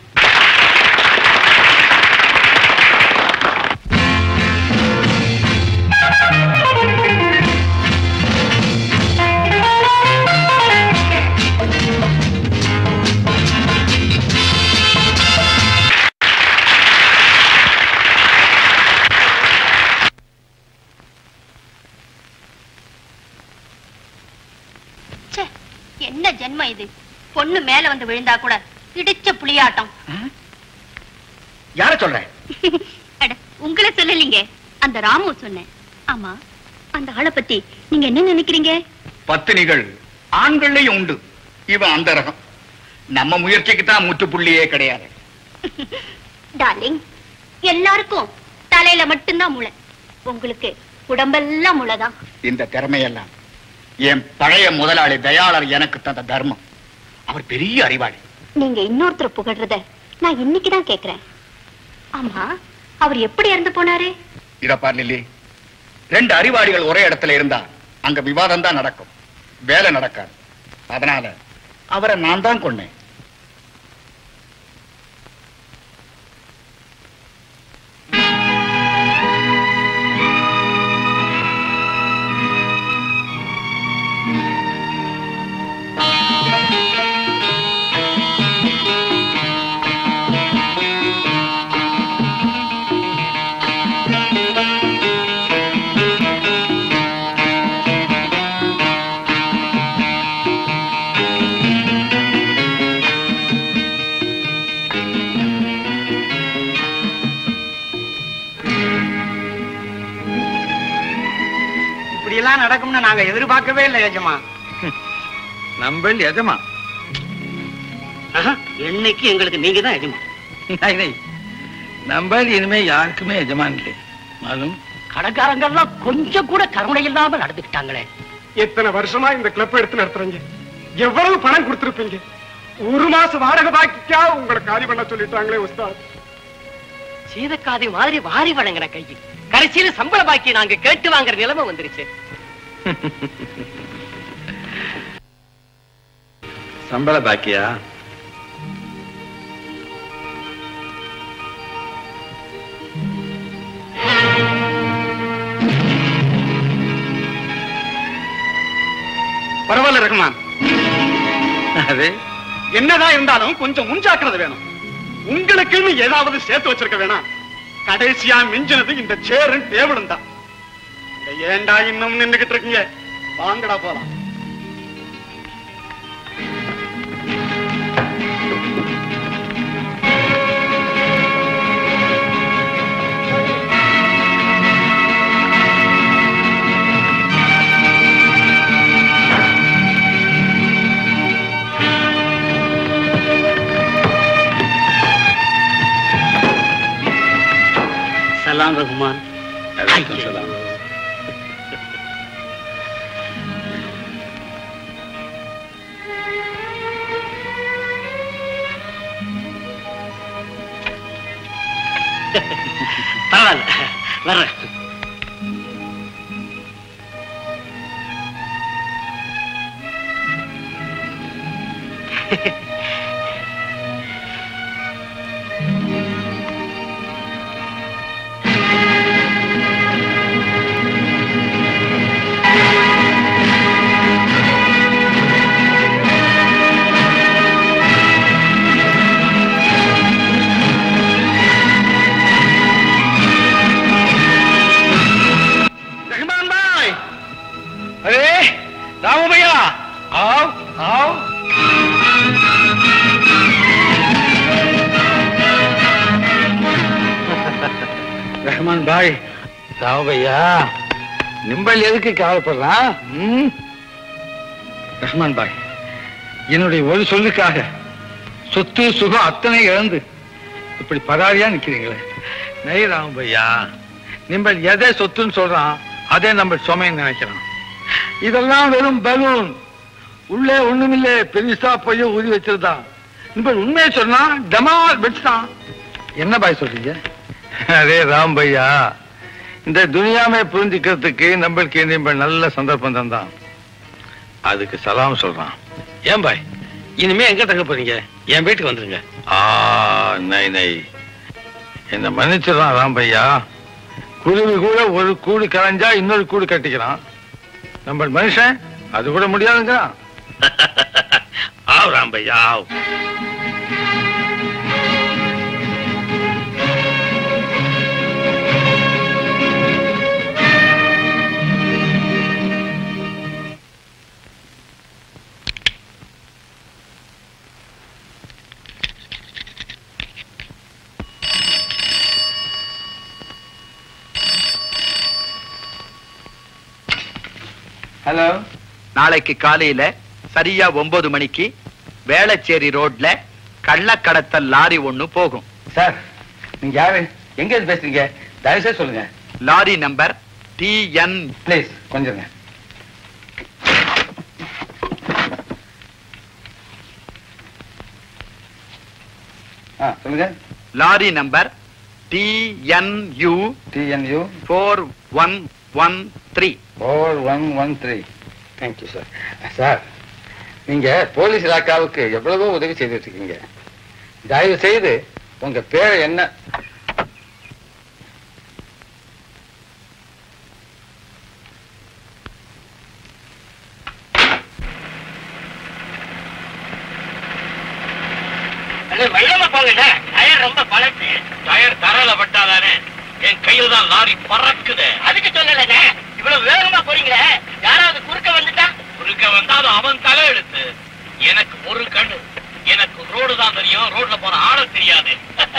Speaker 8: ச்சே, என்ன ஜென்மம் இது பொண்ணு மேல வந்து விழுந்தா கூட இடிச்ச புளியாட்டம்
Speaker 11: யார சொல்ற
Speaker 8: அட உங்களை சொல்லலீங்க அந்த ராமு சொன்னேன் ஆமா அந்த ஆளை பத்தி நீங்க என்ன நினைக்கிறீங்க
Speaker 7: பத்தினிகள் ஆண்கள்லயும் உண்டு இவன் அந்த ரகம் நம்ம முயற்சிக்கு தான் முற்றுப்புள்ளியே கிடையாது
Speaker 8: டார்லிங் எல்லாருக்கும் தலையில மட்டும்தான் முளை உங்களுக்கு உடம்பெல்லாம் முளைதான்
Speaker 7: இந்த திறமையெல்லாம் என் பழைய முதலாளி தயாளர் எனக்கு தந்த தர்மம் அவர் பெரிய அறிவாளி
Speaker 8: நீங்க இன்னொருத்தர் புகழ்றத நான் இன்னைக்குதான் கேக்குறேன் ஆமா அவர் எப்படி இறந்து போனாரு
Speaker 7: இத பார் லில்லி ரெண்டு அறிவாளிகள் ஒரே இடத்துல இருந்தா அங்க விவாதம் தான் நடக்கும் வேலை நடக்காது அதனால அவரை நான் தான் கொன்னேன்
Speaker 1: இப்படி எல்லாம் நடக்கும்னு நாங்க எதிர்பார்க்கவே இல்லை எஜமா
Speaker 9: நம்பள் எஜமா
Speaker 1: என்னைக்கு எங்களுக்கு நீங்க தான் எஜமா
Speaker 9: நை, நை. நம்பள் இனிமே யாருக்குமே எஜமான் இல்லை மாலும்
Speaker 3: கடைக்காரங்கெல்லாம் கொஞ்சம் கூட கருணை இல்லாம நடந்துக்கிட்டாங்களே
Speaker 14: எத்தனை வருஷமா இந்த கிளப் எடுத்து நடத்துறீங்க எவ்வளவு பணம் கொடுத்திருப்பீங்க ஒரு மாசம் வாடகை பாக்கிக்கா உங்களை காலி பண்ண சொல்லிட்டாங்களே உஸ்தாத்
Speaker 3: சீதக்காதி மாதிரி வாரி வழங்கின கை கடைசியில சம்பள பாக்கி நாங்க கேட்டு வாங்குற நிலைமை வந்துருச்சு
Speaker 9: சம்பள பாக்கியா
Speaker 7: பரவாயில்ல ரகுமான்
Speaker 9: அது
Speaker 7: என்னதான் இருந்தாலும் கொஞ்சம் முன்ஜாக்கிரதை வேணும் உங்களுக்குன்னு ஏதாவது சேர்த்து வச்சிருக்க வேணாம் கடைசியா மிஞ்சினது இந்த சேரும் டேபிளும் தான் இங்க ஏன்டா இன்னும் நின்னுகிட்டு இருக்கீங்க வாங்கடா போலாம்
Speaker 3: சலாம் ரகுமான்
Speaker 9: அலைக்கும் சலாம்.
Speaker 3: பரவாயில்ல வர்றேன்
Speaker 7: रहमान भाई अरे रामू भैया आओ आओ
Speaker 9: ரஹ்மான் பாய் ராவையா நிம்பல் எதுக்கு கவலைப்படுறான் ம்? ரஹ்மான் பாய் என்னுடைய ஒரு சொல்லுக்காக சொத்து சுகம் அத்தனை இழந்து இப்படி பராரியா நிக்கிறீங்களே நெய் ராமபையா நிம்பல் எதை சொத்துன்னு சொல்றான் அதே நம்ம சுமைன்னு நினைக்கிறான் இதெல்லாம் வெறும் பலூன் உள்ளே ஒண்ணுமில்லே பெருசா போய் ஊதி வச்சிருந்தான் நிம்பல் உண்மையை சொன்னா டமால் வச்சுட்டான் என்ன பாய் சொல்றீங்க அதே ராம் பையா இந்த துனியாமே புரிஞ்சுக்கிறதுக்கு நம்மளுக்கு நிம்பல் நல்ல சந்தர்ப்பம் தந்தான் அதுக்கு சலாம் சொல்றான் ஏன் பாய் இனிமே எங்க தங்க போறீங்க என் வீட்டுக்கு வந்துருங்க ஆ நை நை என்ன மன்னிச்சிடலாம் ராம்பையா குருவி கூட ஒரு கூடு கலைஞ்சா இன்னொரு கூடு கட்டிக்கிறான் நம்ம மனுஷன் அது கூட முடியாதுங்க ஆவ் ராம்பையா ஆவ்
Speaker 7: ஹலோ நாளைக்கு காலையில சரியா ஒன்பது மணிக்கு வேளச்சேரி ரோட்ல கள்ளக்கடத்தல் லாரி ஒண்ணு போகும்
Speaker 9: சார் நீங்க யாரு எங்க இருந்து பேசுறீங்க தயவுசெய்து சொல்லுங்க
Speaker 7: லாரி நம்பர் டிஎன்
Speaker 9: ப்ளீஸ் கொஞ்சம் ஆ சொல்லுங்க
Speaker 7: lorry number TNU
Speaker 9: TNU
Speaker 7: four one one three
Speaker 9: four one one three thank you sir sir நீங்க போலீஸ் இலாக்காவுக்கு எவ்வளவோ உதவி செய்துட்டு இருக்கீங்க தயவு செய்து உங்க பேரை என்ன
Speaker 14: வெள்ளமா போங்க டயர் ரொம்ப பழசு டயர் தரல பட்டாதானே என் கையில தான் லாரி பறக்குது அதுக்கு சொல்லலங்க இவ்வளவு வேகமா போறீங்களே யாராவது குறுக்க வந்துட்டா குறுக்க வந்தா அது அவன் தலை எழுத்து எனக்கு ஒரு கண்ணு எனக்கு ரோடு தான் தெரியும் ரோட்ல போற ஆள தெரியாது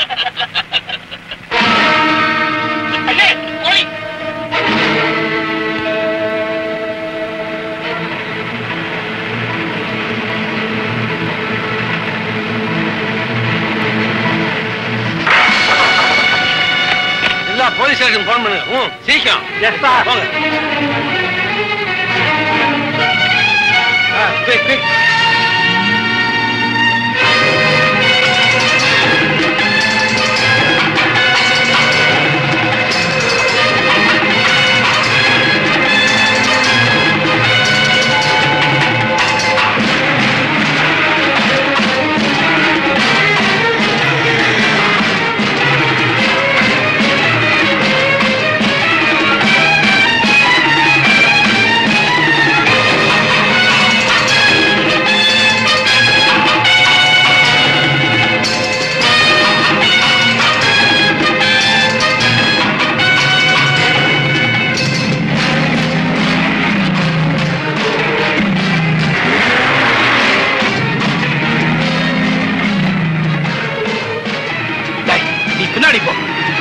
Speaker 14: அண்ணே, போலீஸ்.
Speaker 9: எல்லா போலீஸ் ஸ்டேஷன் போன் பண்ணுங்க ம், சீக்கிரம் போங்க ஆ, quick, quick.
Speaker 7: டேய், நீ பின்னாடி போ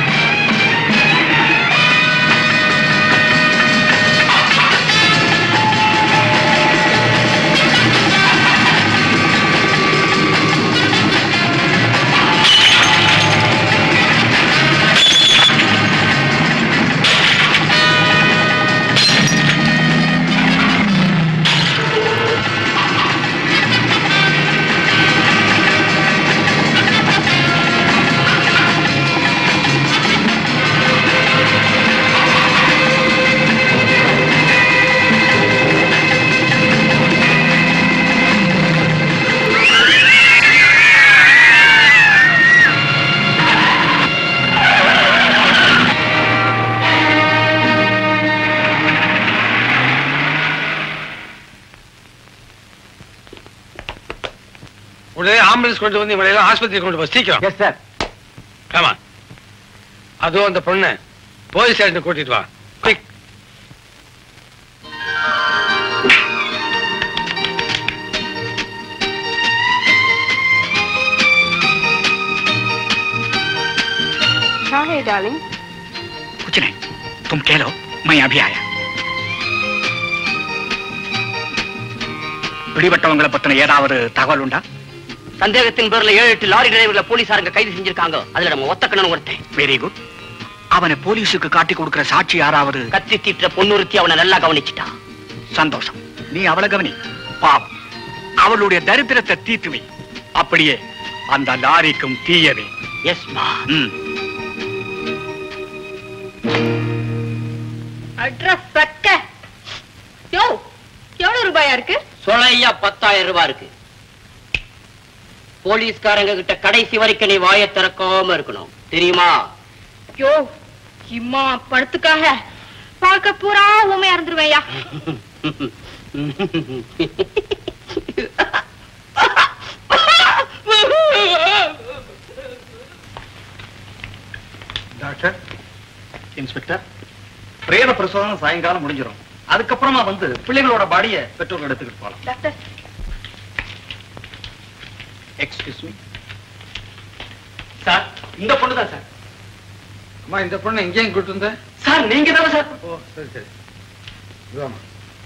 Speaker 9: உடனே ஆம்புலன்ஸ் கொண்டு வந்து இவங்களை எல்லாம் ஆஸ்பத்திரி கொண்டு போ சீக்கிரம்
Speaker 7: எஸ் சார்
Speaker 9: ஆமா அதுவும் அந்த பொண்ணு போலீஸ் ஸ்டேஷன் கூட்டிட்டு வா குயிக்
Speaker 4: Hi, darling.
Speaker 15: तुम कह लो मैं अभी आया பிடிபட்டவங்களை பத்தின ஏதாவது தகவல் உண்டா
Speaker 1: சந்தேகத்தின் பேர்ல ஏழு எட்டு லாரி டிரைவர்ல போலீசாருங்க கைது செஞ்சிருக்காங்க அதுல நம்ம ஒத்தக்கணும் ஒருத்தன்
Speaker 15: வெரி குட் அவனை போலீஸுக்கு காட்டி கொடுக்கிற சாட்சி யாராவது
Speaker 1: கத்தி தீட்டுற பொண்ணுறுத்தி அவனை நல்லா கவனிச்சுட்டா
Speaker 15: சந்தோஷம் நீ அவளை கவனி பாவம் அவளுடைய தரித்திரத்தை தீர்த்துவை அப்படியே அந்த லாரிக்கும் தீயவே
Speaker 1: எஸ் மா
Speaker 15: ம்
Speaker 4: அட்ரஸ் சக்க யோ எவ்வளவு ரூபாயா இருக்கு
Speaker 1: சொலையா பத்தாயிரம் ரூபாய் இருக்கு போலீஸ்காரங்க கிட்ட கடைசி வரைக்கும் நீ வாயை திறக்காம இருக்கணும் தெரியுமா
Speaker 4: யோ இம்மா பணத்துக்காக பார்க்க பூரா ஊமையா இருந்துருவேயா
Speaker 7: டாக்டர் இன்ஸ்பெக்டர் பிரேத பிரசவம் சாயங்காலம் முடிஞ்சிடும் அதுக்கப்புறமா வந்து பிள்ளைகளோட பாடிய பெற்றோர்கள் எடுத்துக்கிட்டு போகலாம்
Speaker 4: டாக்டர்
Speaker 7: எக்ஸ்கியூஸ் மீ சார் இந்த பொண்ணு தான் சார்
Speaker 9: அம்மா இந்த பொண்ணு எங்கேயும் கூட்டு வந்த
Speaker 7: சார் நீங்க தான் சார்
Speaker 9: ஓ சரி சரி இதாம்மா.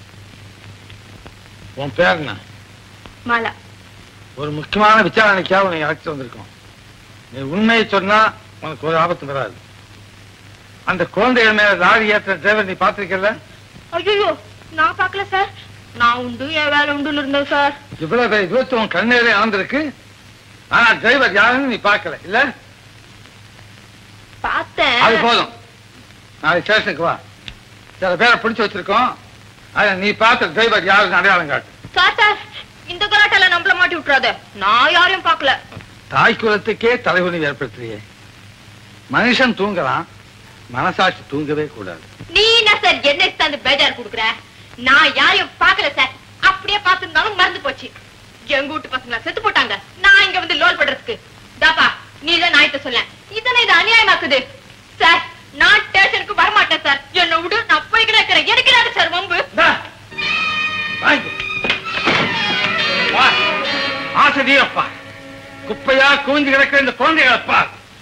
Speaker 9: உன் பேர் என்ன
Speaker 4: மாலா
Speaker 9: ஒரு முக்கியமான விசாரணைக்காக உன்னை அழைச்சிட்டு வந்திருக்கோம் நீ உண்மையை சொன்னா உனக்கு ஒரு ஆபத்து வராது அந்த குழந்தைகள் மேல லாரி ஏற்ற டிரைவர் நீ பார்த்திருக்கல
Speaker 4: ஐயோ நான் பார்க்கல சார் நான் உண்டு என் வேலை உண்டுன்னு இருந்தேன் சார்
Speaker 9: இவ்வளவு பெரிய விபத்து உன் கண்ணேரே ஆந்திருக்கு ஆனா டிரைவர் யாருன்னு நீ பார்க்கல இல்ல
Speaker 4: பார்த்தேன்
Speaker 9: அது போதும் நாளைக்கு ஸ்டேஷனுக்கு வா சில பேரை பிடிச்சு வச்சிருக்கோம் அத நீ பார்த்த டிரைவர் யாருன்னு அடையாளம் காட்டு
Speaker 4: சார் சார் இந்த கலாட்டால நம்மள மாட்டி விட்டுறாத நான் யாரையும் பார்க்கல
Speaker 9: தாய் குலத்துக்கே தலைவலி ஏற்படுத்துறியே மனுஷன் தூங்கலாம் மனசாட்சி தூங்கவே கூடாது
Speaker 4: நீ என்ன சார் என்ன தந்து பேஜார் குடுக்குற நான் யாரையும் பார்க்கல சார் அப்படியே பார்த்திருந்தாலும் மறந்து போச்சு எங்க வீட்டு பசங்க செத்து போட்டாங்க நான் இங்க வந்து லோல் பண்றதுக்கு தாப்பா நீ தான் நாய்ட்ட சொல்ல இதனை இது அநியாயமாக்குது சார் நான் ஸ்டேஷனுக்கு வரமாட்டேன் சார் என்ன விடு நான் போய்கிட்டே இருக்கிறேன் எனக்கு இல்லாத சார் வம்பு
Speaker 9: வாங்கி. வா. ஆசிரியப்பா குப்பையா குவிஞ்சு கிடக்கிற இந்த குழந்தைகளப்பா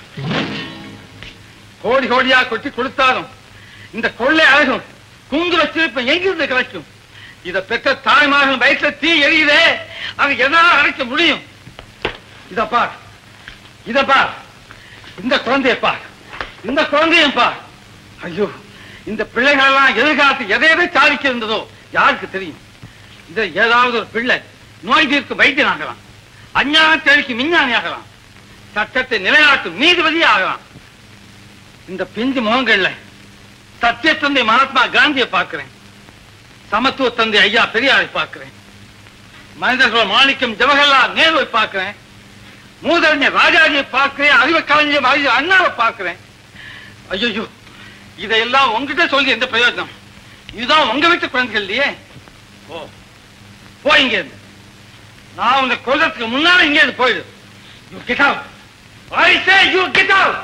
Speaker 9: கோடி கோடியா கொட்டி கொடுத்தாலும் இந்த கொள்ளை அழகும் குங்கு வச்சிருப்ப எங்கிருந்து கிடைக்கும் இத பெற்ற தாய்மார்கள் வயசுல தீ எரியுதே அது எதனால அடைக்க முடியும் இத பார் இத பார் இந்த குழந்தைய பார் இந்த குழந்தையும் பார் ஐயோ இந்த பிள்ளைகள் எல்லாம் எதிர்காலத்து எதை எதை சாதிக்க இருந்ததோ யாருக்கு தெரியும் இத ஏதாவது ஒரு பிள்ளை நோய் தீர்க்கும் வைத்தியன் ஆகலாம் அஞ்ஞான தேவைக்கு விஞ்ஞானி ஆகலாம் சட்டத்தை நிலைநாட்டும் நீதிபதி ஆகலாம் இந்த பிஞ்சு முகங்கள்ல சத்திய தந்தை மகாத்மா காந்தியை பார்க்கிறேன் சமத்துவ தந்தை ஐயா பெரியாரை பார்க்கிறேன் மனிதர்கள் மாணிக்கம் ஜவஹர்லால் நேருவை பார்க்கிறேன் மூதறிஞர் ராஜாஜியை பார்க்கிறேன் அறிவு கலைஞர் அறிஞர் அண்ணாவை பார்க்கிறேன் ஐயோ இதையெல்லாம் உங்ககிட்ட சொல்லி எந்த பிரயோஜனம் இதுதான் உங்க வீட்டு குழந்தைகள் இல்லையே ஓ போ இங்க இருந்து நான் உன்னை கொல்றதுக்கு முன்னால இங்க இருந்து போயிடு you get out I say you get out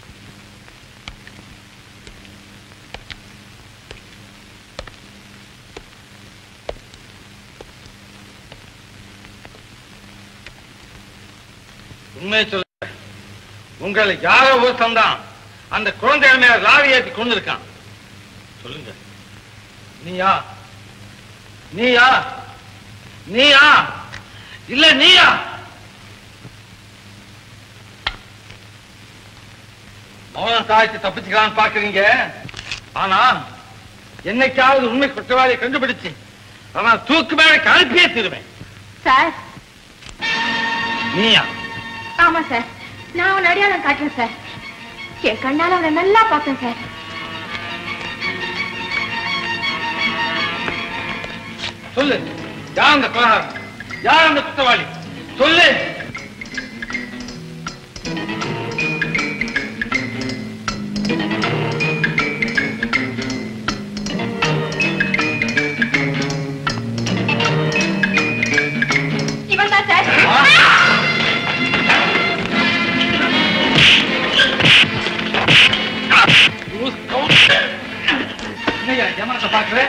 Speaker 9: உண்மையை சொல்ல உங்களை யாரோ ஒருத்தன் தான் அந்த குழந்தைகள் மேல லாரி ஏற்றி கொண்டிருக்கான் சொல்லுங்க நீயா நீயா நீயா இல்ல நீயா மௌனம் சாய்ச்சி தப்பிச்சுக்கலாம்னு பாக்குறீங்க ஆனா என்னைக்காவது உண்மை குற்றவாளியை கண்டுபிடிச்சு ஆனா தூக்கு மேல கழுப்பியே தருவேன்
Speaker 4: சார்
Speaker 9: நீயா
Speaker 4: ஆமா சார் நான் அவன் அடையாளம் காட்டுறேன் சார் என் கண்ணால அவனை நல்லா பார்த்தேன் சார்
Speaker 9: சொல்லு யார் அந்த கொலகாரன் யார் அந்த குற்றவாளி சொல்லு
Speaker 4: இவன் தான் சார்
Speaker 9: என்னய்யா, ஏமாத்த பாக்குற?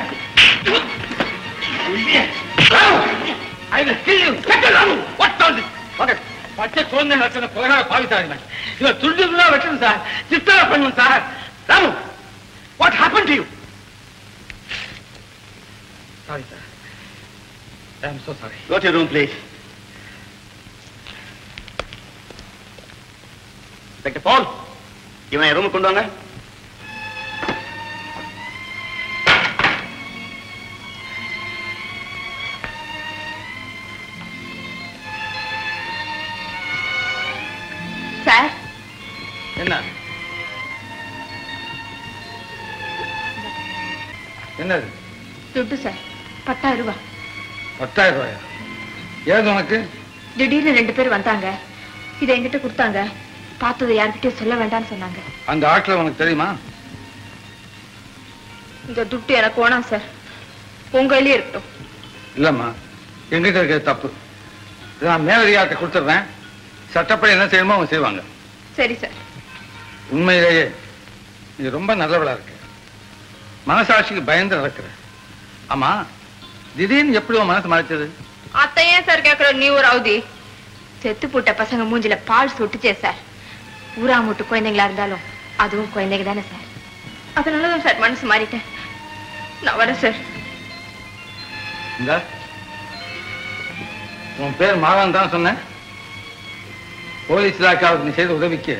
Speaker 9: I will kill you. Get along. What all this? வாங்க. பச்சை குழந்தை நடத்தின கொலகார பாவித்தாருங்க இவன் துண்டு துண்டா வெட்டணும் சார் சித்தரை பண்ணணும் sir Ramu
Speaker 15: What happened to you?
Speaker 9: Sorry sir I am so sorry
Speaker 11: Go to your room, please. Inspector Paul, இவனை ரூமுக்கு கொண்டு வாங்க
Speaker 4: சார்
Speaker 9: என்ன என்னது
Speaker 4: துட்டு சார் பத்தாயிரம் ரூபாய்
Speaker 9: பத்தாயிரம் ரூபாயா ஏது உனக்கு
Speaker 4: திடீர்னு ரெண்டு பேர் வந்தாங்க இதை என்கிட்ட கொடுத்தாங்க பார்த்ததை யார்கிட்டயும் சொல்ல வேண்டாம்னு சொன்னாங்க
Speaker 9: அந்த ஆட்கள் உனக்கு தெரியுமா
Speaker 4: இந்த துட்டு எனக்கு வேணாம் சார் உங்க கையிலே இருக்கட்டும்
Speaker 9: இல்லம்மா எங்கிட்ட இருக்கிறது தப்பு இதை நான் மேலதிகாரத்தை கொடுத்துட்றேன் சட்டப்படி என்ன செய்யணுமோ அவங்க செய்வாங்க
Speaker 4: சரி சார்
Speaker 9: உண்மையிலேயே நீ ரொம்ப நல்லவளா இருக்க மனசாட்சிக்கு பயந்து நடக்கிற ஆமா திடீர்னு எப்படி உன் மனசு மறைச்சது
Speaker 4: அத்தை ஏன் சார் கேக்குற நீ ஒரு அவதி செத்து போட்ட பசங்க மூஞ்சில பால் சுட்டுச்சே சார் ஊரா மூட்டு குழந்தைங்களா இருந்தாலும் அதுவும் குழந்தைங்க தானே சார் அதனாலதான் சார் மனசு மாறிட்டேன் நான் வரேன் சார்
Speaker 9: இந்த உன் பேர் மாதவன் தான் சொன்னேன் போலீஸ் இலாக்காவுக்கு நீ செய்த உதவிக்கு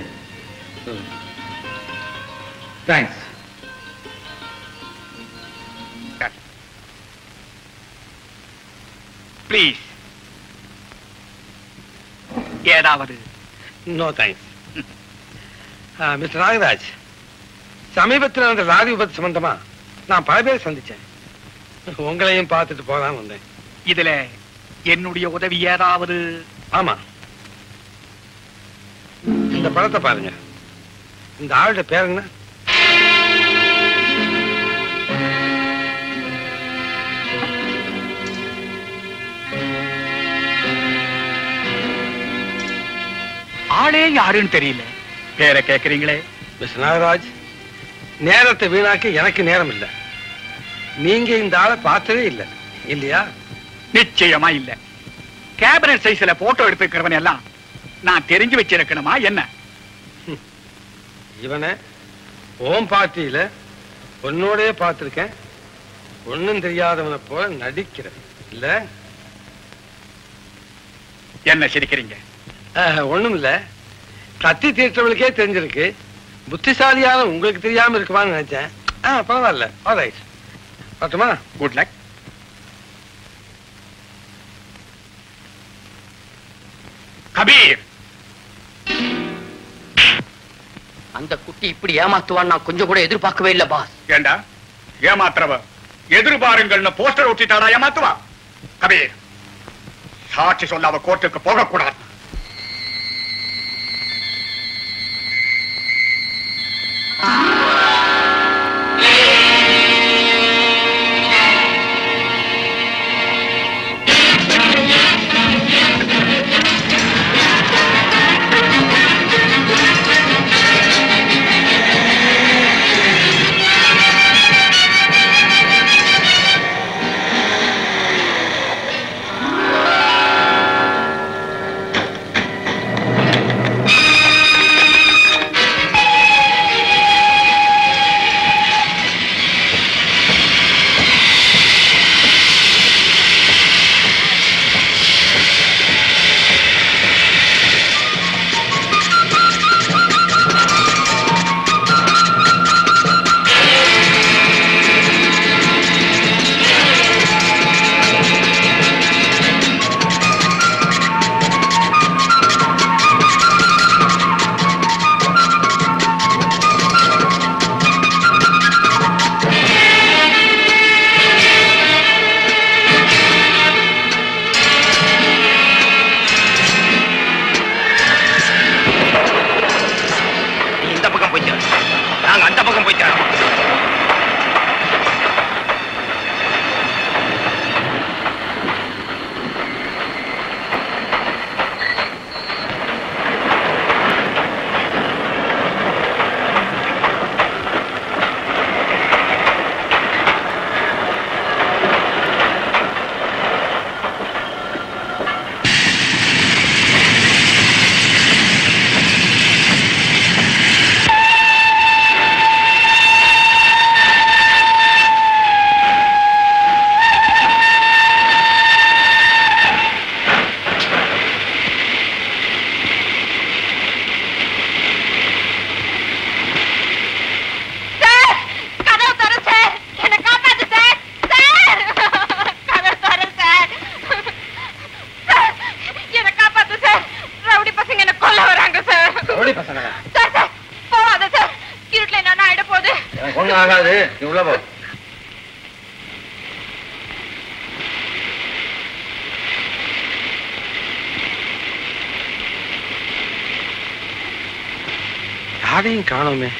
Speaker 9: தேங்க்ஸ்
Speaker 15: ப்ளீஸ் ஏதாவது
Speaker 9: நோ தேங்க்ஸ் மிஸ்டர் நாகராஜ் சமீபத்தில் நடந்த லாரி விபத்து சம்பந்தமா நான் பல பேர் சந்திச்சேன் உங்களையும் பார்த்துட்டு போகலாம் வந்தேன்
Speaker 15: இதுல என்னுடைய உதவி ஏதாவது
Speaker 9: ஆமா இந்த படத்தை பாருங்க இந்த ஆளுடைய பேர் என்ன
Speaker 15: ஆளே யாருன்னு தெரியல பேரை கேக்குறீங்களே
Speaker 9: மிஸ்டர் நாகராஜ் நேரத்தை வீணாக்க எனக்கு நேரம் இல்லை நீங்க இந்த ஆளை பார்த்ததே இல்லை இல்லையா
Speaker 15: நிச்சயமா இல்ல கேபினட் சைஸ்ல போட்டோ எடுத்துக்கிறவன் எல்லாம் நான் தெரிஞ்சு வச்சிருக்கணுமா என்ன
Speaker 9: இவனை ஓம் பார்ட்டியில உன்னோடயே பார்த்திருக்கேன் ஒண்ணும் தெரியாதவனை போல நடிக்கிறேன் இல்ல
Speaker 15: என்ன சிரிக்கிறீங்க
Speaker 9: ஆஹ், ஒண்ணும் இல்ல கத்தி தீர்த்தவளுக்கே தெரிஞ்சிருக்கு புத்திசாலியான உங்களுக்கு தெரியாம இருக்குமான்னு நினைச்சேன் ஆ பரவாயில்ல ஆல்ரைட் பார்த்துமா
Speaker 15: குட் லக் கபீர்
Speaker 16: அந்த குட்டி இப்படி ஏமாத்துவான் நான் கொஞ்சம் கூட எதிர்பார்க்கவே இல்ல பாஸ்
Speaker 15: ஏண்டா ஏமாத்துறவ எதிர்பாருங்கள்னு போஸ்டர் ஒட்டிட்டாடா ஏமாத்துவா கபீர் சாட்சி சொல்ல அவ கோர்ட்டுக்கு போகக்கூடாது
Speaker 9: போடி பசங்க
Speaker 10: சார் சார் போகாத சார் இருட்டுல என்ன ஆயிட போகுது
Speaker 9: எனக்கு ஒண்ணும் ஆகாது நீ உள்ள போ யாரையும் காணோமே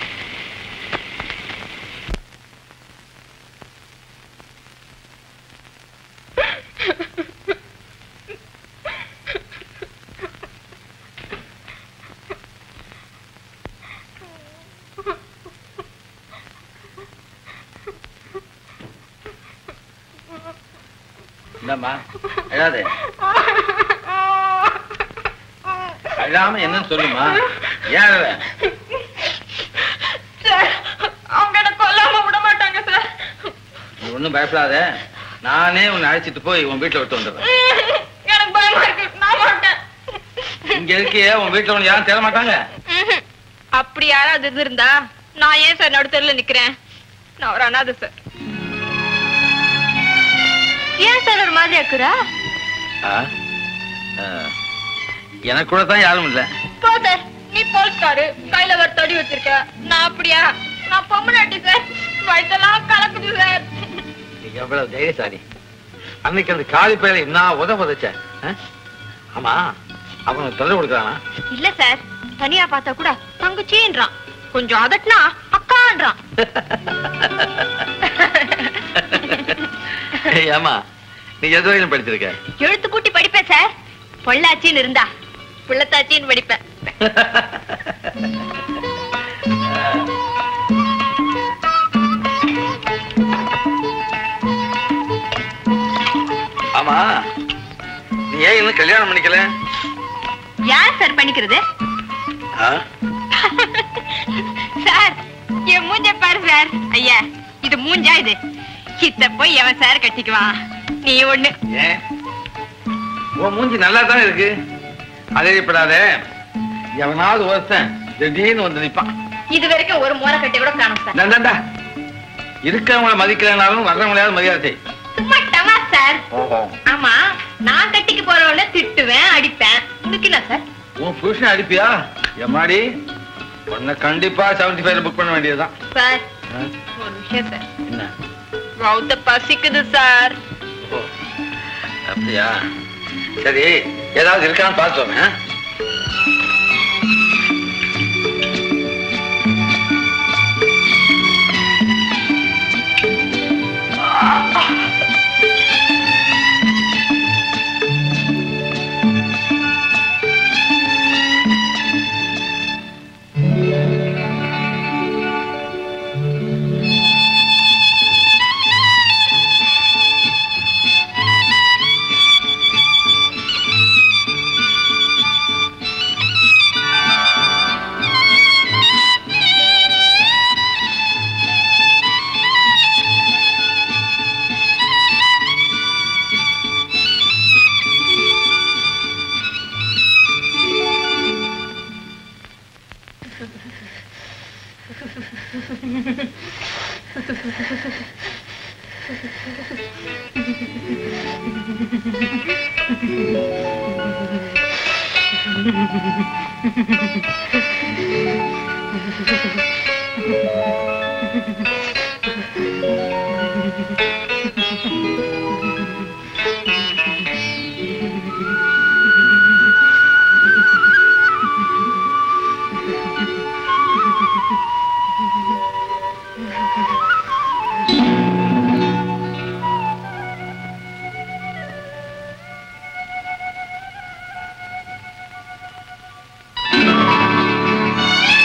Speaker 9: என்னம்மா அழாதே அழாம என்னன்னு சொல்லுமா ஏன் அழல
Speaker 10: சார் அவங்க என்ன கொல்லாம விட மாட்டாங்க சார்
Speaker 9: நீ ஒண்ணும் பயப்படாத நானே உன்னை அழைச்சிட்டு போய் உன் வீட்டுல விட்டு வந்துடுறேன்
Speaker 10: எனக்கு பயமா இருக்கு நான் மாட்டேன்
Speaker 9: இங்க இருக்கியே உன் வீட்டுல உன்னை யாரும் தேட மாட்டாங்க
Speaker 10: ம்ஹும். அப்படி யாராவது இருந்திருந்தா நான் ஏன் சார் நடுத்தரில் நிக்கிறேன் நான் ஒரு அனாதை சார் ஏன் சார் ஒரு மாதிரி இருக்குறா
Speaker 9: ஆ? ஆ. எனக்கு கூட தான் யாரும் இல்ல
Speaker 10: போ சார் நீ போலீஸ்காரு கையில ஒரு தடி வச்சிருக்க நான் அப்படியா நான் பொம்மநாட்டி சார் வயசெல்லாம் கலக்குது சார்
Speaker 9: நீ எவ்வளவு தைரியசாலி அன்னைக்கு அந்த காலி பயில என்ன உத உதச்ச ஆ? ஆமா அவனுக்கு தொல்லை கொடுக்குறானா
Speaker 10: இல்ல சார் தனியா பார்த்தா கூட தங்கச்சின்றான் கொஞ்சம் அதட்டினா அக்கான்றான்
Speaker 9: ஏய், ஆமா நீ எது வரையிலும் படிச்சிருக்க
Speaker 10: எழுத்து கூட்டி படிப்பேன் சார் பொள்ளாச்சின்னு இருந்தா புள்ளத்தாச்சின்னு படிப்பேன்
Speaker 9: ஆமா நீ ஏன் இன்னும் கல்யாணம் பண்ணிக்கல
Speaker 10: யார் சார் பண்ணிக்கிறது
Speaker 9: ஆ?
Speaker 10: சார் என் மூஞ்ச பாரு சார் ஐயா இது மூஞ்சா இது இத்த போய் எவன் சார் கட்டிக்குவான் நீ ஒண்ணு
Speaker 9: ஏன் உன் மூஞ்சி நல்லா தான் இருக்கு அதைப்படாத எவனாவது ஒருத்தன் திடீர்னு வந்து நிப்பான்
Speaker 10: இது வரைக்கும் ஒரு மோர கட்டி கூட காணும் சார்
Speaker 9: இந்தாண்டா. இருக்கவங்கள மதிக்கலனாலும் வர்றவங்களையாவது மரியாதை செய்.
Speaker 10: சும்மா டமா சார்
Speaker 9: ஓஹோ
Speaker 10: ஆமா நான் கட்டிக்கு போறவள திட்டுவேன் அடிப்பேன் உங்களுக்கு என்ன சார்
Speaker 9: உன் புருஷன் அடிப்பியா எம்மாடி உன்னை கண்டிப்பா செவன்டி ஃபைவ்ல புக் பண்ண வேண்டியதுதான்
Speaker 10: சார்
Speaker 9: ஆ?
Speaker 10: ஒரு விஷயம் சார்
Speaker 9: என்ன
Speaker 10: வவுத்த பசிக்குது சார்
Speaker 9: ஓ, அப்படியா சரி ஏதாவது இருக்கான்னு பார்த்தோமே ஆ?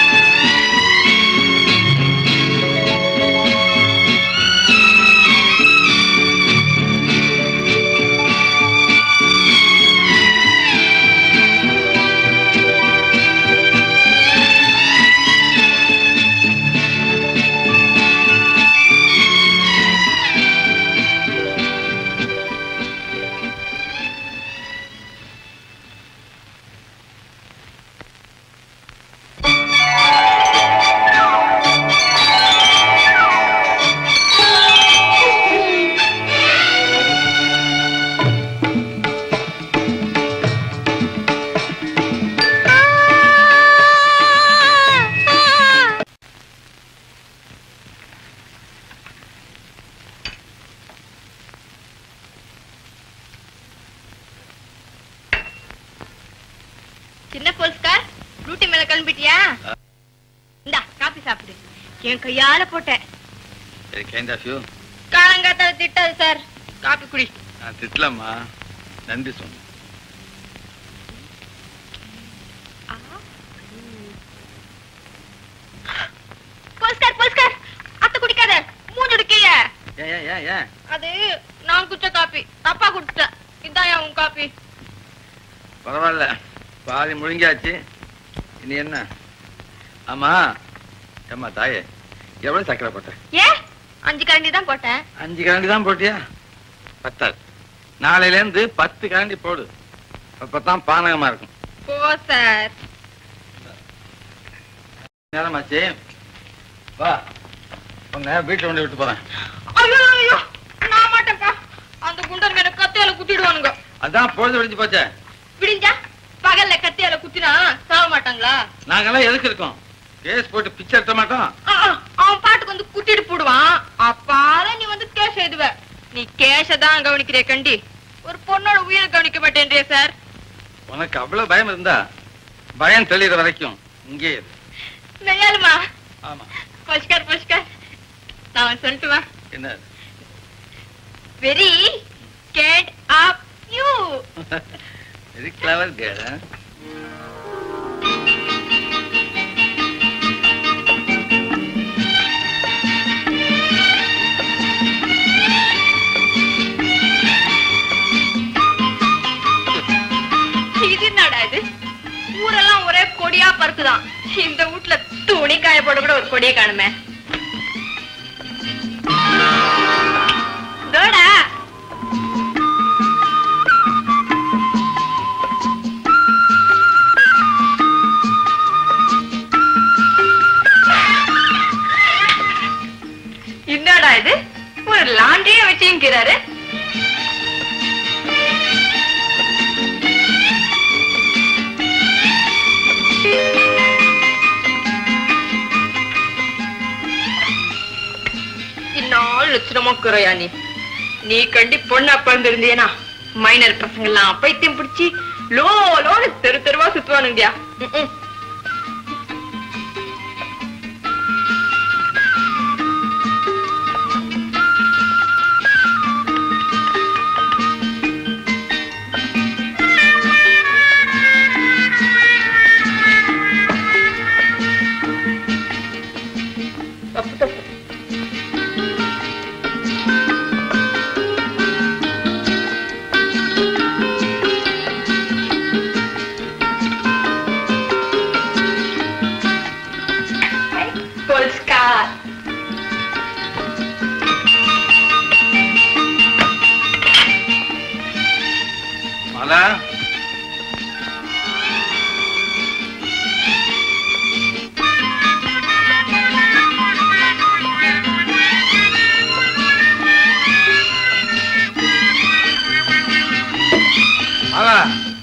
Speaker 10: ஆ சின்ன போலீஸ்கார் டியூட்டி மேல கிளம்பிட்டியா இந்தா காப்பி சாப்பிடு என் கையால போட்டேன்
Speaker 9: வெரி கைண்ட் ஆஃப் யூ
Speaker 10: காலங்காத்தால திட்டாது சார் காப்பி குடி
Speaker 9: நான் திட்டலம்மா நன்றி சொன்னேன்
Speaker 10: போலீஸ்கார் போலீஸ்கார் அத்தை குடிக்காத மூஞ்சுடு கீழே
Speaker 9: ஏன் ஏன் ஏன் ஏன்
Speaker 10: அது நான் குடிச்ச காப்பி தப்பா குடிச்சிட்டேன் இதான் உன் காப்பி
Speaker 9: பரவாயில்ல பாதி முழுங்கியாச்சு இனி என்ன ஆமா ஏம்மா தாயே எவ்வளவு சக்கரை போட்ட
Speaker 10: ஏன் அஞ்சு கரண்டி தான் போட்டேன்
Speaker 9: அஞ்சு கரண்டி தான் போட்டியா பத்தாது நாளையில இருந்து பத்து கரண்டி போடு அப்பதான் பானகமா இருக்கும்
Speaker 10: போ சார்
Speaker 9: நேரமாச்சு வா உன்னை வீட்டுல கொண்டு விட்டு போறேன்
Speaker 10: ஐயோ ஐயோ நான் மாட்டேன்ப்பா அந்த குண்டர் மேல கத்தியால குத்திடுவானுங்க
Speaker 9: அதான் பொழுது விடிஞ்சு போச்சே
Speaker 10: விடிஞ்சா பகல்ல கத்தியால குத்தினா சாக மாட்டாங்களா
Speaker 9: நாங்கெல்லாம் எதுக்கு இருக்கோம் கேஸ் போட்டு பிச்சை எடுத்த மாட்டோம்
Speaker 10: ஆ, ஆ, அவன் பாட்டுக்கு வந்து குத்திட்டு போடுவான் அப்பால நீ வந்து கேஷ எழுதுவ நீ கேஷ தான் கவனிக்கிறிய கண்டி ஒரு பொண்ணோட உயிரை கவனிக்க மாட்டேன்றிய சார்
Speaker 9: உனக்கு அவ்வளவு பயம் இருந்தா பயம் தெளிகிற வரைக்கும் இங்கே இரு.
Speaker 10: மெய்யாலுமா
Speaker 9: ஆமா
Speaker 10: பஷ்கார் பஷ்கார் நான் சொல்லட்டுமா
Speaker 9: என்ன
Speaker 10: very cute of you
Speaker 9: very clever care
Speaker 10: இது என்னடா இது ஊரெல்லாம் ஒரே கொடியா பருக்குதான் இந்த வீட்ல துணி காய போட கூட ஒரு கொடியை காணுமே இதோடா என்னடா இது ஒரு லாண்டியே வச்சுக்கிறாரு இந்நாள் லட்சணமா குறையா நீ நீ கண்டி பொண்ணா பிறந்திருந்தேனா மைனர் பசங்க எல்லாம் பைத்தியம் பிடிச்சி லோ லோன்னு தெரு தெருவா சுத்துவானுங்கயா ம்ம். தப்பு தப்பு Polska.
Speaker 9: மாலா மாலா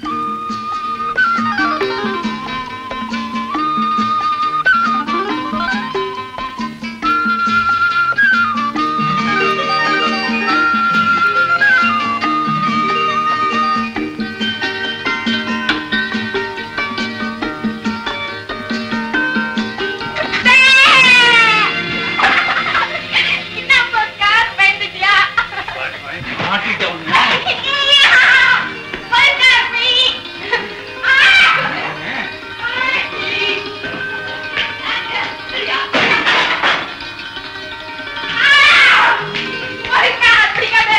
Speaker 10: என்ன Polska? பயந்துட்டியா? Polska, போய். Polska, பிடிக்காத.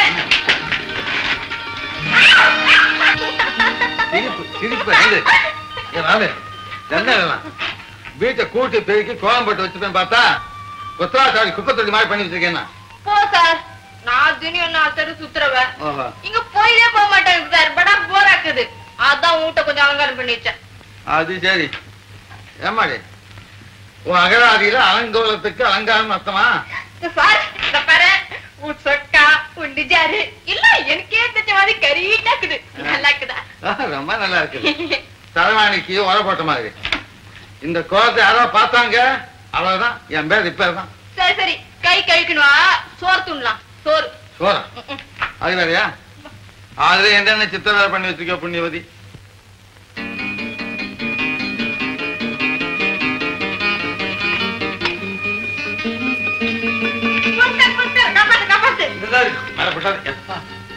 Speaker 9: சிரிப்பு சிரிப்பு இது ஏ ராமே என்ன வேணாம் வீட்டை கூட்டி பெருக்கி கோலம் போட்டு வச்சுப்பேன் பார்த்தா கொத்தராச்சாரி குப்பை தொட்டி மாதிரி பண்ணி வச்சிருக்கேன்
Speaker 10: போ சார் நான் தினம் நான் தெரு சுத்துறவன்
Speaker 9: ஓஹோ
Speaker 10: இங்க போயிலே போக மாட்டேங்க சார் படா போர் ஆக்குது அதான் வீட்டை கொஞ்சம் அலங்காரம் பண்ணி வச்சேன்
Speaker 9: அது சரி ஏமாடி உன் அகராதியில அலங்கோலத்துக்கு அலங்காரம் அர்த்தமா
Speaker 10: சார் இந்த பாரு உன் சொக்கா உன் டிஜாரு இல்ல எனக்கே தெரிஞ்ச மாதிரி கரீட்டாக்குது நல்லா இருக்குதா
Speaker 9: ஆஹ், ரொம்ப நல்லா இருக்குது தலைவாணிக்கு உர போட்ட மாதிரி இந்த கோலத்தை யாரோ பார்த்தாங்க அவ்வளவுதான் என் பேர் ரிப்பேர் தான்
Speaker 10: சரி சரி கை கழுக்கணுவா சோறு துண்ணலாம் சோறு
Speaker 9: சோறா அது வேறையா அதுல என்னென்ன சித்திரவேலை பண்ணி வச்சிருக்க புண்ணியவதி உஷார் எப்பா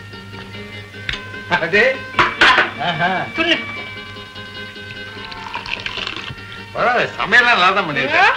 Speaker 9: அது
Speaker 10: சொல்லு
Speaker 9: பரவாயில்ல சமையல்லாம் நல்லா தான் பண்ணிருக்கேன்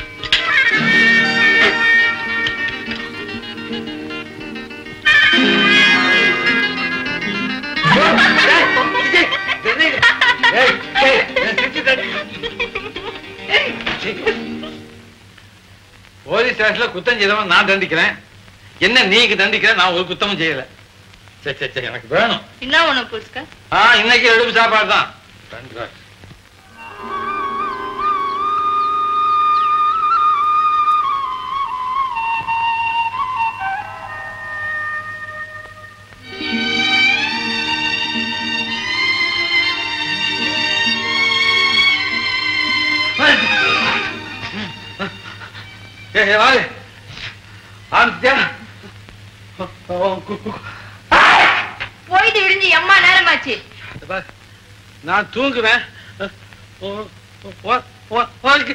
Speaker 9: போலீஸ் ஸ்டேஷன்ல குத்தம் செய்தவன் நான் தண்டிக்கிறேன் என்ன நீங்க தண்டிக்கிற நான் ஒரு குத்தமும் செய்யல சரி சரி சரி எனக்கு வேணும்
Speaker 10: என்ன ஒண்ணு புஸ்கா
Speaker 9: ஆ இன்னைக்கு எடுப்பு சாப்பாடு தான் ரெண்டு ரூபாய். ஏய், ஏய், வாரு. ஆரம்பிச்சிட்டியா?
Speaker 10: போயிட்டு விடிஞ்சு எம்மா நேரமாச்சு
Speaker 9: இத பாரு, நான் தூங்குவேன் ஓ- ஓ- ஓ- ஓ-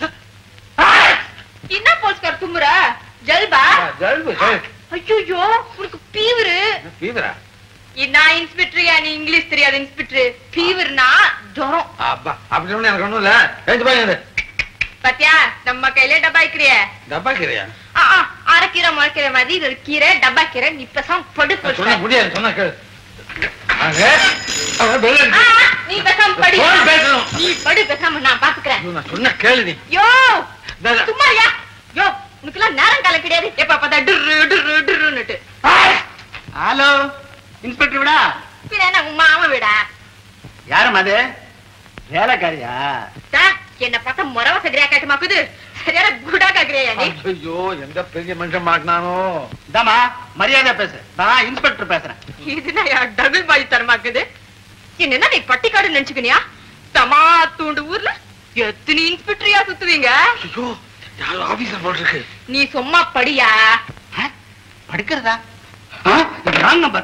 Speaker 10: என்ன போஸ்கார் தும்புற ஜல்பா
Speaker 9: ஜல்பு, ஜல்பு.
Speaker 10: ஐயோ உனக்கு பீவரு
Speaker 9: ஃபீவரா?
Speaker 10: நான் இன்ஸ்பெக்டரியா நீ இங்கிலீஷ் தெரியாது இன்ஸ்பெக்டர் ஃபீவர்னா ஜுரம்
Speaker 9: அப்பா, அப்படி ஒண்ணும் எனக்கு ஒண்ணும் இல்ல எழுந்து பாருங்க இது.
Speaker 10: பாத்தியா நம்ம கையில டப்பா வைக்கிறிய
Speaker 9: டப்பா கீரையா
Speaker 10: அரைக்கீரை முளைக்கிற மாதிரி இது ஒரு கீரை டப்பா கீரை நீ பேசாம படு
Speaker 9: நான் சொன்னா
Speaker 10: புஷ்கர்.
Speaker 9: முடியாது சொன்னா கேளு வாங்க. அவன் வெளில
Speaker 10: ஆ,
Speaker 9: இருக்கு.
Speaker 10: நீ பேசாம படி
Speaker 9: போன் பேசணும்.
Speaker 10: நீ படு பேசாம நான் பாத்துக்கிறேன்
Speaker 9: ஐயோ, நான் சொன்னா கேளு நீ
Speaker 10: யோ
Speaker 9: இந்த- இந்த-
Speaker 10: சும்மாரியா யோ உனக்கெல்லாம் நேரம் காலம் கிடையாது எப்ப பார்த்தா டிர்ரு டிர்ரு டிர்ருன்னுட்டு
Speaker 11: ஹலோ இன்ஸ்பெக்டர் விடா
Speaker 10: பின்ன என்ன உங்க மாமா விடா
Speaker 11: யாரும் அது வேலைக்காரியா
Speaker 10: டா, என்ன பார்த்தா முறவ சகரியா காட்டுமாக்குது சரியான குடா காக்குறியா நீ
Speaker 9: ஐயோ எந்த பெரிய மனுஷன் மாட்டினானோ
Speaker 11: இதாமா மரியாதை பேசு நான் இன்ஸ்பெக்டர் பேசுறேன்
Speaker 10: இதுனா டபுள் பாய் தரமாக்குது என்ன நீ பட்டிக்காடு நினைச்சுக்கினியா தமா தூண்டு ஊர்ல எத்தனை இன்ஸ்பெக்டரியா சுத்துவீங்க
Speaker 9: ஐயோ யாரும் ஆபீசர் போல் இருக்கு
Speaker 10: நீ சும்மா படியா
Speaker 11: படுக்கிறதா ராங் நம்பர்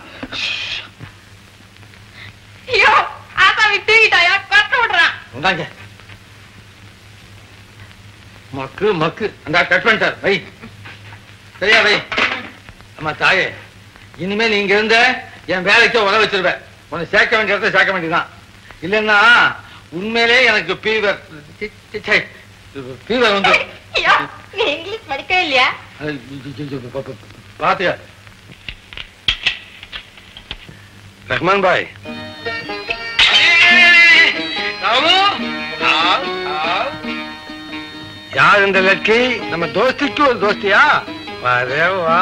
Speaker 10: ஐயோ ஆசாமி தூங்கிட்டாயா கட்ட விடுறான்
Speaker 9: உண்டாங்க மக்கு மக்கு அந்த கட் பண்ணிட்டார் வை சரியா வை அம்மா தாயே இனிமே நீங்க இருந்த என் வேலைக்கு உழ வச்சிருவேன் உன்னை சேர்க்க வேண்டிய இடத்த சேர்க்க வேண்டியதுதான் இல்லைன்னா உண்மையிலே எனக்கு பீவர் பீவர் வந்து
Speaker 10: ஐயோ நீ இங்கிலீஷ் படிக்கவே இல்லையா
Speaker 9: பாத்துக்க ரஹ்மான் பாய் யார் இந்த லட்கி நம்ம தோஸ்திக்கு ஒரு தோஸ்தியா வரே வா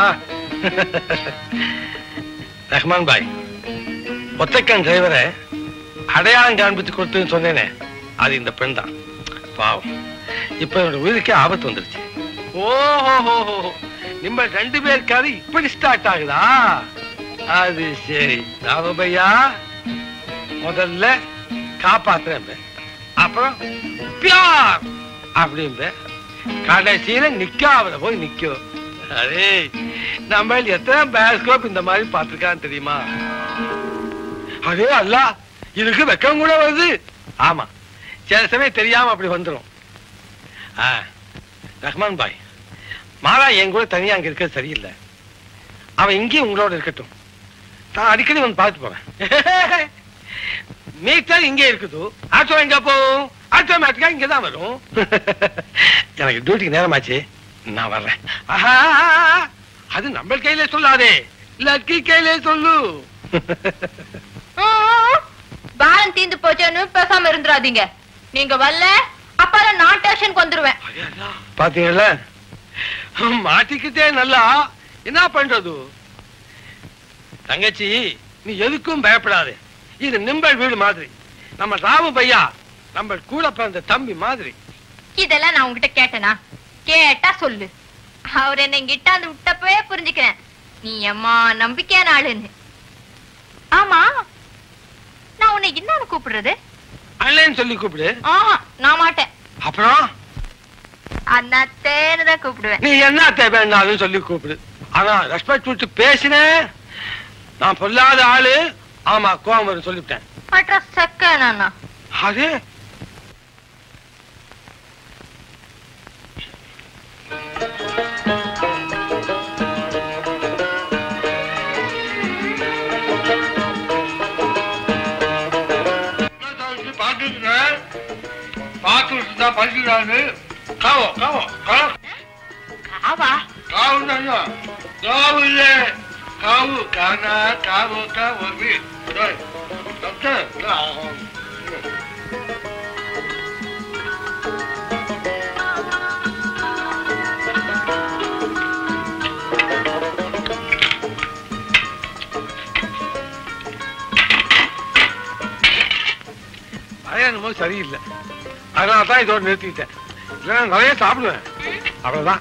Speaker 9: ரஹ்மான் பாய் ஒத்தக்கன் டிரைவரை அடையாளம் காண்பித்து கொடுத்துன்னு சொன்னேனே அது இந்த பெண் தான் பாவம் இப்ப என்னோட உயிருக்கே ஆபத்து வந்துருச்சு ஓஹோ நம்ம ரெண்டு பேருக்காவது இப்படி ஸ்டார்ட் ஆகுதா அது சரி ராமபையா முதல்ல காப்பாத்துறேன் அப்புறம் பியார் அப்படிம்ப கடைசியில நிக்காவில போய் நிக்கும் அரே நம்ம எத்தனை பேஸ்கோப் இந்த மாதிரி பார்த்திருக்கான்னு தெரியுமா அதே அல்ல இதுக்கு வெக்கம் கூட வருது ஆமா சில சமயம் தெரியாம அப்படி வந்துரும் ஆ, ரஹ்மான் பாய் மாலா என் கூட தனியா அங்க இருக்கிறது சரியில்லை அவன் இங்கேயும் உங்களோட இருக்கட்டும் நான் அடிக்கடி வந்து பார்த்து போறேன் மீட்டர் இங்கே இருக்குது ஆட்டோ எங்க போகும் ஆட்டோமேட்டிக்கா இங்க தான் வரும் எனக்கு டியூட்டிக்கு நேரமாச்சு நான் வர்றேன் ஆஹா அது நம்ம கையில சொல்லாதே லக்கி கையில சொல்லு
Speaker 10: பாலம் தீந்து போச்சேன்னு பேசாம இருந்துராதீங்க நீங்க வரல அப்புறம் நான் ஸ்டேஷனுக்கு வந்துருவேன்
Speaker 9: பாத்தீங்களா மாட்டிக்கிட்டே நல்லா என்ன பண்றது தங்கச்சி நீ எதுக்கும் பயப்படாதே இது நிம்பல் வீடு மாதிரி நம்ம ராமு பையா நம்ம கூட பிறந்த தம்பி மாதிரி
Speaker 10: இதெல்லாம் நான் உங்ககிட்ட கேட்டேனா கேட்டா சொல்லு அவர் என்ன கிட்டாந்து விட்டப்பவே புரிஞ்சுக்கிறேன் நீ அம்மா நம்பிக்கையான ஆளுன்னு ஆமா நான் உன்னை என்னன்னு கூப்பிடுறது
Speaker 9: அண்ணன் சொல்லி கூப்பிடு
Speaker 10: ஆஹா நான் மாட்டேன்
Speaker 9: அப்புறம்
Speaker 10: அண்ணாத்தேன்னு தான் கூப்பிடுவேன்
Speaker 9: நீ என்ன தேவைன்னாலும் சொல்லி கூப்பிடு ஆனா ரெஸ்பெக்ட் விட்டு பேசினேன் நான் பொல்லாத ஆளு ஆமா கோவம் வரும் சொல்லிவிட்டேன்
Speaker 10: பட்ற செக்க நானா
Speaker 9: அது
Speaker 14: தான் பசிக்கிறாரு காவோ காவோ காவோ
Speaker 10: ஆவா
Speaker 14: காவு தானோ காவு இல்ல காவு கானா காவு காவு வீ டேய், டாக்டர் கா-
Speaker 9: பழைய என்னமோ சரியில்லை அதனால தான் இதோட நிறுத்திக்கிட்டேன் இல்லைன்னா நிறைய சாப்பிடுவேன் அவ்வளவுதான்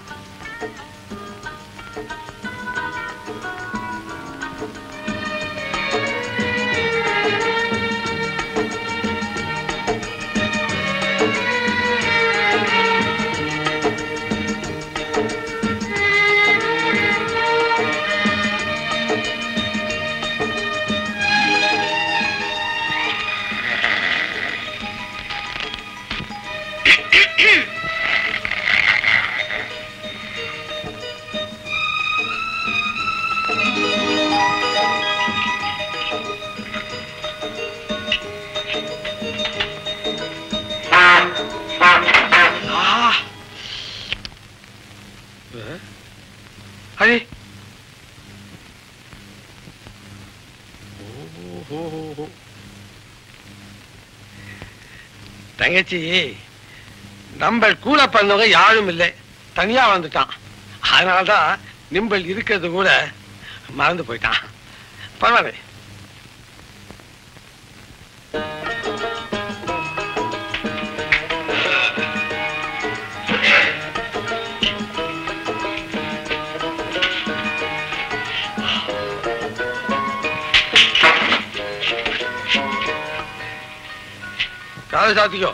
Speaker 9: ஹரி தங்கச்சி நம்ம கூட பிறந்தவங்க யாரும் இல்லை தனியா வந்துட்டான் அதனாலதான் நிம்பல் இருக்கிறது கூட மறந்து போயிட்டான் பரவாயில்ல காலை சாத்திக்கோ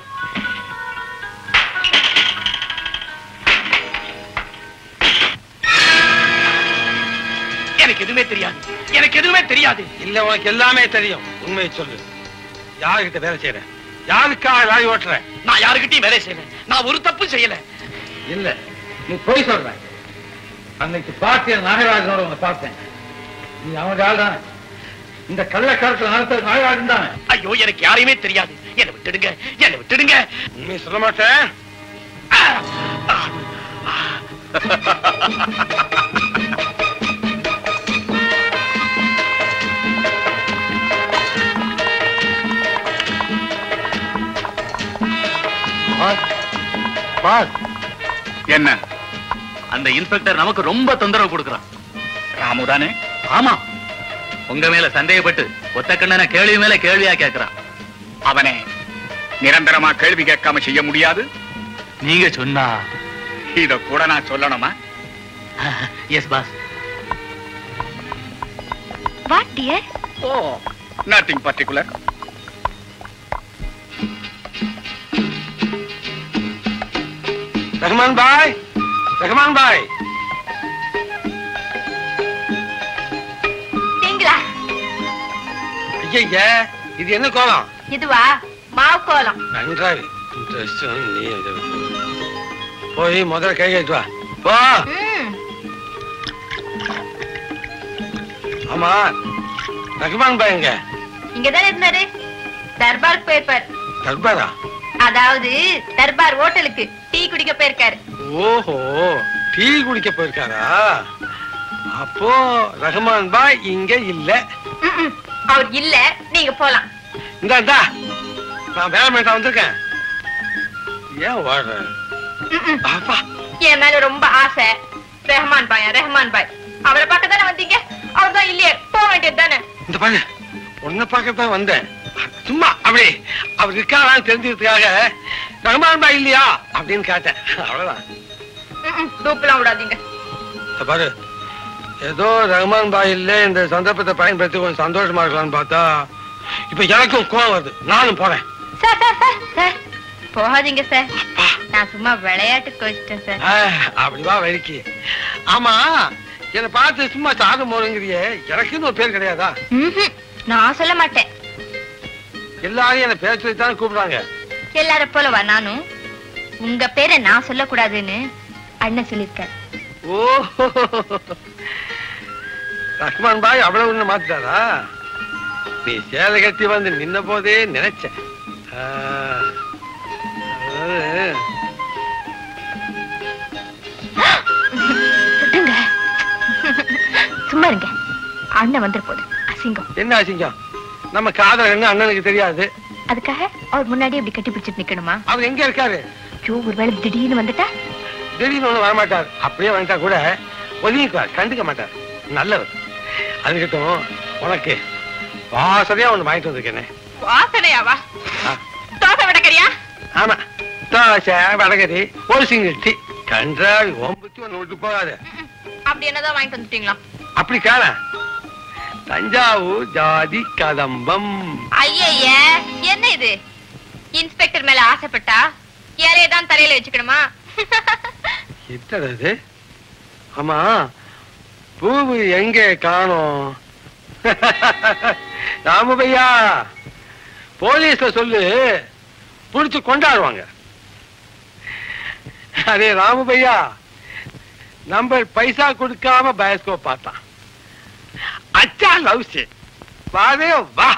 Speaker 3: எனக்கு எதுவுமே தெரியாது எனக்கு எதுவுமே தெரியாது
Speaker 9: இல்ல உனக்கு எல்லாமே தெரியும் உண்மையை சொல்லு யாருக்கிட்ட வேலை செய்யற யாருக்காக லாரி ஓட்டுற
Speaker 3: நான் யாருக்கிட்டையும் வேலை செய்யல நான் ஒரு தப்பு செய்யல
Speaker 9: இல்ல நீ போய் சொல்ற அன்னைக்கு பார்த்திய நாகராஜனோட உன்னை பார்த்தேன் நீ அவங்க ஆள் தானே இந்த கள்ளக்காலத்துல நடத்த நாகராஜன் தானே
Speaker 3: ஐயோ எனக்கு யாரையுமே தெரியாது என்னை விட்டுடுங்க என்னை விட்டுடுங்க
Speaker 9: உண்மை சொல்ல மாட்டேன்
Speaker 15: என்ன
Speaker 2: அந்த இன்ஸ்பெக்டர் நமக்கு ரொம்ப தொந்தரவு கொடுக்கறான்
Speaker 15: ராமு தானே
Speaker 2: ஆமா உங்க மேல சந்தேகப்பட்டு ஒத்த கண்ணன கேள்வி மேல கேள்வியா கேக்குறான்
Speaker 15: அவனே நிரந்தரமா கேள்வி கேட்காம செய்ய முடியாது
Speaker 2: நீங்க சொன்னா
Speaker 15: இத கூட நான் சொல்லணுமா
Speaker 2: yes boss
Speaker 5: what dear
Speaker 15: oh nothing particular
Speaker 9: Rahman bhai Rahman bhai
Speaker 10: நீங்களா
Speaker 9: ஐயா இது என்ன கோலம்
Speaker 10: இதுவா மாவு கோலம்
Speaker 9: நன்றாக இந்த விஷயம் நீ இதை விட்டு. போய் முதல்ல கை கழிட்டு வா போ
Speaker 10: ம்
Speaker 9: ஆமா ரஹ்மான் பாய் எங்க
Speaker 10: இங்கதானே இருந்தாரு தர்பார் போயிருப்பார்
Speaker 9: தர்பாரா
Speaker 10: அதாவது தர்பார் ஹோட்டலுக்கு டீ குடிக்க போயிருக்காரு
Speaker 9: ஓஹோ டீ குடிக்க போயிருக்காரா அப்போ ரஹ்மான் பாய் இங்க இல்ல
Speaker 10: ம்ம். அவர் இல்ல நீங்க போலாம்
Speaker 9: இந்தா இந்தா நான் வேலை மேட்டா வந்திருக்கேன் ஏன் ஓடுற
Speaker 10: ம்ம்.
Speaker 9: அப்பா
Speaker 10: என் மேல ரொம்ப ஆசை ரெஹமான் பாயா ரெஹமான் பாய் அவரை பார்க்க தானே வந்தீங்க அவர் தான் இல்லையே போக வேண்டியது தானே
Speaker 9: இந்த பாரு உன்னை பார்க்கத்தான் வந்தேன் சும்மா அப்படி அவர் இருக்காரான்னு தெரிஞ்சுக்கிறதுக்காக ரஹ்மான் பாய் இல்லையா அப்படின்னு கேட்டேன் அவ்வளவுதான்
Speaker 10: தூப்பெல்லாம் விடாதீங்க
Speaker 9: இந்த பாரு ஏதோ ரஹ்மான் பாய் இல்ல இந்த சந்தர்ப்பத்தை பயன்படுத்தி கொஞ்சம் சந்தோஷமா இருக்கலாம்னு பார்த்தா இப்ப எனக்கும் கோவம் வருது நானும் போறேன்
Speaker 10: சார் சார் சார் சார் போகாதீங்க சார் நான் சும்மா விளையாட்டுக்கு வச்சிட்டேன் சார்
Speaker 9: ஆ, அப்படி வா வழிக்கு ஆமா என்னை பார்த்து சும்மா சாதம் போறேங்கிறியே எனக்குன்னு ஒரு பேர் கிடையாதா
Speaker 10: ம்ஹும். நான் சொல்ல மாட்டேன்
Speaker 9: எல்லாரும் என்ன பேர் சொல்லித்தான் கூப்பிடுறாங்க
Speaker 10: எல்லார போலவா நானும் உங்க பேரை நான் சொல்லக்கூடாதுன்னு அண்ணன் சொல்லியிருக்காரு
Speaker 9: ஓ ரஹ்மான் பாய் அவ்வளவு ஒண்ணு மாத்திட்டாரா நீ சேலை கட்டி வந்து நின்ன போதே நினைச்சேன் ஆ, ஆ. அதாவது
Speaker 10: விடுங்க சும்மா இருங்க அண்ணன் வந்துரு போகுது அசிங்கம்
Speaker 9: என்ன அசிங்கம் நம்ம காதல் என்ன அண்ணனுக்கு தெரியாது
Speaker 10: அதுக்காக அவர் முன்னாடி இப்படி கட்டி பிடிச்சிட்டு நிக்கணுமா
Speaker 9: அவர் எங்க இருக்காரு
Speaker 10: ஐயோ ஒருவேளை திடீர்னு வந்துட்டா
Speaker 9: திடீர்னு ஒண்ணு வரமாட்டார் அப்படியே வந்துட்டா கூட ஒதுங்கிக்குவார் கண்டுக்க மாட்டார் நல்லவர் அதுக்கிட்டும் உனக்கு வாசனையா ஒண்ணு வாங்கிட்டு வந்திருக்கேனே
Speaker 10: வாசனையாவா
Speaker 9: ஆ.
Speaker 10: தோசை விடக்கறியா
Speaker 9: ஆமா தோசை வடகரி ஒரு சிங்கிள் டீ கன்றாவி ஓம்புக்கு ஒண்ணு விட்டு போகாது
Speaker 10: அப்படி என்னதான் வாங்கிட்டு வந்துட்டீங்களா
Speaker 9: அப்படி காண தஞ்சாவூர் ஜாதி கதம்பம்
Speaker 10: ஐயய்ய என்ன இது இன்ஸ்பெக்டர் மேல ஆசைப்பட்டா இலையை தான் தலையில வச்சுக்கணுமா
Speaker 9: என்னது ஆமா பூவு எங்க காணோம் ராமபையா போலீஸ்ல சொல்லு புடிச்சு கொண்டாடுவாங்க அதே ராமபையா நம்ம பைசா கொடுக்காம பயோஸ்கோப் பார்த்தான் அச்சா லவ் வாவே வா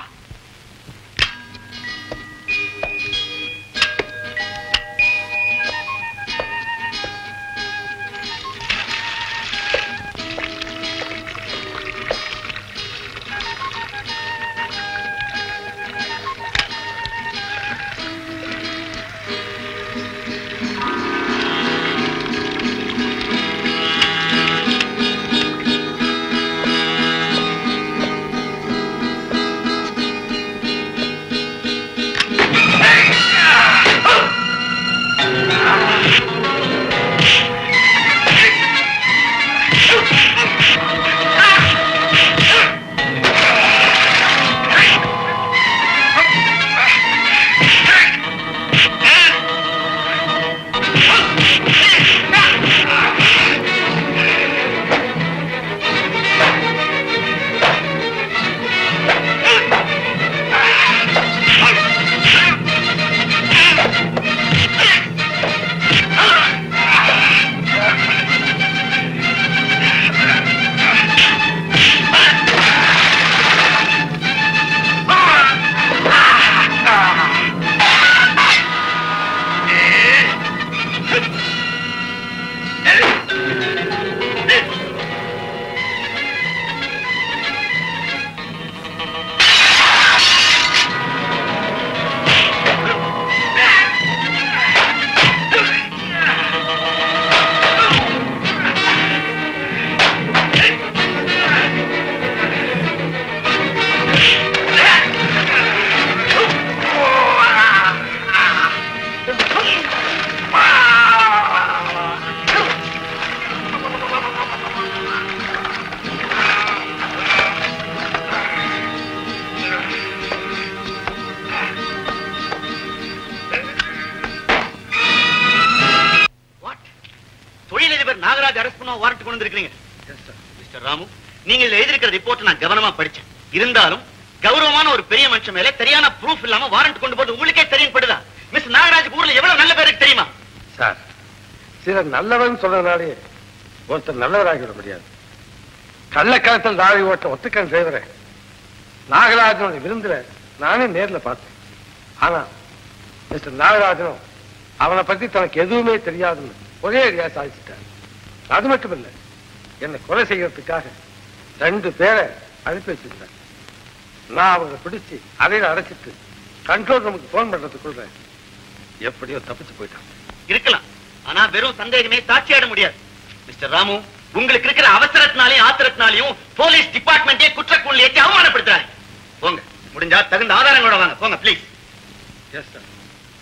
Speaker 11: தொழிலதிபர் நாகராஜ் அரெஸ்ட் பண்ண வாரண்ட் கொண்டு வந்திருக்கீங்க மிஸ்டர் ராமு நீங்க இதுல எழுதியிருக்கிற ரிப்போர்ட் நான் கவனமா படிச்சேன் இருந்தாலும் கௌரவமான ஒரு பெரிய மனுஷன் மேல சரியான ப்ரூஃப் இல்லாம வாரண்ட் கொண்டு போது உங்களுக்கே தெரியும் படுதா மிஸ் நாகராஜ் ஊர்ல எவ்வளவு நல்ல பேர் இருக்கு தெரியுமா
Speaker 9: சார் சிலர் நல்லவன் சொல்றதுனாலே ஒருத்தர் நல்லவராகிவிட முடியாது கள்ளக்கலத்தில் தாவி ஓட்ட ஒத்துக்கன் டிரைவரை நாகராஜனோட விருந்துல நானே நேர்ல பார்த்தேன் ஆனா மிஸ்டர் நாகராஜனும் அவனை பத்தி தனக்கு எதுவுமே தெரியாதுன்னு ஒரே அடியா சாதிச்சுட்டார் அது மட்டும் இல்ல என்னை கொலை செய்யறதுக்காக ரெண்டு பேரை அனுப்பி வச்சிருந்தார் நான் அவங்களை பிடிச்சு அறையில அடைச்சிட்டு கண்ட்ரோல் ரூமுக்கு போன் பண்றதுக்குள்ள எப்படியோ தப்பிச்சு போயிட்டான்
Speaker 11: இருக்கலாம் ஆனா வெறும் சந்தேகமே சாட்சியாட முடியாது மிஸ்டர் ராமு உங்களுக்கு இருக்கிற அவசரத்தினாலையும் ஆத்திரத்தினாலையும் போலீஸ் டிபார்ட்மெண்டே குற்றக்குள் ஏற்றி அவமானப்படுத்துறாரு போங்க முடிஞ்சா தகுந்த ஆதாரங்களோட வாங்க போங்க please
Speaker 9: yes sir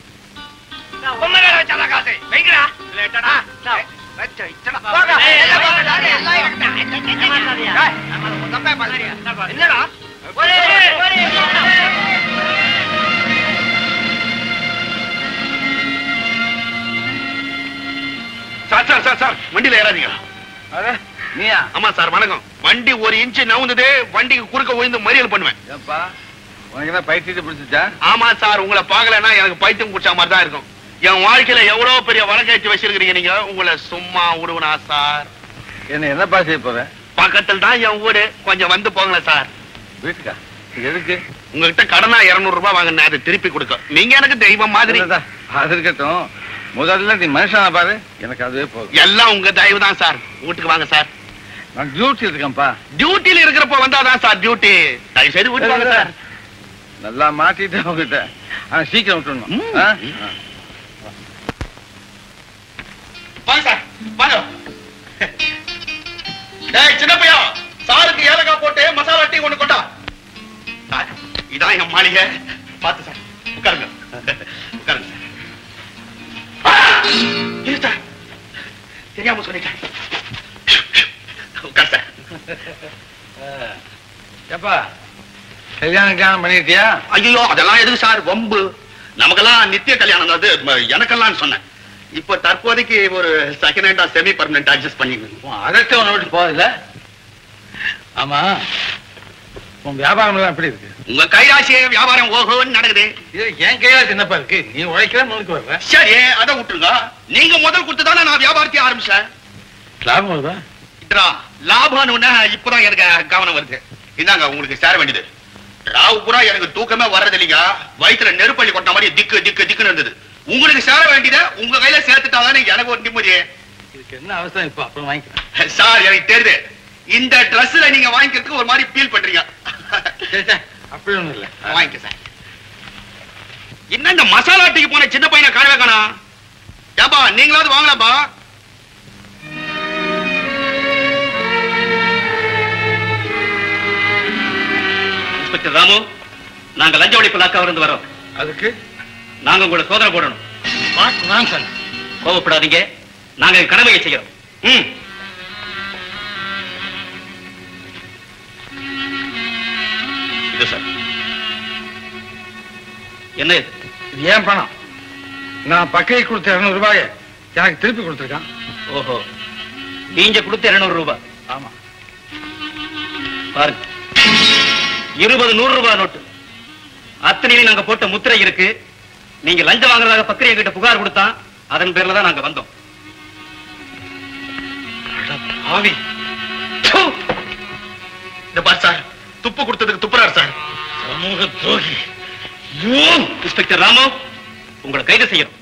Speaker 15: sir sir sir sir வண்டியில ஏறாதீங்க
Speaker 1: நீயா
Speaker 15: ஆமா சார் வணக்கம் வண்டி ஒரு இன்ச்சு நவுந்தது வண்டிக்கு குறுக்க விழுந்து மறியல் பண்ணுவேன்
Speaker 1: ஏப்பா உனக்கு என்ன பைத்தியத்தை பிடிச்சிச்சா
Speaker 15: ஆமா சார் உங்களை பார்க்கலன்னா எனக்கு பைத்தியம் குடிச்ச மாதிரி தான் இருக்கும் என் வாழ்க்கையில எவ்வளவு பெரிய வழக்கேற்றி வச்சிருக்கிறீங்க நீங்க உங்களை சும்மா விடுவனா சார்
Speaker 1: என்ன என்னப்பா செய்ய போற
Speaker 15: பக்கத்தில் தான் என் வீடு கொஞ்சம் வந்து போங்களேன் சார்
Speaker 1: வீட்டுக்கா எதுக்கு
Speaker 15: உங்ககிட்ட கடனா இருநூறு ரூபாய் வாங்கினேன் அதை திருப்பி கொடுக்க நீங்க எனக்கு தெய்வம் மாதிரி
Speaker 1: இல்லடா,
Speaker 9: அது இருக்கட்டும் முதல்ல நீ மனுஷனா பாரு எனக்கு அதுவே போதும்
Speaker 14: எல்லாம் உங்க தயவு தான் சார் வீட்டுக்கு வாங்க சார்
Speaker 9: நான் டியூட்டி இருக்கேன்ப்பா
Speaker 14: டியூட்டில இருக்கிறப்ப வந்தாதான் சார் டியூட்டி தயவு செய்து வீட்டுக்கு வாங்க சார்
Speaker 9: நல்லா மாட்டிட்டு உங்ககிட்ட ஆனா சீக்கிரம் விட்டுணும் ஆ? ஆ.
Speaker 14: வாங்க சார் வாங்க டேய் சின்ன பையன் சாருக்கு ஏலக்காய் போட்டு மசாலா டீ ஒண்ணு கொண்டா சார் இதான் என் மாளிகை பார்த்து சார் உட்காருங்க உட்காருங்க சார் ஆ! இரு சார் தெரியாம சொல்லிட்டேன் உட்கார் சார்
Speaker 9: ஏப்பா கல்யாணம் கல்யாணம் பண்ணிட்டியா
Speaker 14: ஐயோ அதெல்லாம் எதுக்கு சார் வம்பு நமக்கெல்லாம் நித்திய கல்யாணம் அது ம- எனக்கெல்லாம் சொன்னேன் இப்ப தற்போதைக்கு ஒரு செகண்ட் ஹேண்டா செமி பர்மனன்ட் அட்ஜஸ்ட் பண்ணிக்கணும்
Speaker 9: அதத்தை உன்னை விட்டு போதில்ல ஆமா உன் வியாபாரம் எல்லாம் எப்படி இருக்கு
Speaker 14: உங்க கைராசிய வியாபாரம் ஓஹோன்னு நடக்குது
Speaker 9: இது என் கையில என்னப்பா இருக்கு நீ உழைக்கிற முன்னுக்கு வர்ற
Speaker 14: சரி அதை விட்டுருங்க நீங்க முதல் கொடுத்து தானே நான் வியாபாரத்தை ஆரம்பிச்சேன்
Speaker 9: லாபம் வருதா
Speaker 14: இதுடா, லாபம்னு இப்பதான் எனக்கு கவனம் வருது இந்தாங்க உங்களுக்கு சேர வேண்டியது ராவு பூரா எனக்கு தூக்கமே வர்றது இல்லைங்க வயிற்றுல நெருப்பள்ளி கொட்ட மாதிரி திக்கு திக்கு திக்குன்னு இருந்தது உங்களுக்கு சேர வேண்டியதை உங்க கையில சேர்த்துட்டாதானே எனக்கு ஒரு நிம்மதி
Speaker 9: இதுக்கு என்ன அவசரம் இப்ப அப்புறம் வாங்கிக்கலாம்
Speaker 14: சார் எனக்கு தெரியுது இந்த ட்ரெஸ்ல நீங்க வாங்கிக்கிறதுக்கு ஒரு மாதிரி ஃபீல் பண்றீங்க
Speaker 9: அப்படி ஒண்ணும் இல்ல
Speaker 14: வாங்கிக்க சார் என்ன இந்த மசாலா டீக்கு போன சின்ன பையனை காணவே காணா ஏப்பா நீங்களாவது வாங்கலாப்பா
Speaker 2: இன்ஸ்பெக்டர் ராமு நாங்க லஞ்ச ஒழிப்பு லாக்காவிலிருந்து வரோம்
Speaker 9: அதுக்கு
Speaker 2: நாங்க உங்களை சோதனை போடணும்
Speaker 9: நான்
Speaker 2: கோவப்படாதீங்க நாங்க எங்க கடமையை செய்யறோம் ம்
Speaker 14: இது சார்
Speaker 2: என்ன இது
Speaker 9: இது ஏன் பணம் நான் பக்கையை கொடுத்த இருநூறு ரூபாய எனக்கு திருப்பி கொடுத்துருக்கான்
Speaker 2: ஓஹோ நீங்க கொடுத்த இருநூறு ரூபாய்
Speaker 9: ஆமா
Speaker 2: பாருங்க இருபது நூறு ரூபாய் நோட்டு அத்தனையிலும் நாங்க போட்ட முத்திரை இருக்கு நீங்க லஞ்சம் வாங்குறதாக பத்திரிகை கிட்ட புகார் கொடுத்தா அதன் பேர்ல தான் நாங்க வந்தோம்
Speaker 14: ஆவி இந்த பார் சார் துப்பு கொடுத்ததுக்கு துப்புறாரு சார்
Speaker 9: சமூக துரோகி
Speaker 2: இன்ஸ்பெக்டர் ராமு உங்களை கைது செய்யணும்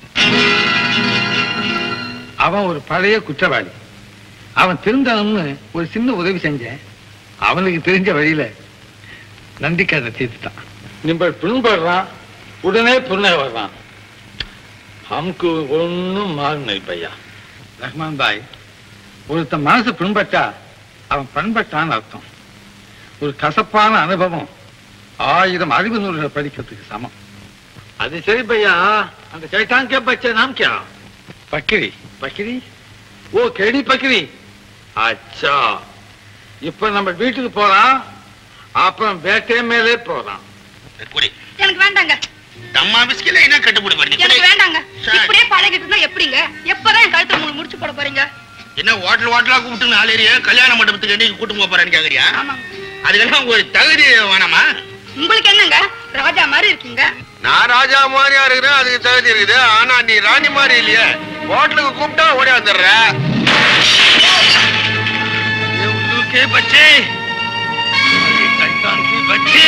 Speaker 9: அவன் ஒரு பழைய குற்றவாளி அவன் திருந்தணும்னு ஒரு சின்ன உதவி செஞ்சேன் அவனுக்கு தெரிஞ்ச வழியில நந்திக்காத தீர்த்துட்டான் நிம்பள் பின்படுறான் உடனே புண்ணை வர்றான் हमको ஒன்னும் மாறு பையா ரஹ்மான் பாய் ஒருத்தன் மனசு பின்பற்றா அவன் பண்பட்டான்னு அர்த்தம் ஒரு கசப்பான அனுபவம் ஆயிரம் அறிவு நூல்களை படிக்கிறதுக்கு சமம் அது சரி பையா அந்த சைத்தான் கே பச்சை நாம் கியா பக்கிரி பக்கிரி ஓ கேடி பக்கிரி அச்சா இப்ப நம்ம வீட்டுக்கு போறான் அப்புறம் வேட்டை மேலே போறான்
Speaker 14: குடி
Speaker 10: எனக்கு வேண்டாங்க
Speaker 14: தம்மா பிஸ்கில என்ன கட்டுப்படி பண்ணி
Speaker 10: எனக்கு வேண்டாங்க இப்படியே பழகிட்டு இருந்தா எப்படிங்க எப்பதான் என் கழுத்துல உங்களுக்கு முடிச்சு போட போறீங்க
Speaker 14: என்ன ஹோட்டல் ஹோட்டலா கூப்பிட்டு நாலேரியா கல்யாண மண்டபத்துக்கு என்னைக்கு கூட்டு போக போறேன்னு கேக்குறியா அதுக்கெல்லாம் ஒரு தகுதி வேணாமா
Speaker 10: உங்களுக்கு என்னங்க ராஜா மாதிரி இருக்கீங்க
Speaker 14: நான் ராஜா மாதிரியா இருக்கிறேன் அதுக்கு தகுதி இருக்குது ஆனா நீ ராணி மாதிரி இல்லையே ஹோட்டலுக்கு கூப்பிட்டா ஓடியாந்துடுற
Speaker 9: के बच्चे अरे शैतान की बच्चे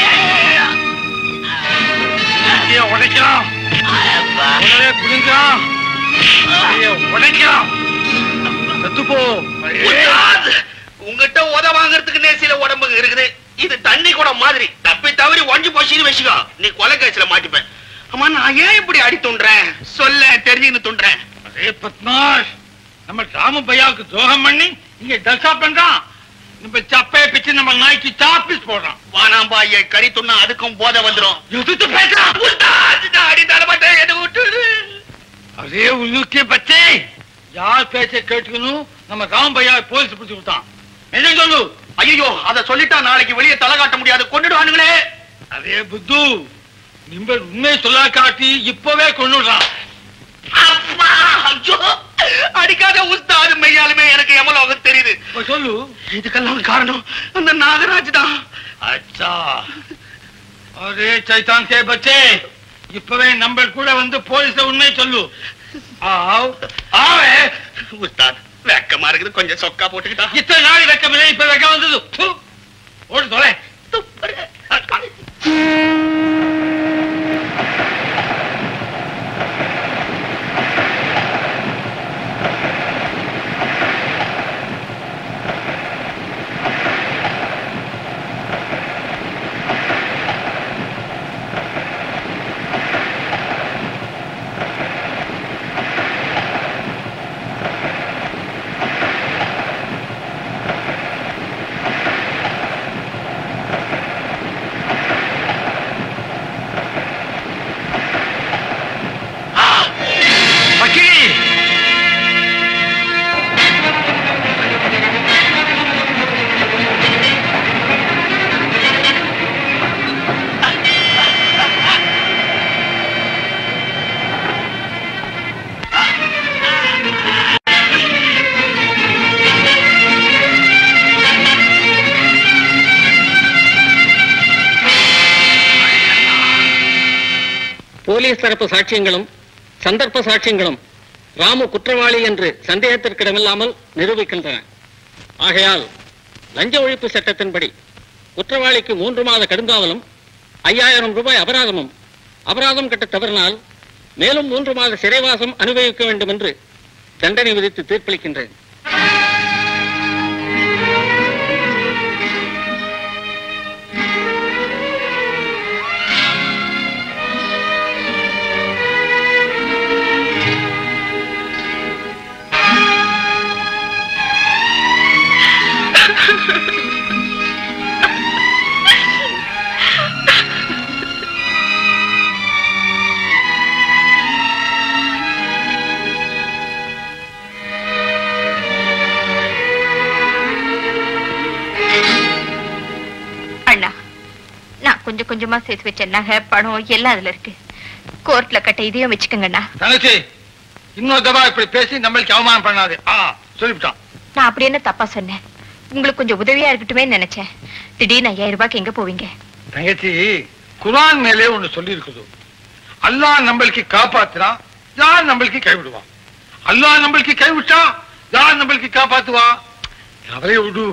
Speaker 9: ये உடைக்கலாம் உடனே புடுங்கலாம் ஐயோ, உடைக்கலாம் செத்து போ
Speaker 14: உய்யாது. உங்ககிட்ட உத வாங்குறதுக்கு நேசில உடம்பு இருக்குது இது தண்ணி குடம் மாதிரி தப்பி தவறி ஒஞ்சு போச்சுன்னு வச்சுக்கோ நீ கொலை கேஸ்ல மாட்டிப்ப அம்மா நான் ஏன் இப்படி அடி துண்டுறேன் சொல்ல தெரிஞ்சுன்னு துண்டுறேன்
Speaker 9: அரே பத்மாஷ் நம்ம ராம பையாவுக்கு துரோகம் பண்ணி இங்க தசா பண்றான் நம்ம சப்பைய பிச்சு நம்ம நாய்க்கு சாப்பிஸ் போடுறான்
Speaker 14: வானாம்பா என் கறி துண்ணா அதுக்கும் போதை வந்துரும்
Speaker 9: எதிர்த்து பேசுறான்
Speaker 14: அடி தரமாட்டேன் எது விட்டுரு
Speaker 9: அரே உன்னுக்கே பச்சே யார் பேச்ச கேட்டுக்கணும் நம்ம ராம் பையா போலீஸ் பிடிச்சு கொடுத்தான் என்ன சொல்லு
Speaker 14: ஐயோ அத சொல்லிட்டா நாளைக்கு வெளியே தலை காட்ட முடியாது கொண்டுடுவானுங்களே
Speaker 9: அரே புத்து நிம்ப உண்மை சொல்ல காட்டி இப்பவே கொண்டுடுறான்
Speaker 14: அப்பா ஐயோ அடிக்காத உஸ்தாது மெய்யாலுமே எனக்கு எமலோகம் தெரியுது
Speaker 9: சொல்லு
Speaker 14: இதுக்கெல்லாம் காரணம் அந்த நாகராஜ் தான்
Speaker 9: அச்சா அரே சைத்தான் கே பச்சே இப்பவே நம்ம கூட வந்து போலீஸ்ல உண்மை சொல்லு ஆவ் ஆவே
Speaker 14: உஸ்தாத் வெக்கமா இருக்குது கொஞ்சம் சொக்கா போட்டுக்கிட்டா
Speaker 9: இத்தனை நாள் வெக்கமில்லை இப்ப வெக்கம் வந்தது ப்பு. ஓடு தொலை
Speaker 17: போலீஸ் தரப்பு சாட்சியங்களும் சந்தர்ப்ப சாட்சியங்களும் ராமு குற்றவாளி என்று சந்தேகத்திற்கிடமில்லாமல் நிரூபிக்கின்றன ஆகையால் லஞ்ச ஒழிப்பு சட்டத்தின்படி குற்றவாளிக்கு மூன்று மாத கடுங்காவலும் ஐயாயிரம் ரூபாய் அபராதமும் அபராதம் கட்ட தவறினால் மேலும் மூன்று மாத சிறைவாசம் அனுபவிக்க வேண்டும் என்று தண்டனை விதித்து தீர்ப்பளிக்கின்றேன்
Speaker 10: அண்ணா நான் கொஞ்சம் கொஞ்சமா சேர்த்து வச்ச நகை பணம் எல்லாம் அதுல இருக்கு கோர்ட்ல கட்ட இதையும் வச்சுக்கோங்கண்ணா
Speaker 9: தங்கச்சி இன்னொரு தடவை இப்படி பேசி நம்மளுக்கு அவமானம் பண்ணாது ஆ சொல்லிவிட்டான்
Speaker 10: நான் அப்படி என்ன தப்பா சொன்னேன் உங்களுக்கு கொஞ்சம் உதவியா இருக்கட்டுமே நினைச்சேன் திடீர்னு ஐயாயிரம் ரூபாய்க்கு எங்க போவீங்க
Speaker 9: தங்கச்சி குரான் மேலே ஒண்ணு சொல்லி இருக்குது அல்லாஹ் நம்மளுக்கு காப்பாத்துனா யார் நம்மளுக்கு கைவிடுவான் அல்லாஹ் நம்மளுக்கு கைவிட்டா யார் நம்மளுக்கு కాపాతువా ఎవరే విడు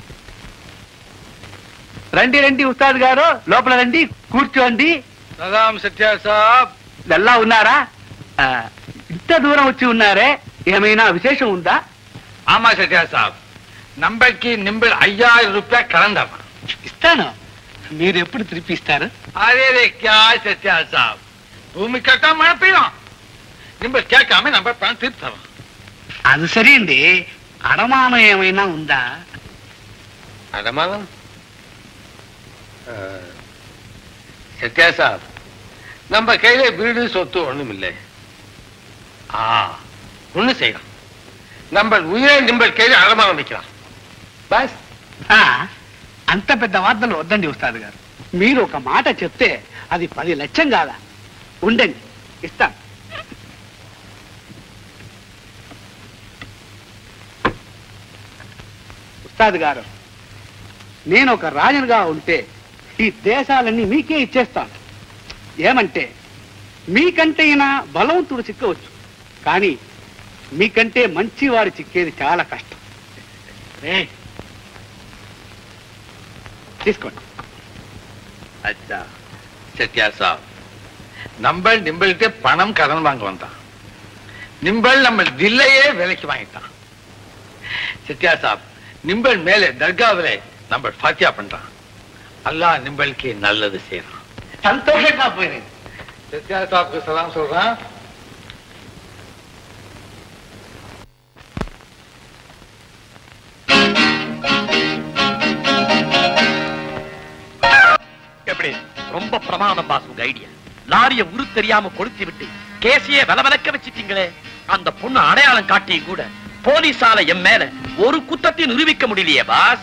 Speaker 18: రండి రండి ఉస్తాద్ గారు లోపల రండి కూర్చోండి
Speaker 9: సలాం సత్యా సాబ్
Speaker 18: ఎలా ఉన్నారా ఆ, ఇంత దూరం వచ్చి ఉన్నారే ఏమైనా విశేషం ఉందా
Speaker 9: ஆமா சத்யா சாப் நம்மளுக்கு நிம்பிள் ஐயாயிரம் ரூபாய் கலந்தாமா
Speaker 18: ఇస్తాను మీరు ఎప్పుడు తిరిపిస్తారు
Speaker 9: அரே ரே கியா சத்யா சாப் பூமி கட்டா மழை பெய்யும் நிம்பிள் கேட்காம நம்ம பணம் திருப்பி தரோம்
Speaker 18: అది సరే అండి అడమానం ఏమైనా ఉందా
Speaker 9: அடமானம் சத்யா சாப் நம்ம கையில வீடு சொத்து ஒண்ணும் இல்லை ஆ ஒண்ணு செய்யலாம் நம்ம உயிரை நிம்பள் கையில அடமானம் வைக்கலாம்
Speaker 18: బస్ ఆ, అంత పెద్ద వార్తలు వద్దండి ఉస్తాద్ గారు మీరు ఒక మాట చెప్తే అది పది లక్షం కాదా ఉండండి ఇస్తాను ఉస్తాద్ గారు నేను ఒక రాజుగా ఉంటే ఈ దేశాలన్నీ మీకే ఇచ్చేస్తాను ఏమంటే మీకంటే అయినా బలవంతుడు చిక్కవచ్చు కానీ మీకంటే మంచివాడు చిక్కేది చాలా కష్టం రేయ్, తీసుకోండి
Speaker 9: அச்சா சத்யா சாப் நம்ம நிம்பள்கிட்ட பணம் கடன் வாங்க வந்தான் நிம்பள் நம்ம தில்லையே விலைக்கு வாங்கிட்டான் சத்யா சாப் நிம்பள் மேலே தர்காவிலே நம்ம ஃபாத்தியா பண்றான் அல்லாஹ் நிம்பளுக்கு நல்லது செய்யறான்
Speaker 18: సంతోషంగా పోయింది
Speaker 9: சத்யா சாப்க்கு சலாம் சொல்றான்
Speaker 6: எப்படி ரொம்ப பிரமாதம் பாஸ் உங்க ஐடியா லாரிய உரு தெரியாம கொளுத்தி விட்டு கேசியே விலவிலக்க வச்சிட்டீங்களே அந்த பொண்ணு அடையாளம் காட்டியும் கூட போலீஸால என் மேல ஒரு குத்தத்தையும் நிரூபிக்க முடியலையே பாஸ்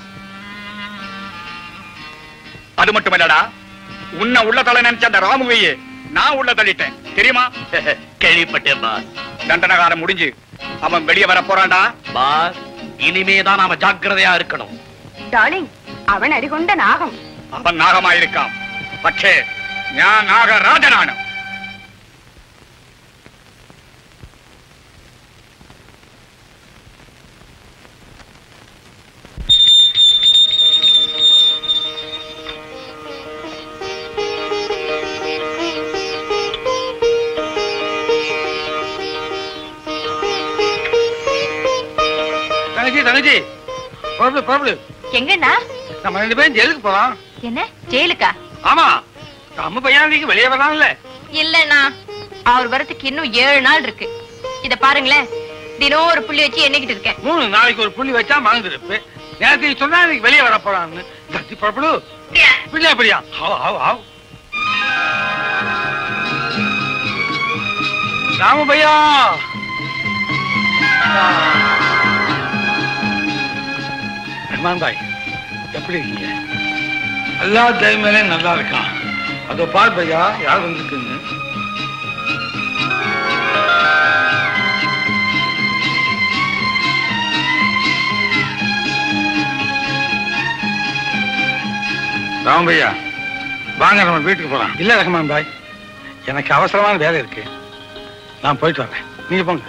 Speaker 15: அது மட்டும் இல்லடா உன்னை உள்ள தலை நினைச்ச அந்த ராமுவையே நான் உள்ள தள்ளிட்டேன் தெரியுமா
Speaker 6: கேள்விப்பட்டேன் பாஸ்
Speaker 15: தண்டனகாரம் முடிஞ்சு அவன் வெளியே வர போறான்டா
Speaker 6: பாஸ் இனிமேதான் நாம ஜாக்கிரதையா இருக்கணும்
Speaker 4: டார்லிங் அவன் அடிகொண்ட நாகம்
Speaker 15: അവൻ നാഗമായിരിക്കാം പക്ഷേ ഞാൻ നാഗരാജനാണ്
Speaker 9: தங்கச்சி தங்கச்சி புறப்படு புறப்படு
Speaker 10: எங்கண்ணா
Speaker 9: நம்ம ரெண்டு பேரும் ஜெயிலுக்கு போலாம்
Speaker 10: என்ன ஜெயிலுக்கா
Speaker 9: ஆமா நம்ம பையன் வெளியே வரலாம்ல
Speaker 10: இல்லண்ணா அவர் வரதுக்கு இன்னும் ஏழு நாள் இருக்கு இத பாருங்களேன் தினம் ஒரு புள்ளி வச்சு எண்ணிக்கிட்டு இருக்கேன்
Speaker 9: மூணு நாளைக்கு ஒரு புள்ளி வச்சா மறந்துருப்பு நேரத்துக்கு சொன்னா இன்னைக்கு வெளியே வர போறான்னு தத்தி புறப்படு பிள்ளை அப்படியா ஹாவ் ஹாவ் ஹாவ் ராம பையா ரஹ்மான் பாய் எப்படி இருக்கீங்க எல்லா தைரியமே நல்லா இருக்கான் அதோ பார் பையா யார் வந்திருக்குன்னு ராம பையா வாங்க நம்ம வீட்டுக்கு போலாம் இல்ல ரஹ்மான் பாய் எனக்கு அவசரமான வேலை இருக்கு நான் போயிட்டு வரேன் நீங்க போங்க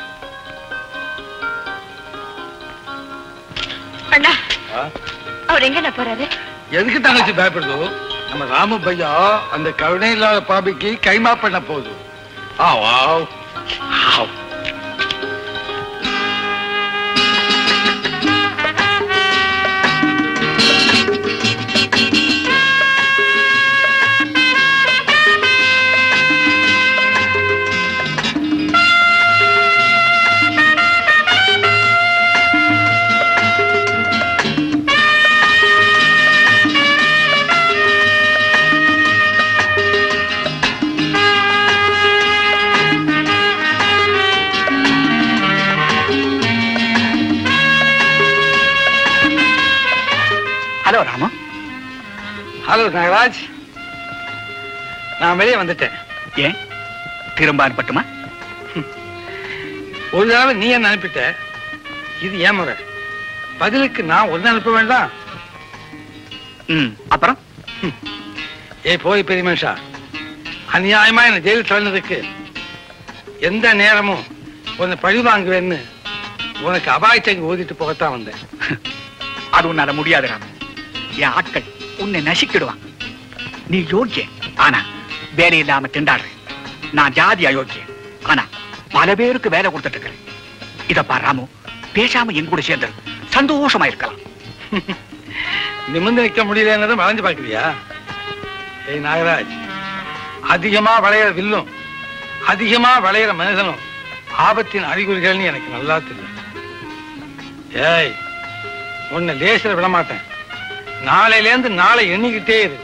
Speaker 10: அண்ணா
Speaker 9: ஆ?
Speaker 10: அவர் எங்க போறாரு
Speaker 9: எதுக்கு தங்கச்சி பயப்படுதோ நம்ம ராமு பையா அந்த கருணை இல்லாத பாபிக்கு கைமா பண்ண போகுது ஆ வாவ் ஆவ்.
Speaker 7: ஹலோ ராமு
Speaker 9: ஹலோ நாகராஜ் நான் வெளியே வந்துட்டேன்
Speaker 7: ஏன் திரும்ப அனுப்பட்டுமா
Speaker 9: ஒரு தடவை நீ என்ன அனுப்பிட்ட இது ஏன் முறை பதிலுக்கு நான் ஒன்னு அனுப்ப வேண்டாம்
Speaker 7: ம் அப்புறம்
Speaker 9: ஏ போய் பெரிய மனுஷா அநியாயமா என்ன ஜெயில் தள்ளினதுக்கு எந்த நேரமும் உன்னை பழி வாங்குவேன்னு உனக்கு அபாயத்தங்க ஊதிட்டு போகத்தான் வந்தேன்
Speaker 7: அது உன்னால முடியாது ராமு என் ஆட்கள் உன்னை நசிக்கிடுவான் நீ யோக்கியன் ஆனா வேலை இல்லாம திண்டாடுற நான் ஜாதி அயோக்கியன் ஆனா பல பேருக்கு வேலை கொடுத்துட்டு இருக்கிறேன் இத பாரு ராமு பேசாம என் கூட சேர்ந்து சந்தோஷமா இருக்கலாம்
Speaker 9: நிமிர்ந்து நிற்க முடியலன்னு வளைஞ்சு பார்க்கறியா ஏய் நாகராஜ் அதிகமா வளையிற வில்லும் அதிகமா வளையிற மனிதனும் ஆபத்தின் அறிகுறிகள்னு எனக்கு நல்லா தெரியும் ஏய் உன்னை லேசில விட மாட்டேன் நாளையில இருந்து நாளை எண்ணிக்கிட்டே இரு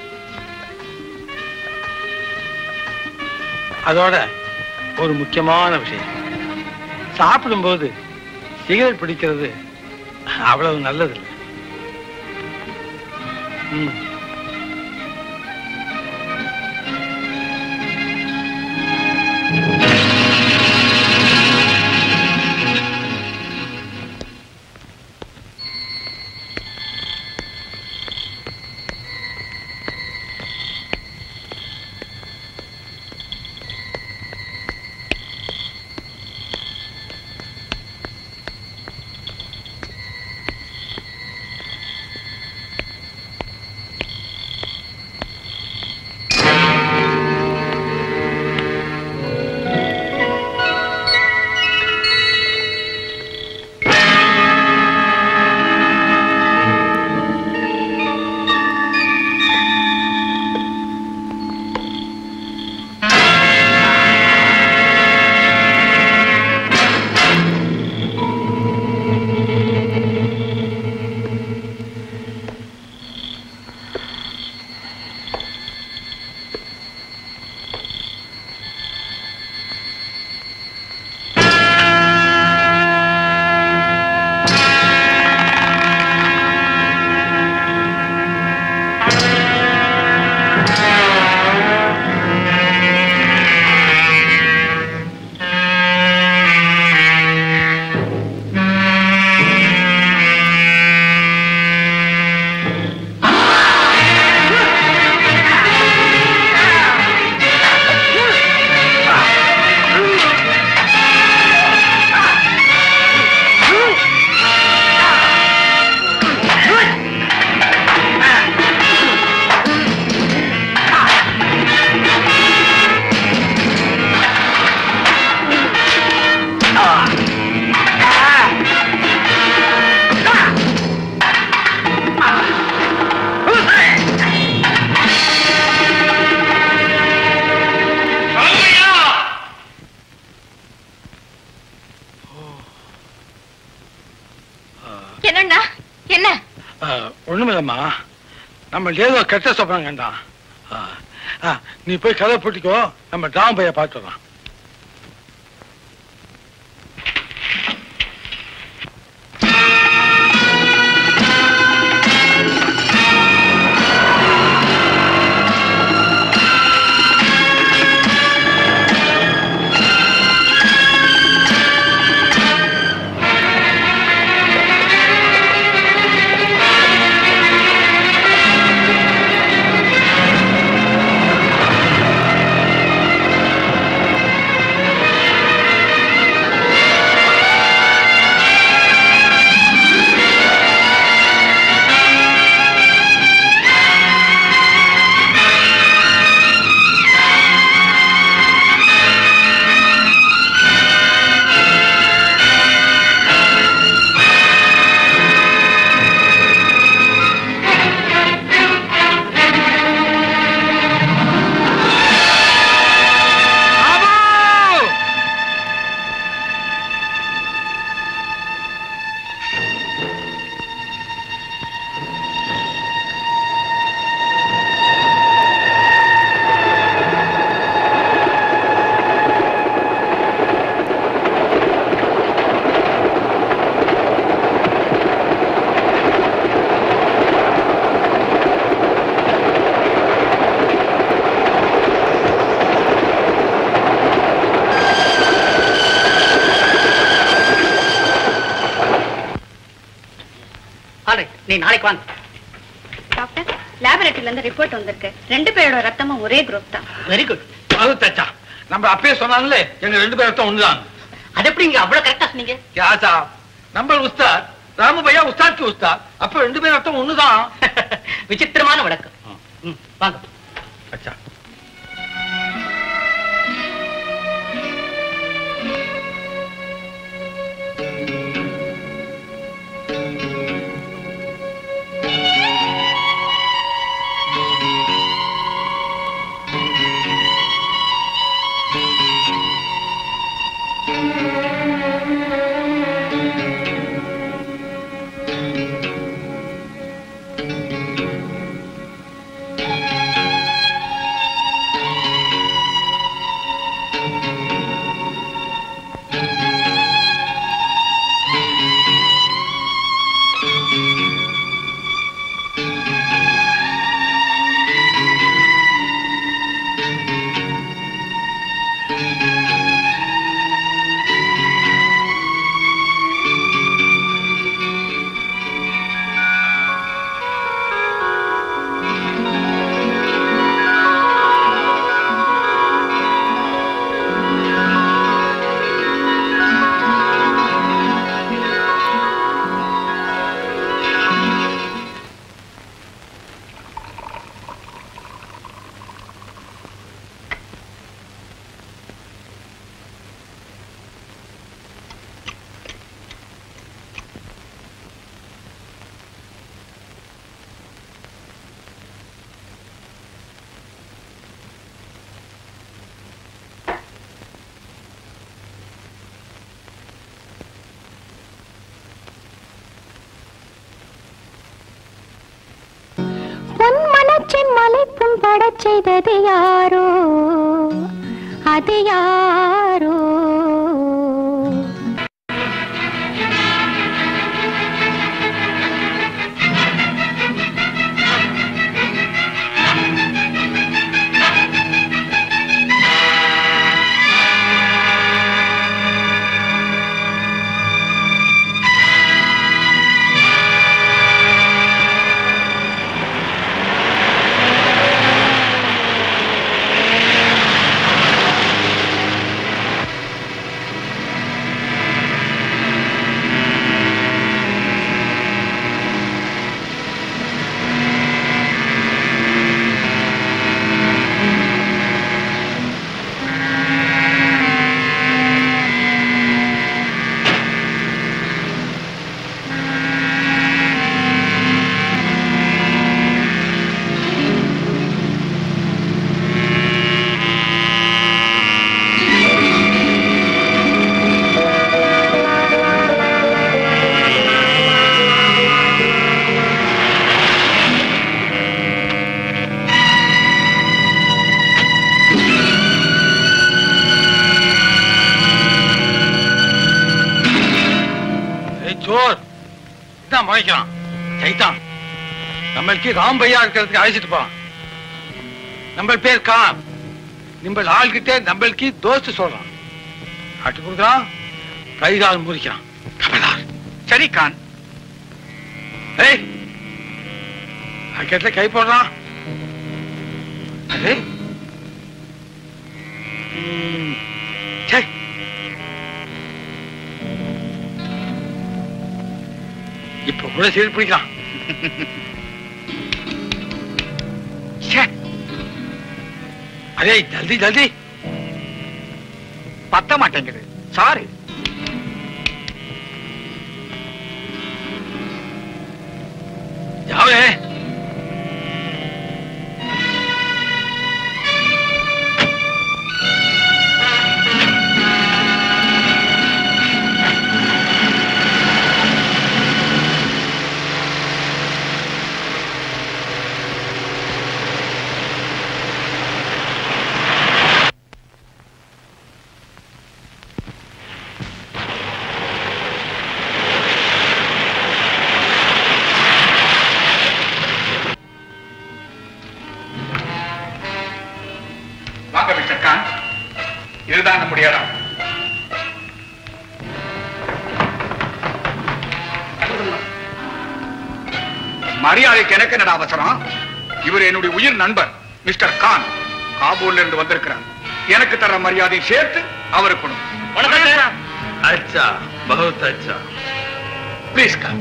Speaker 9: அதோட ஒரு முக்கியமான விஷயம் சாப்பிடும்போது சிகரெட் பிடிக்கிறது அவ்வளவு நல்லது இல்லை ம்
Speaker 10: என்னண்ணா என்ன
Speaker 9: ஒண்ணுமில்லம்மா நம்ம ஏதோ கெட்ட சொப்பனம் கண்டான் ஆ, ஆ, நீ போய் கதை போட்டிக்கோ நம்ம டிராம பைய பார்த்துடலாம்
Speaker 13: ஆ
Speaker 16: நீ நாளைக்கு வாங்க
Speaker 8: டாக்டர் லேபரேட்டரியில இருந்து ரிப்போர்ட் வந்திருக்கு ரெண்டு பேரோட ரத்தமும் ஒரே குரூப் தான்
Speaker 16: வெரி குட்
Speaker 9: அது தச்சா நம்ம அப்பயே சொன்னாலே எங்க ரெண்டு பேரும் ஒண்ணுதான்
Speaker 16: அது எப்படி இங்க அவ்வளவு கரெக்டா சொன்னீங்க
Speaker 9: யாசா நம்ம உஸ்தாத் ராமு பையா உஸ்தாத்க்கு உஸ்தாத் அப்ப ரெண்டு பேரும் அர்த்தம் ஒண்ணுதான்
Speaker 16: விசித்திரமான வழக்கம் ம், வாங்க
Speaker 9: அச்சா
Speaker 13: உன் மனச்சின் மலைப்பும் படச் செய்தது யாரோ அது யாரோ
Speaker 9: ஏய் சோர் இதான் முறைக்கிறான் சைத்தான் நம்மளுக்கு ராம் பையா இருக்கிறதுக்கு அழைச்சிட்டு போறான் நம்ம பேர் கான் நம்ம ஆள்கிட்ட நம்மளுக்கு தோஸ்து சொல்றான் காட்டி கொடுக்குறான் கை கால் முறிக்கிறான் கபலார்
Speaker 15: சரி கான்
Speaker 9: ஏய் அக்கெட்ல கை போடுறான் அது ம், சே இப்ப கூட சீர் பிடிக்கலாம் ச்சே. அரே ஜல்தி ஜல்தி
Speaker 15: பத்த மாட்டேங்குது சாரி
Speaker 9: ஜாவே
Speaker 15: வாங்க மிஸ்டர் கான் இதுதான் நம்முடைய இடம் மரியாதைக்கு எனக்கு என்னடா அவசரம் இவர் என்னுடைய உயிர் நண்பர் மிஸ்டர் கான் காபூல்ல இருந்து வந்திருக்கிறார் எனக்கு தர மரியாதை சேர்த்து அவருக்கு கொடுங்க
Speaker 9: அச்சா பகுத் அச்சா
Speaker 15: ப்ளீஸ் கான்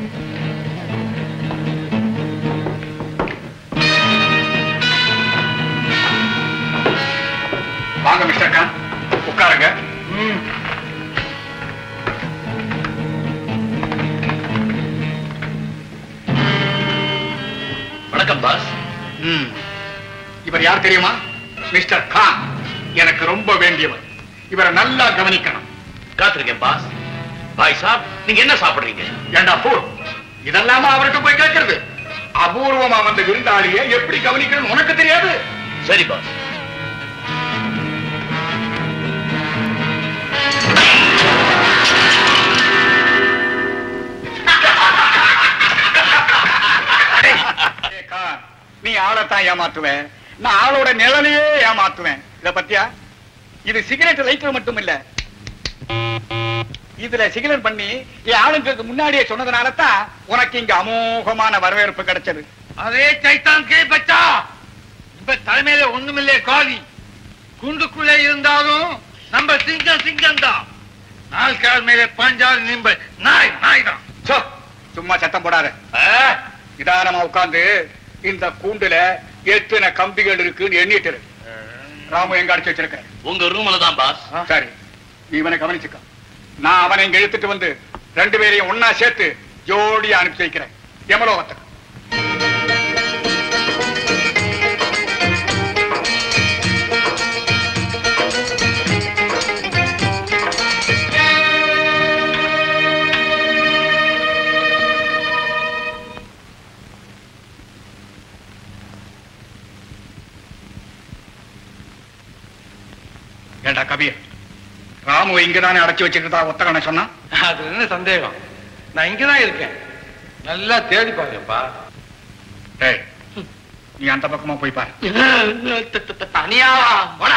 Speaker 15: வாங்க மிஸ்டர் கான் உட்காருங்க
Speaker 6: வணக்கம் பாஸ்
Speaker 15: ம். இவர் யார் தெரியுமா மிஸ்டர் கான் எனக்கு ரொம்ப வேண்டியவர் இவரை நல்லா கவனிக்கணும்
Speaker 6: காத்திருக்கேன் பாஸ் பாய் சாப் நீங்க என்ன சாப்பிடுறீங்க
Speaker 15: ஏண்டா பூ இதெல்லாமா அவர்கிட்ட போய் கேட்கறது அபூர்வமா வந்த விருந்தாளியை எப்படி கவனிக்கணும் உனக்கு தெரியாது
Speaker 6: சரி பாஸ்
Speaker 15: ஏய் கான், நீ ஆளைத்தான் ஏமாத்துவேன் நான் ஆளோட நிழலையே ஏமாத்துவேன் இத பத்தியா இது சிகரெட் லைட்டர் மட்டும் இல்ல இதுல சிகரெட் பண்ணி என் ஆளுங்களுக்கு முன்னாடியே சொன்னதுனால தான் உனக்கு இங்க அமோகமான வரவேற்பு கிடைச்சது
Speaker 9: அதே சைத்தான் கே பச்சா இப்ப தலைமையில ஒண்ணுமில்லே காலி குண்டுக்குள்ளே இருந்தாலும் நம்ம சிங்கம் சிங்கம் தான் நாள் கால் மேலே பாஞ்சால் நிம்ப நாய் நாய் தான்
Speaker 15: சோ, சும்மா சத்தம் போடாத நிதானமா உட்கார்ந்து இந்த கூண்டுல எத்தனை கம்பிகள் இருக்குன்னு எண்ணிட்டு இரு. ராமு எங்க அடிச்சு வச்சிருக்க
Speaker 6: உங்க ரூம்ல தான் பாஸ்
Speaker 15: சரி நீ இவனை கவனிச்சுக்க நான் அவனை இங்க இழுத்துட்டு வந்து ரெண்டு பேரையும் ஒன்னா சேர்த்து ஜோடியா அனுப்பி வைக்கிறேன் எமலோகத்துக்கு ஏண்டா கபீர் ராமுவை இங்கதானே அடைச்சு வச்சிருக்கதா ஒத்தகனை சொன்னா
Speaker 9: அது என்ன சந்தேகம் நான் இங்கதான் இருக்கேன் நல்லா தேடி பாருப்பா
Speaker 15: டேய் நீ அந்த பக்கமா போய் பாரு
Speaker 16: தனியாவா போடா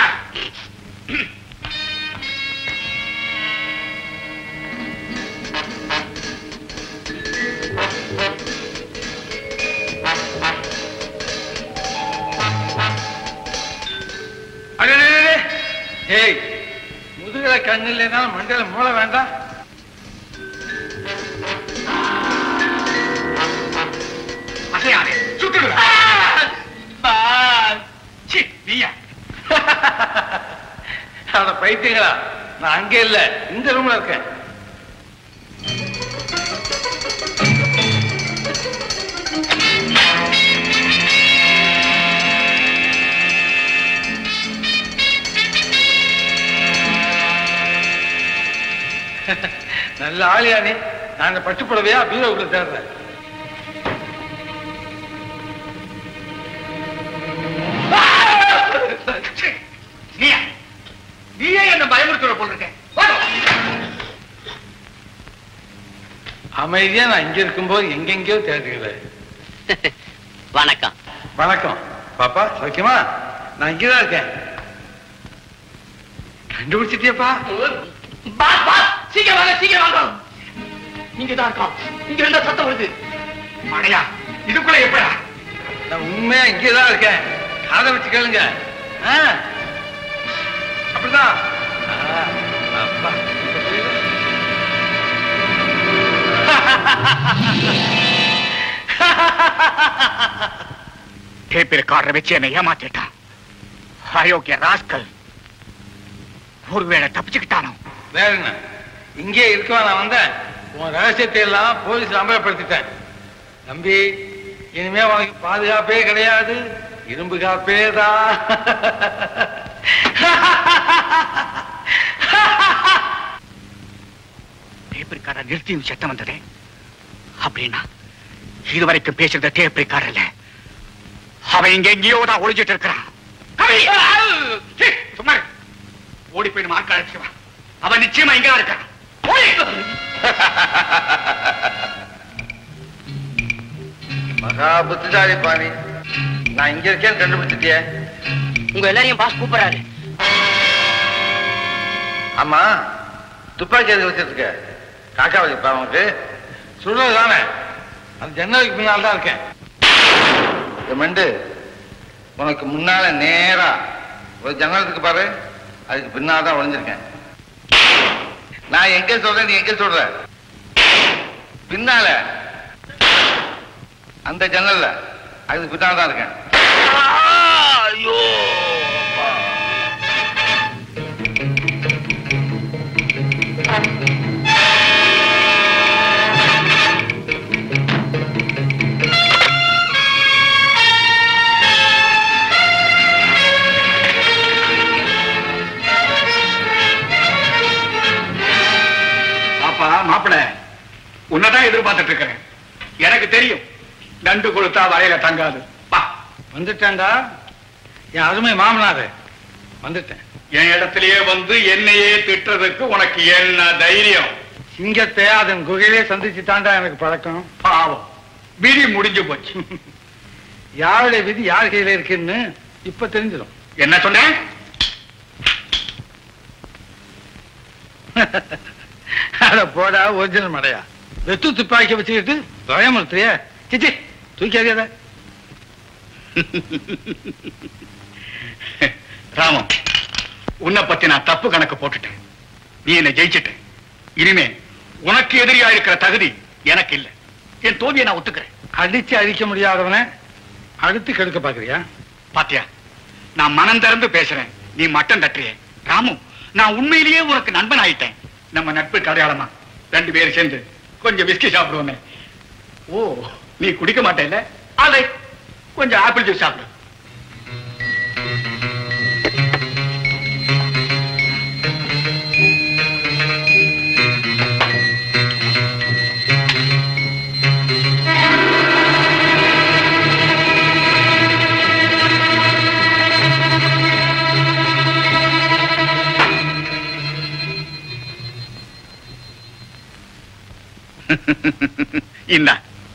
Speaker 9: அடே ஏய் முதுகுல கண்ணு இல்லைன்னா மண்டையில மூளை வேண்டாம்
Speaker 15: அசையாதே சுட்டுடுவேன் சீ, நீயா
Speaker 9: அட பைத்தியங்களா நான் அங்கே இல்ல இந்த ரூம்ல இருக்கேன் நல்ல ஆளியா நீ நான் அந்த பட்டு புடவையா பீரோவுக்குள்ள தேடுறேன்
Speaker 15: சீ, நீயா நீயே என்ன பயமுறுத்துற போல் இருக்க வாடா.
Speaker 9: அமைதியா நான் இங்க இருக்கும்போது எங்கெங்கயோ தேடுகிறேன்
Speaker 16: வணக்கம்
Speaker 9: வணக்கம் பாப்பா சௌக்கியமா நான் இங்கதான் இருக்கேன் கண்டுபிடிச்சிட்டியப்பா
Speaker 16: பாஸ் பாஸ் சீக்கிரம் வாங்க சீக்கிரம் வாங்க இங்க தான் இருக்கோம் இங்க இருந்த சத்தம் வருது
Speaker 15: மடையா இதுக்குள்ள எப்படா
Speaker 9: நான் உண்மையா இங்கதான் இருக்கேன் காதை வச்சு கேளுங்க ஆ, அப்படிதான் ஆ, அப்பா இப்ப புரியுதா?
Speaker 15: டேப் ரெக்கார்டரை வச்சு என்னை ஏமாத்திட்டான் அயோக்கிய ராஸ்கல் ஒருவேளை தப்பிச்சுக்கிட்டானோ
Speaker 9: வேற என்ன இங்கே இருக்கவா நான் வந்தேன் உன் ரகசியத்தை எல்லாம் போலீஸ் அமலப்படுத்திட்டேன் தம்பி இனிமே உனக்கு பாதுகாப்பே கிடையாது இரும்பு காப்பே தான்
Speaker 15: டேப் ரெக்கார்டர் நிறுத்தியும் சத்தம் வந்ததே அப்படின்னா இதுவரைக்கும் பேசுறது டேப் ரெக்கார்டர் இல்ல அவன் இங்க எங்கேயோ தான் ஒளிஞ்சிட்டு இருக்கிறான் கவி! சீ, சும்மா இரு. ஓடி போய் மார்க் அழைச்சிட்டு வா அவன் நிச்சயமா இங்க தான் இருக்கான் ஓடி!
Speaker 9: மகா புத்திசாலி பாணி நான் இங்க இருக்கேன்னு கண்டுபிடிச்சிட்டியே
Speaker 16: உங்க எல்லாரையும் பாஸ் கூப்பிடுறாரு
Speaker 9: ஆமா துப்பாக்கி எதுக்கு வச்சிருக்க காக்கா வலிப்பா உனக்கு சுடுறது தானே அந்த ஜன்னலுக்கு பின்னால் தான் இருக்கேன்
Speaker 19: மெண்டு உனக்கு முன்னால நேரா ஒரு ஜன்னலத்துக்கு பாரு அதுக்கு பின்னால தான் ஒளிஞ்சிருக்கேன் நான் எங்க சொல்றேன் நீ எங்க சொல்ற பின்னால அந்த ஜன்னல்ல அதுக்கு பின்னால தான் இருக்கேன்
Speaker 15: ஐயோ பாப்பா மாப்பிள உன்னதான் எதிர்பார்த்துட்டு இருக்கிறேன் எனக்கு தெரியும் நண்டு கொடுத்தா வரையில தங்காது
Speaker 9: வந்துட்டேன்டா என் அருமை மாமனாரு வந்துட்டேன்
Speaker 15: என் இடத்திலேயே வந்து என்னையே திட்டுறதுக்கு உனக்கு என்ன தைரியம்
Speaker 9: சிங்கத்தை அதன் குகையிலே சந்திச்சுட்டான்டா எனக்கு பழக்கம்
Speaker 15: பாவம் விதி முடிஞ்சு போச்சு
Speaker 9: யாருடைய விதி யார் கையில இருக்குன்னு இப்ப தெரிஞ்சிடும்
Speaker 15: என்ன சொன்னேன்
Speaker 9: அட போடா ஒரிஜினல் மடையா வெத்து துப்பாக்கி வச்சுக்கிட்டு பயமுறுத்துறிய சிச்சி தூக்கி அறியாத
Speaker 15: ராமம் உன்னை பத்தி நான் தப்பு கணக்கு போட்டுட்டேன் நீ என்னை ஜெயிச்சிட்ட இனிமே உனக்கு எதிரியா இருக்கிற தகுதி எனக்கு இல்ல என் தோல்வியை நான் ஒத்துக்கிறேன்
Speaker 9: அடிச்சு அழிக்க முடியாதவனை அடுத்து கெடுக்க பாக்குறியா
Speaker 15: பாத்தியா நான் மனம் திறந்து பேசுறேன் நீ மட்டம் தட்டுறிய ராமு நான் உண்மையிலேயே உனக்கு நண்பன் ஆயிட்டேன் நம்ம நட்பு அடையாளமா ரெண்டு பேரும் சேர்ந்து கொஞ்சம் விஸ்கி சாப்பிடுவோமே ஓ நீ குடிக்க மாட்டேல்ல ஆலை கொஞ்சம் ஆப்பிள் ஜூஸ் சாப்பிடு இந்தா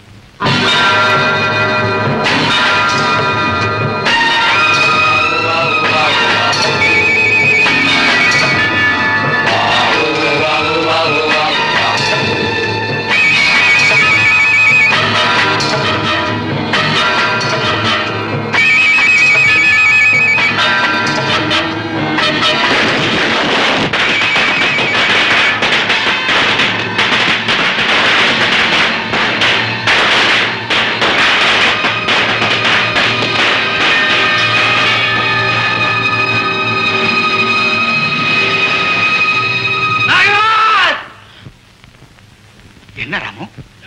Speaker 15: என்ன ராமு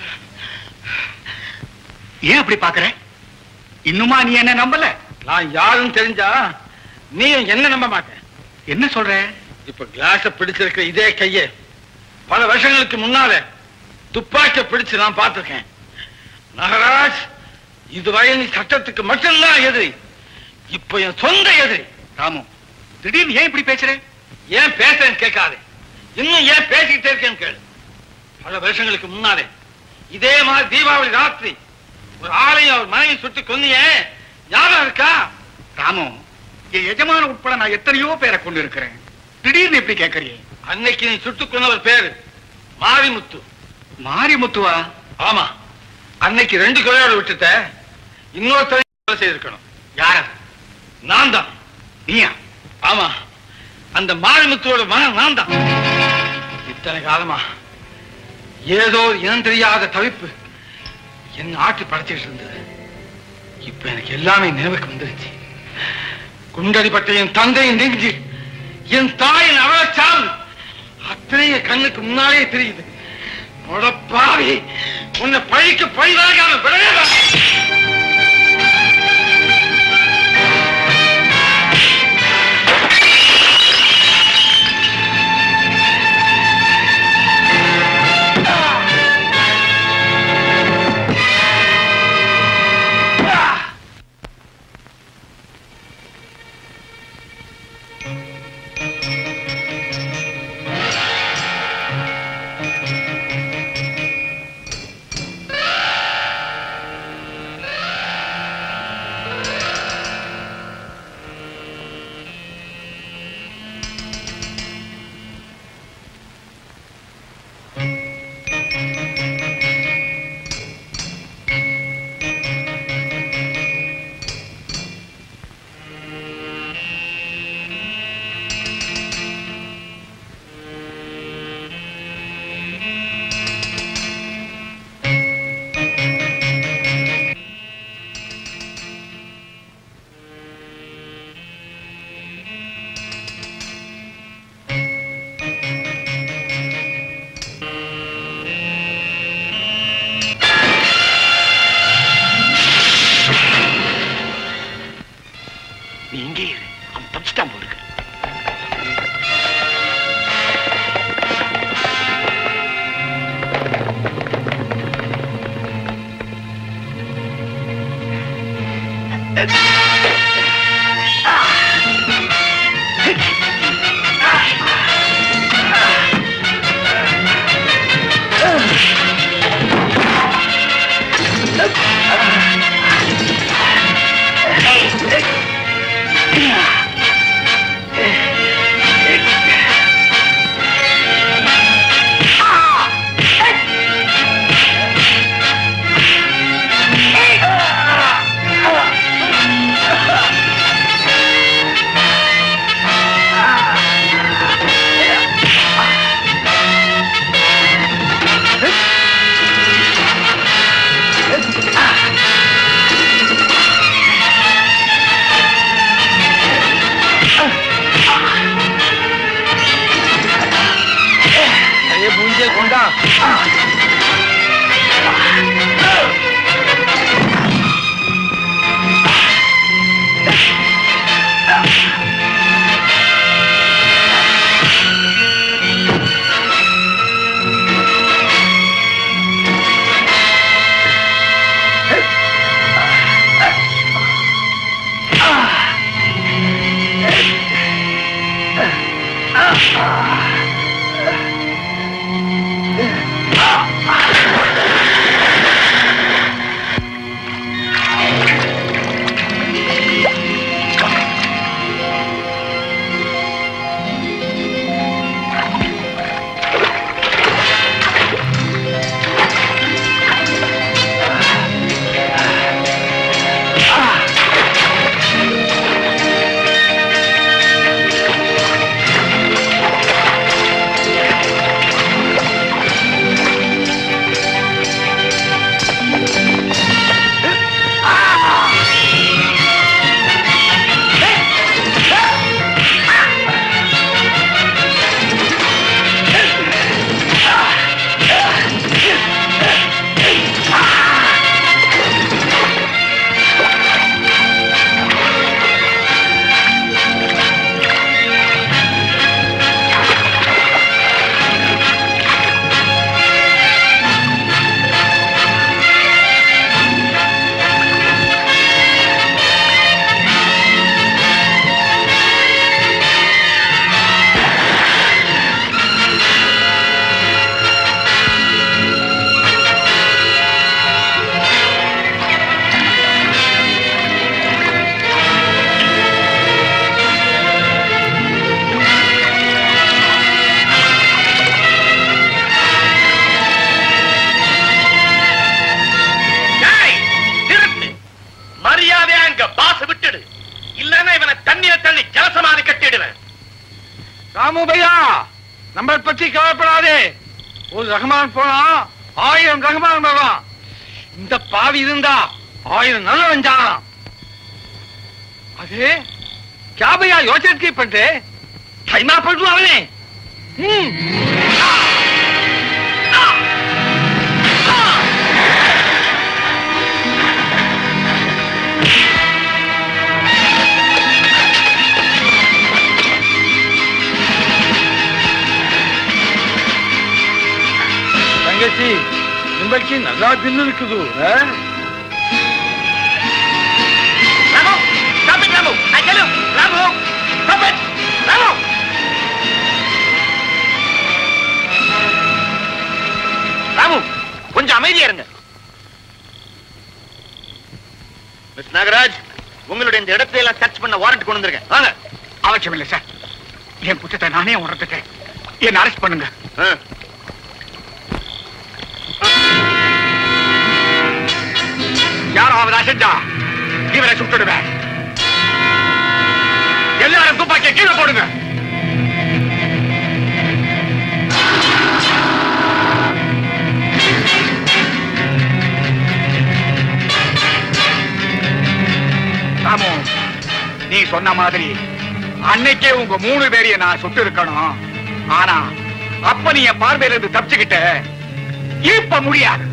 Speaker 15: ஏன் அப்படி பாக்குற இன்னுமா நீ என்ன நம்பல
Speaker 9: நான் யாருன்னு தெரிஞ்சா நீயும் என்ன நம்ப மாட்டேன்
Speaker 15: என்ன சொல்ற
Speaker 9: இப்ப கிளாஸ பிடிச்சிருக்கிற இதே கையே பல வருஷங்களுக்கு முன்னால துப்பாக்கிய பிடிச்சு நான் பார்த்திருக்கேன் நகராஜ் இதுவரை நீ சட்டத்துக்கு மட்டும்தான் எதிரி இப்ப என் சொந்த எதிரி
Speaker 15: ராமு திடீர்னு ஏன் இப்படி பேசுற
Speaker 9: ஏன் பேசுறேன்னு கேட்காதே இன்னும் ஏன் பேசிக்கிட்டே இருக்கேன்னு கேளு பல வருஷங்களுக்கு முன்னாலே இதே மாதிரி தீபாவளி ராத்திரி ஒரு ஆளையும் அவர் மனைவி சுட்டு கொன்னியே ஞாபகம் இருக்கா
Speaker 15: ராமு என் எஜமான உட்பட நான் எத்தனையோ பேரை கொண்டு இருக்கிறேன் திடீர்னு இப்படி கேட்கறியே
Speaker 9: அன்னைக்கு நீ சுட்டு கொன்னவர் பேரு மாரிமுத்து
Speaker 15: மாரிமுத்துவா
Speaker 9: ஆமா அன்னைக்கு ரெண்டு கொலையோட விட்டுட்ட இன்னொருத்தரை கொலை செய்திருக்கணும்
Speaker 15: யார
Speaker 9: நான் தான்
Speaker 15: நீயா
Speaker 9: ஆமா அந்த மாரிமுத்துவோட மகன் நான் தான் இத்தனை காலமா ஏதோ இனம் தெரியாத தவிப்பு என்ன ஆட்டி படைச்சிட்டு இருந்தது இப்ப எனக்கு எல்லாமே நினைவுக்கு வந்துருச்சு குண்டடிப்பட்ட என் தந்தையின் நெஞ்சு என் தாயின் அவலச்சாவு அத்தனைய கண்ணுக்கு முன்னாலே தெரியுது பாவி உன்னை பழிக்கு பழிவாக அவன் விடவே வேண்டாம். இங்கே கொண்டா
Speaker 14: டேய், நிறுத்து மரியாதையா இங்க பாச விட்டுடு இல்லன்னா இவனை தண்ணியில தண்ணி ஜலசமாதி கட்டிடுவேன்
Speaker 9: ராமு பையா நம்மளை பத்தி கவலைப்படாதே ஒரு ரஹ்மான் போனா ஆயிரம் ரஹ்மான் வரலாம் இந்த பாவி இருந்தா ஆயிரம் நல்லவன் ஜாகலாம் அது क्या भैया योजना की पड़ते ठाइमा पड़ அவனே ம் தங்கச்சி நிம்பளுக்கு நல்லா தின்னு இருக்குது ஆ?
Speaker 14: Ramu stop it, Ramu I tell you, Ramu stop it, Ramu Ramu கொஞ்சம் அமைதியா இருங்க
Speaker 11: மிஸ் நாகராஜ் உங்களுடைய இந்த இடத்தை எல்லாம் சர்ச் பண்ண வாரண்ட் கொண்டு வந்திருக்கேன் வாங்க
Speaker 15: அவசியம் இல்லை சார் என் குற்றத்தை நானே உணர்ந்துட்டேன் என்ன அரெஸ்ட் பண்ணுங்க யாராவது அசைஞ்சா இவரை சுட்டுடுவேன் எல்லாரும் துப்பாக்கியை கீழே போடுங்க ராமு நீ சொன்ன மாதிரி அன்னைக்கே உங்க மூணு பேரையும் நான் சுட்டு இருக்கணும் ஆனா அப்ப நீ என் பார்வையில இருந்து தப்பிச்சுக்கிட்ட இப்ப முடியாது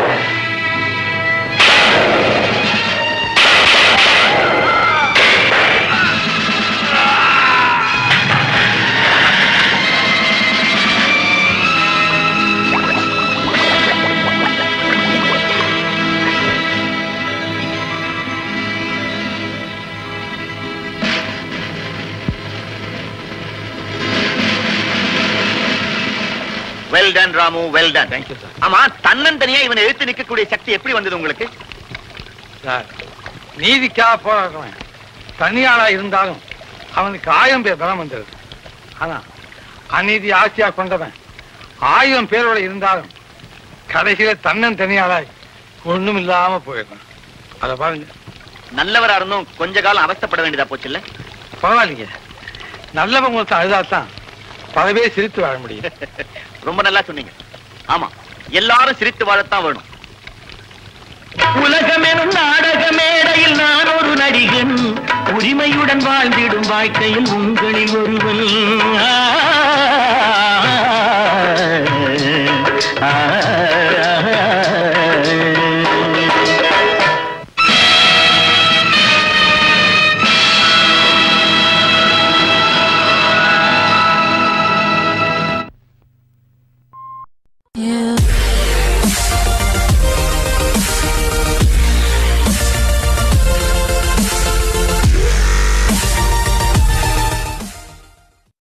Speaker 11: well done Ramu well done thank you sir ஆமா தன்னந்தனியா இவனை எழுத்து நிக்கக்கூடிய சக்தி எப்படி வந்தது உங்களுக்கு
Speaker 9: சார் நீதிக்காக போராடுறவன் தனியாளா இருந்தாலும் அவனுக்கு ஆயிரம் பேர் பலம் வந்தது ஆனா அநீதி ஆட்சியா கொண்டவன் ஆயிரம் பேரோட இருந்தாலும் கடைசியில தன்னன் தனியாளாய் ஒண்ணும் இல்லாம போயிடும் அத பாருங்க
Speaker 11: நல்லவரா இருந்தும் கொஞ்ச காலம் அவஸ்தைப்பட வேண்டியதா போச்சு இல்ல
Speaker 9: பரவாயில்லைங்க நல்லவங்க ஒருத்தன் அழுதாத்தான் பல பேர் சிரித்து வாழ முடியும்
Speaker 11: ரொம்ப நல்லா சொன்னீங்க ஆமா எல்லாரும் சிரித்து வாழத்தான் வேணும்
Speaker 12: உலகமெனும் நாடக மேடையில் நான் ஒரு நடிகன் உரிமையுடன் வாழ்ந்திடும் வாழ்க்கையில் உங்களில் ஒருவன் ஆ